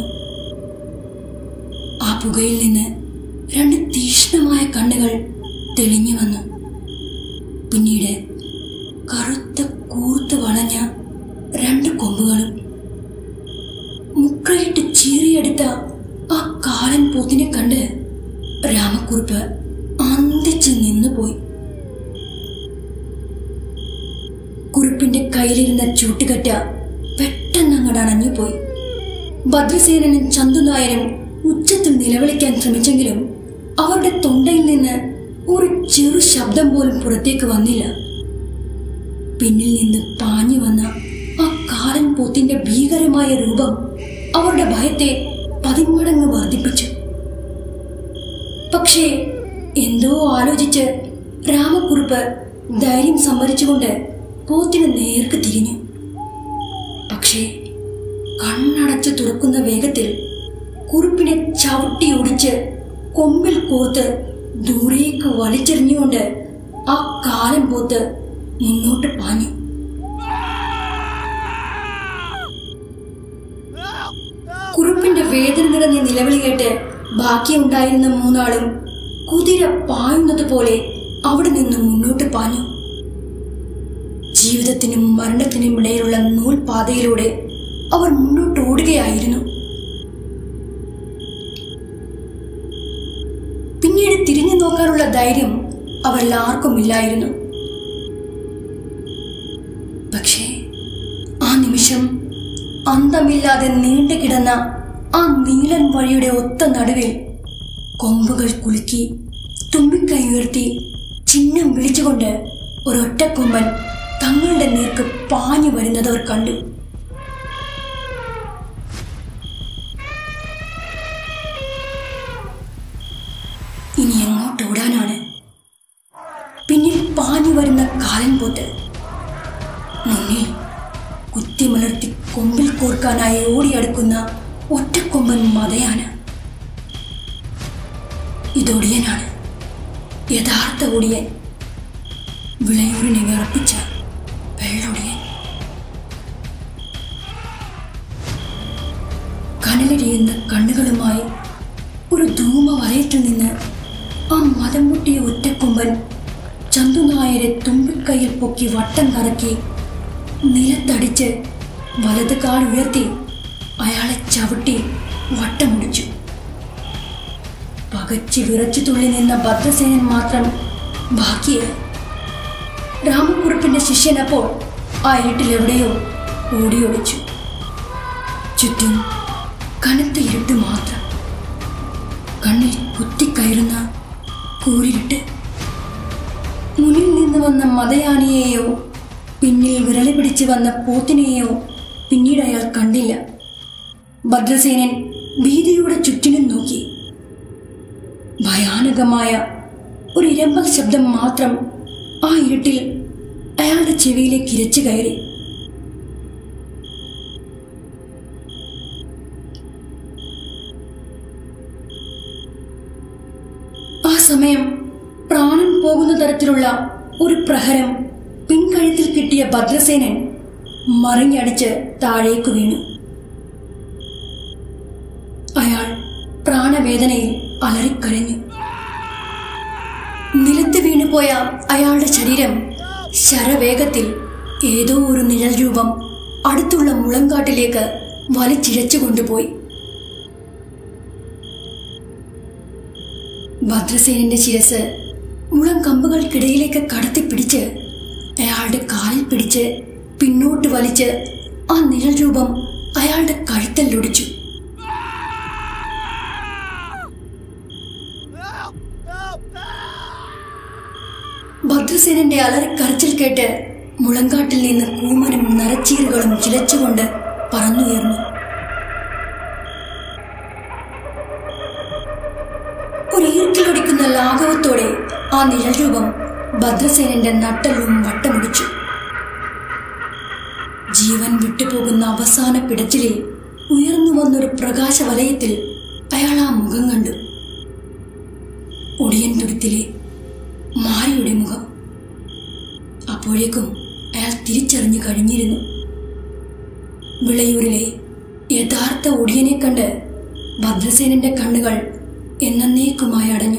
ആ പുകയിൽ നിന്ന് രണ്ട് തീക്ഷ്ണമായ കണ്ണുകൾ തെളിഞ്ഞു വന്നു പിന്നീട് കറുത്ത കൂർത്ത് വളഞ്ഞ രണ്ട് കൊമ്പുകളും മുക്കയിട്ട് ചീറിയെടുത്ത ആ കാലൻ പോത്തിനെ കണ്ട് രാമക്കുറുപ്പ് അന്തിച്ച് നിന്നുപോയി കുറുപ്പിന്റെ കയ്യിലിരുന്ന ചൂട്ടുകറ്റ പെട്ടെന്ന് അങ്ങട് അണഞ്ഞുപോയി ഭദ്രസേനനും ചന്തുനായരും ഉച്ചത്തിൽ നിലവിളിക്കാൻ ശ്രമിച്ചെങ്കിലും അവരുടെ തൊണ്ടയിൽ നിന്ന് ഒരു ചെറു ശബ്ദം പോലും പുറത്തേക്ക് വന്നില്ല പിന്നിൽ നിന്ന് പാഞ്ഞു വന്ന ആ കാലൻ പോത്തിന്റെ ഭീകരമായ രൂപം അവരുടെ ഭയത്തെ പതിന്മടങ്ങ് വർദ്ധിപ്പിച്ചു പക്ഷേ എന്തോ ആലോചിച്ച് രാമക്കുറുപ്പ് ധൈര്യം സംഭരിച്ചുകൊണ്ട് പോത്തിന് നേർക്ക് തിരിഞ്ഞു പക്ഷേ കണ്ണടച്ച് തുറക്കുന്ന വേഗത്തിൽ കുറുപ്പിനെ ചവിട്ടി ഒടിച്ച് കൊമ്പിൽ കോർത്ത് ദൂരേക്ക് വലിച്ചെറിഞ്ഞുകൊണ്ട് ആ കാലം പോത്ത് മുന്നോട്ട് പാഞ്ഞു കുറുപ്പിന്റെ വേദന നിറഞ്ഞ നിലവിളി കേട്ട് ബാക്കിയുണ്ടായിരുന്ന മൂന്നാളും കുതിര പായുന്നത് പോലെ അവിടെ നിന്ന് മുന്നോട്ട് പാഞ്ഞു ജീവിതത്തിനും മരണത്തിനും ഇടയിലുള്ള നൂൽപാതയിലൂടെ അവർ മുന്നോട്ട് ഓടുകയായിരുന്നു പിന്നീട് തിരിഞ്ഞു നോക്കാനുള്ള ധൈര്യം അവരിൽ ആർക്കും ഇല്ലായിരുന്നു പക്ഷേ ആ നിമിഷം അന്തമില്ലാതെ നീണ്ടു കിടന്ന ആ നീലൻ വഴിയുടെ ഒത്ത നടുവിൽ കൊമ്പുകൾ കുലുക്കി തുമ്പിക്കൈ ഉയർത്തി ചിഹ്നം വിളിച്ചുകൊണ്ട് ഒരൊറ്റക്കൊമ്പൻ തങ്ങളുടെ നേർക്ക് പാഞ്ഞു വരുന്നത് അവർ കണ്ടു ഇനി എങ്ങോട്ട് ഓടാനാണ് പിന്നിൽ പാഞ്ഞു വരുന്ന കാലൻ പോത്ത് മുന്നിൽ കൊമ്പിൽ കോർക്കാനായി ഓടിയടുക്കുന്ന ഒറ്റക്കൊമ്പൻ മതയാന ഇതൊടിയനാണ് യഥാർത്ഥ ഒടിയൻ വിളയൂരിനെ വിറപ്പിച്ച വെള്ളൊടിയൻ കനലരിയുന്ന കണ്ണുകളുമായി ഒരു ധൂമ വലയത്തിൽ നിന്ന് ആ മതം മുട്ടിയ ഒറ്റക്കൊമ്പൻ ചന്തുനായരെ തുമ്പിക്കൈയിൽ പൊക്കി വട്ടം കറക്കി നിലത്തടിച്ച് വലത് കാൽ ഉയർത്തി അയാളെ ചവിട്ടി വട്ടമുടിച്ചു പകച്ച് വിറച്ചു തുള്ളി നിന്ന ഭദ്രസേനൻ മാത്രം ബാക്കിയായി രാമക്കുറുപ്പിന്റെ ശിഷ്യൻ അപ്പോൾ ആ ഇരുട്ടിലെവിടെയോ ഓടിയൊളിച്ചു ചുറ്റും കനത്ത ഇരുട്ട് മാത്രം കണ്ണിൽ കുത്തിക്കയറുന്ന കൂരിരുട്ട് മുന്നിൽ നിന്ന് വന്ന മതയാനിയെയോ പിന്നിൽ വിരളി പിടിച്ച് വന്ന പോത്തിനെയോ പിന്നീട് അയാൾ കണ്ടില്ല ഭദ്രസേനൻ ഭീതിയുടെ ചുറ്റിനും നോക്കി ഭയാനകമായ ഒരു ഇരമ്പൽ ശബ്ദം മാത്രം ആ ഇരുട്ടിൽ അയാളുടെ ചെവിയിലേക്ക് ഇരച്ചു കയറി ആ സമയം പ്രാണൻ പോകുന്ന തരത്തിലുള്ള ഒരു പ്രഹരം പിൻകഴുത്തിൽ കിട്ടിയ ഭദ്രസേനൻ മറിഞ്ഞടിച്ച് താഴേക്ക് വീണു അയാൾ പ്രാണവേദനയിൽ അലറിക്കരഞ്ഞു നിലത്ത് വീണുപോയ അയാളുടെ ശരീരം ശരവേഗത്തിൽ ഏതോ ഒരു നിഴൽ രൂപം അടുത്തുള്ള മുളങ്കാട്ടിലേക്ക് വലിച്ചിഴച്ചു കൊണ്ടുപോയി ഭദ്രസേനന്റെ ശിരസ് മുളം കമ്പുകൾക്കിടയിലേക്ക് കടത്തിപ്പിടിച്ച് അയാളുടെ കാലിൽ പിടിച്ച് പിന്നോട്ട് വലിച്ച് ആ നിഴൽ രൂപം അയാളുടെ കഴുത്തല്ലൊടിച്ചു ഭദ്രസേനന്റെ അലറിക്കരച്ചിൽ കേട്ട് മുളങ്കാട്ടിൽ നിന്ന് കൂമനും നരച്ചീറുകളും ചിലച്ചുകൊണ്ട് പറന്നുയർന്നു ഒരു ഈർക്കിലൊടിക്കുന്ന ലാഘവത്തോടെ ആ നിഴൽ രൂപം ഭദ്രസേനന്റെ നട്ടലും വട്ടമുടിച്ചു ജീവൻ വിട്ടുപോകുന്ന അവസാന പിടച്ചിലിൽ ഉയർന്നു വന്നൊരു പ്രകാശ വലയത്തിൽ അയാൾ ആ മുഖം കണ്ടു ഒടിയൻ തുരുത്തിലെ മാരിയുടെ മുഖം അപ്പോഴേക്കും അയാൾ തിരിച്ചറിഞ്ഞു കഴിഞ്ഞിരുന്നു വിളയൂരിലെ യഥാർത്ഥ ഒടിയനെ കണ്ട് ഭദ്രസേനന്റെ കണ്ണുകൾ എന്നേക്കുമായി അടഞ്ഞു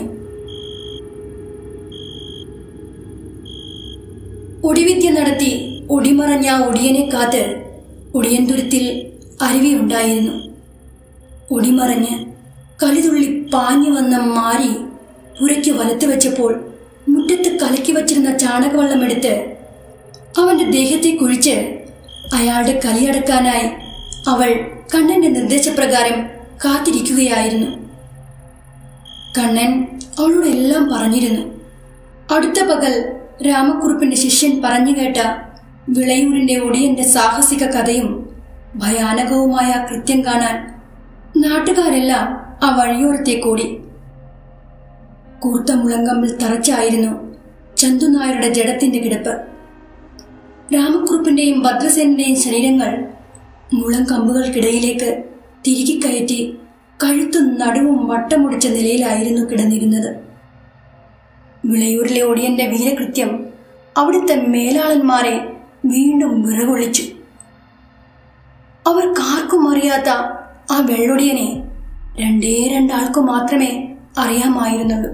ഒടിവിദ്യ നടത്തി ഒടിമറഞ്ഞ ആ ഒടിയനെ കാത്ത് ഒടിയൻ തുരുത്തിൽ അരുവിയുണ്ടായിരുന്നു ഒടിമറഞ്ഞ് കലിതുള്ളി പാഞ്ഞു വന്ന മാരി പുരയ്ക്ക് വലത്ത് വെച്ചപ്പോൾ മുറ്റത്ത് കലക്കി വച്ചിരുന്ന ചാണകവെള്ളം എടുത്ത് അവന്റെ ദേഹത്തെ കുഴിച്ച് അയാളുടെ കലിയടക്കാനായി അവൾ കണ്ണന്റെ നിർദ്ദേശപ്രകാരം കാത്തിരിക്കുകയായിരുന്നു കണ്ണൻ അവളോട് എല്ലാം പറഞ്ഞിരുന്നു അടുത്ത പകൽ രാമക്കുറുപ്പിന്റെ ശിഷ്യൻ പറഞ്ഞു കേട്ട വിളയൂരിന്റെ ഒടിയന്റെ സാഹസിക കഥയും ഭയാനകവുമായ ആ കൃത്യം കാണാൻ നാട്ടുകാരെല്ലാം ആ വഴിയോരത്തേക്കോടി കൂർത്ത മുളങ്കമ്പിൽ തറച്ചായിരുന്നു ചന്തുനായരുടെ ജഡത്തിന്റെ കിടപ്പ് രാമക്കുറുപ്പിന്റെയും ഭദ്രസേനന്റെയും ശരീരങ്ങൾ മുളങ്കമ്പുകൾക്കിടയിലേക്ക് തിരികെ കയറ്റി കഴുത്തും നടുവും വട്ടമുടിച്ച നിലയിലായിരുന്നു കിടന്നിരുന്നത് വിളയൂരിലെ ഒടിയന്റെ വീരകൃത്യം അവിടുത്തെ മേലാളന്മാരെ വീണ്ടും വിറകൊള്ളിച്ചു അവർക്കാർക്കും അറിയാത്ത ആ വെള്ളൊടിയനെ രണ്ടേ രണ്ടാൾക്കു മാത്രമേ അറിയാമായിരുന്നുള്ളൂ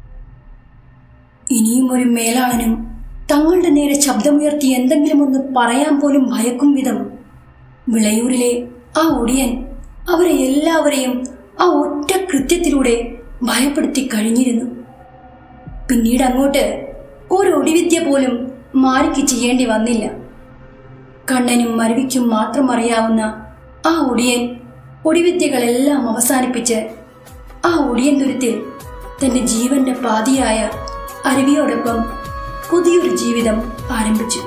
ഇനിയും ഒരു മേലാളനും തങ്ങളുടെ നേരെ ശബ്ദമുയർത്തി എന്തെങ്കിലും ഒന്ന് പറയാൻ പോലും ഭയക്കും വിധം വിളയൂരിലെ ആ ഒടിയൻ അവരെ എല്ലാവരെയും ആ ഒറ്റ കൃത്യത്തിലൂടെ ഭയപ്പെടുത്തി കഴിഞ്ഞിരുന്നു പിന്നീട് അങ്ങോട്ട് ഒരു ഒടിവിദ്യ പോലും മാരിക്ക് ചെയ്യേണ്ടി വന്നില്ല കണ്ണനും മരുവിക്കും മാത്രം അറിയാവുന്ന ആ ഒടിയൻ ഒടിവിദ്യകളെല്ലാം അവസാനിപ്പിച്ച് ആ ഒടിയൻ തുരുത്തിൽ തന്റെ ജീവന്റെ പാതിയായ അരുവിയോടൊപ്പം പുതിയൊരു ജീവിതം ആരംഭിച്ചു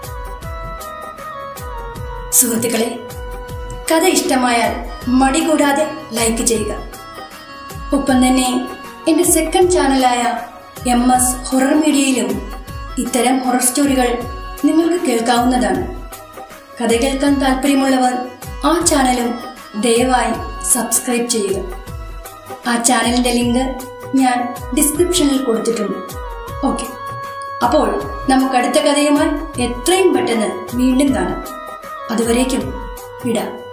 സുഹൃത്തുക്കളെ കഥ ഇഷ്ടമായാൽ മടി കൂടാതെ ലൈക്ക് ചെയ്യുക ഒപ്പം തന്നെ എൻ്റെ സെക്കൻഡ് ചാനലായ എം എസ് ഹൊറർ മീഡിയയിലും ഇത്തരം ഹൊറർ സ്റ്റോറികൾ നിങ്ങൾക്ക് കേൾക്കാവുന്നതാണ് കഥ കേൾക്കാൻ താല്പര്യമുള്ളവർ ആ ചാനലും ദയവായി സബ്സ്ക്രൈബ് ചെയ്യുക ആ ചാനലിന്റെ ലിങ്ക് ഞാൻ ഡിസ്ക്രിപ്ഷനിൽ കൊടുത്തിട്ടുണ്ട് ഓക്കെ അപ്പോൾ നമുക്ക് അടുത്ത കഥയുമായി എത്രയും പെട്ടെന്ന് വീണ്ടും കാണാം അതുവരേക്കും വിടാം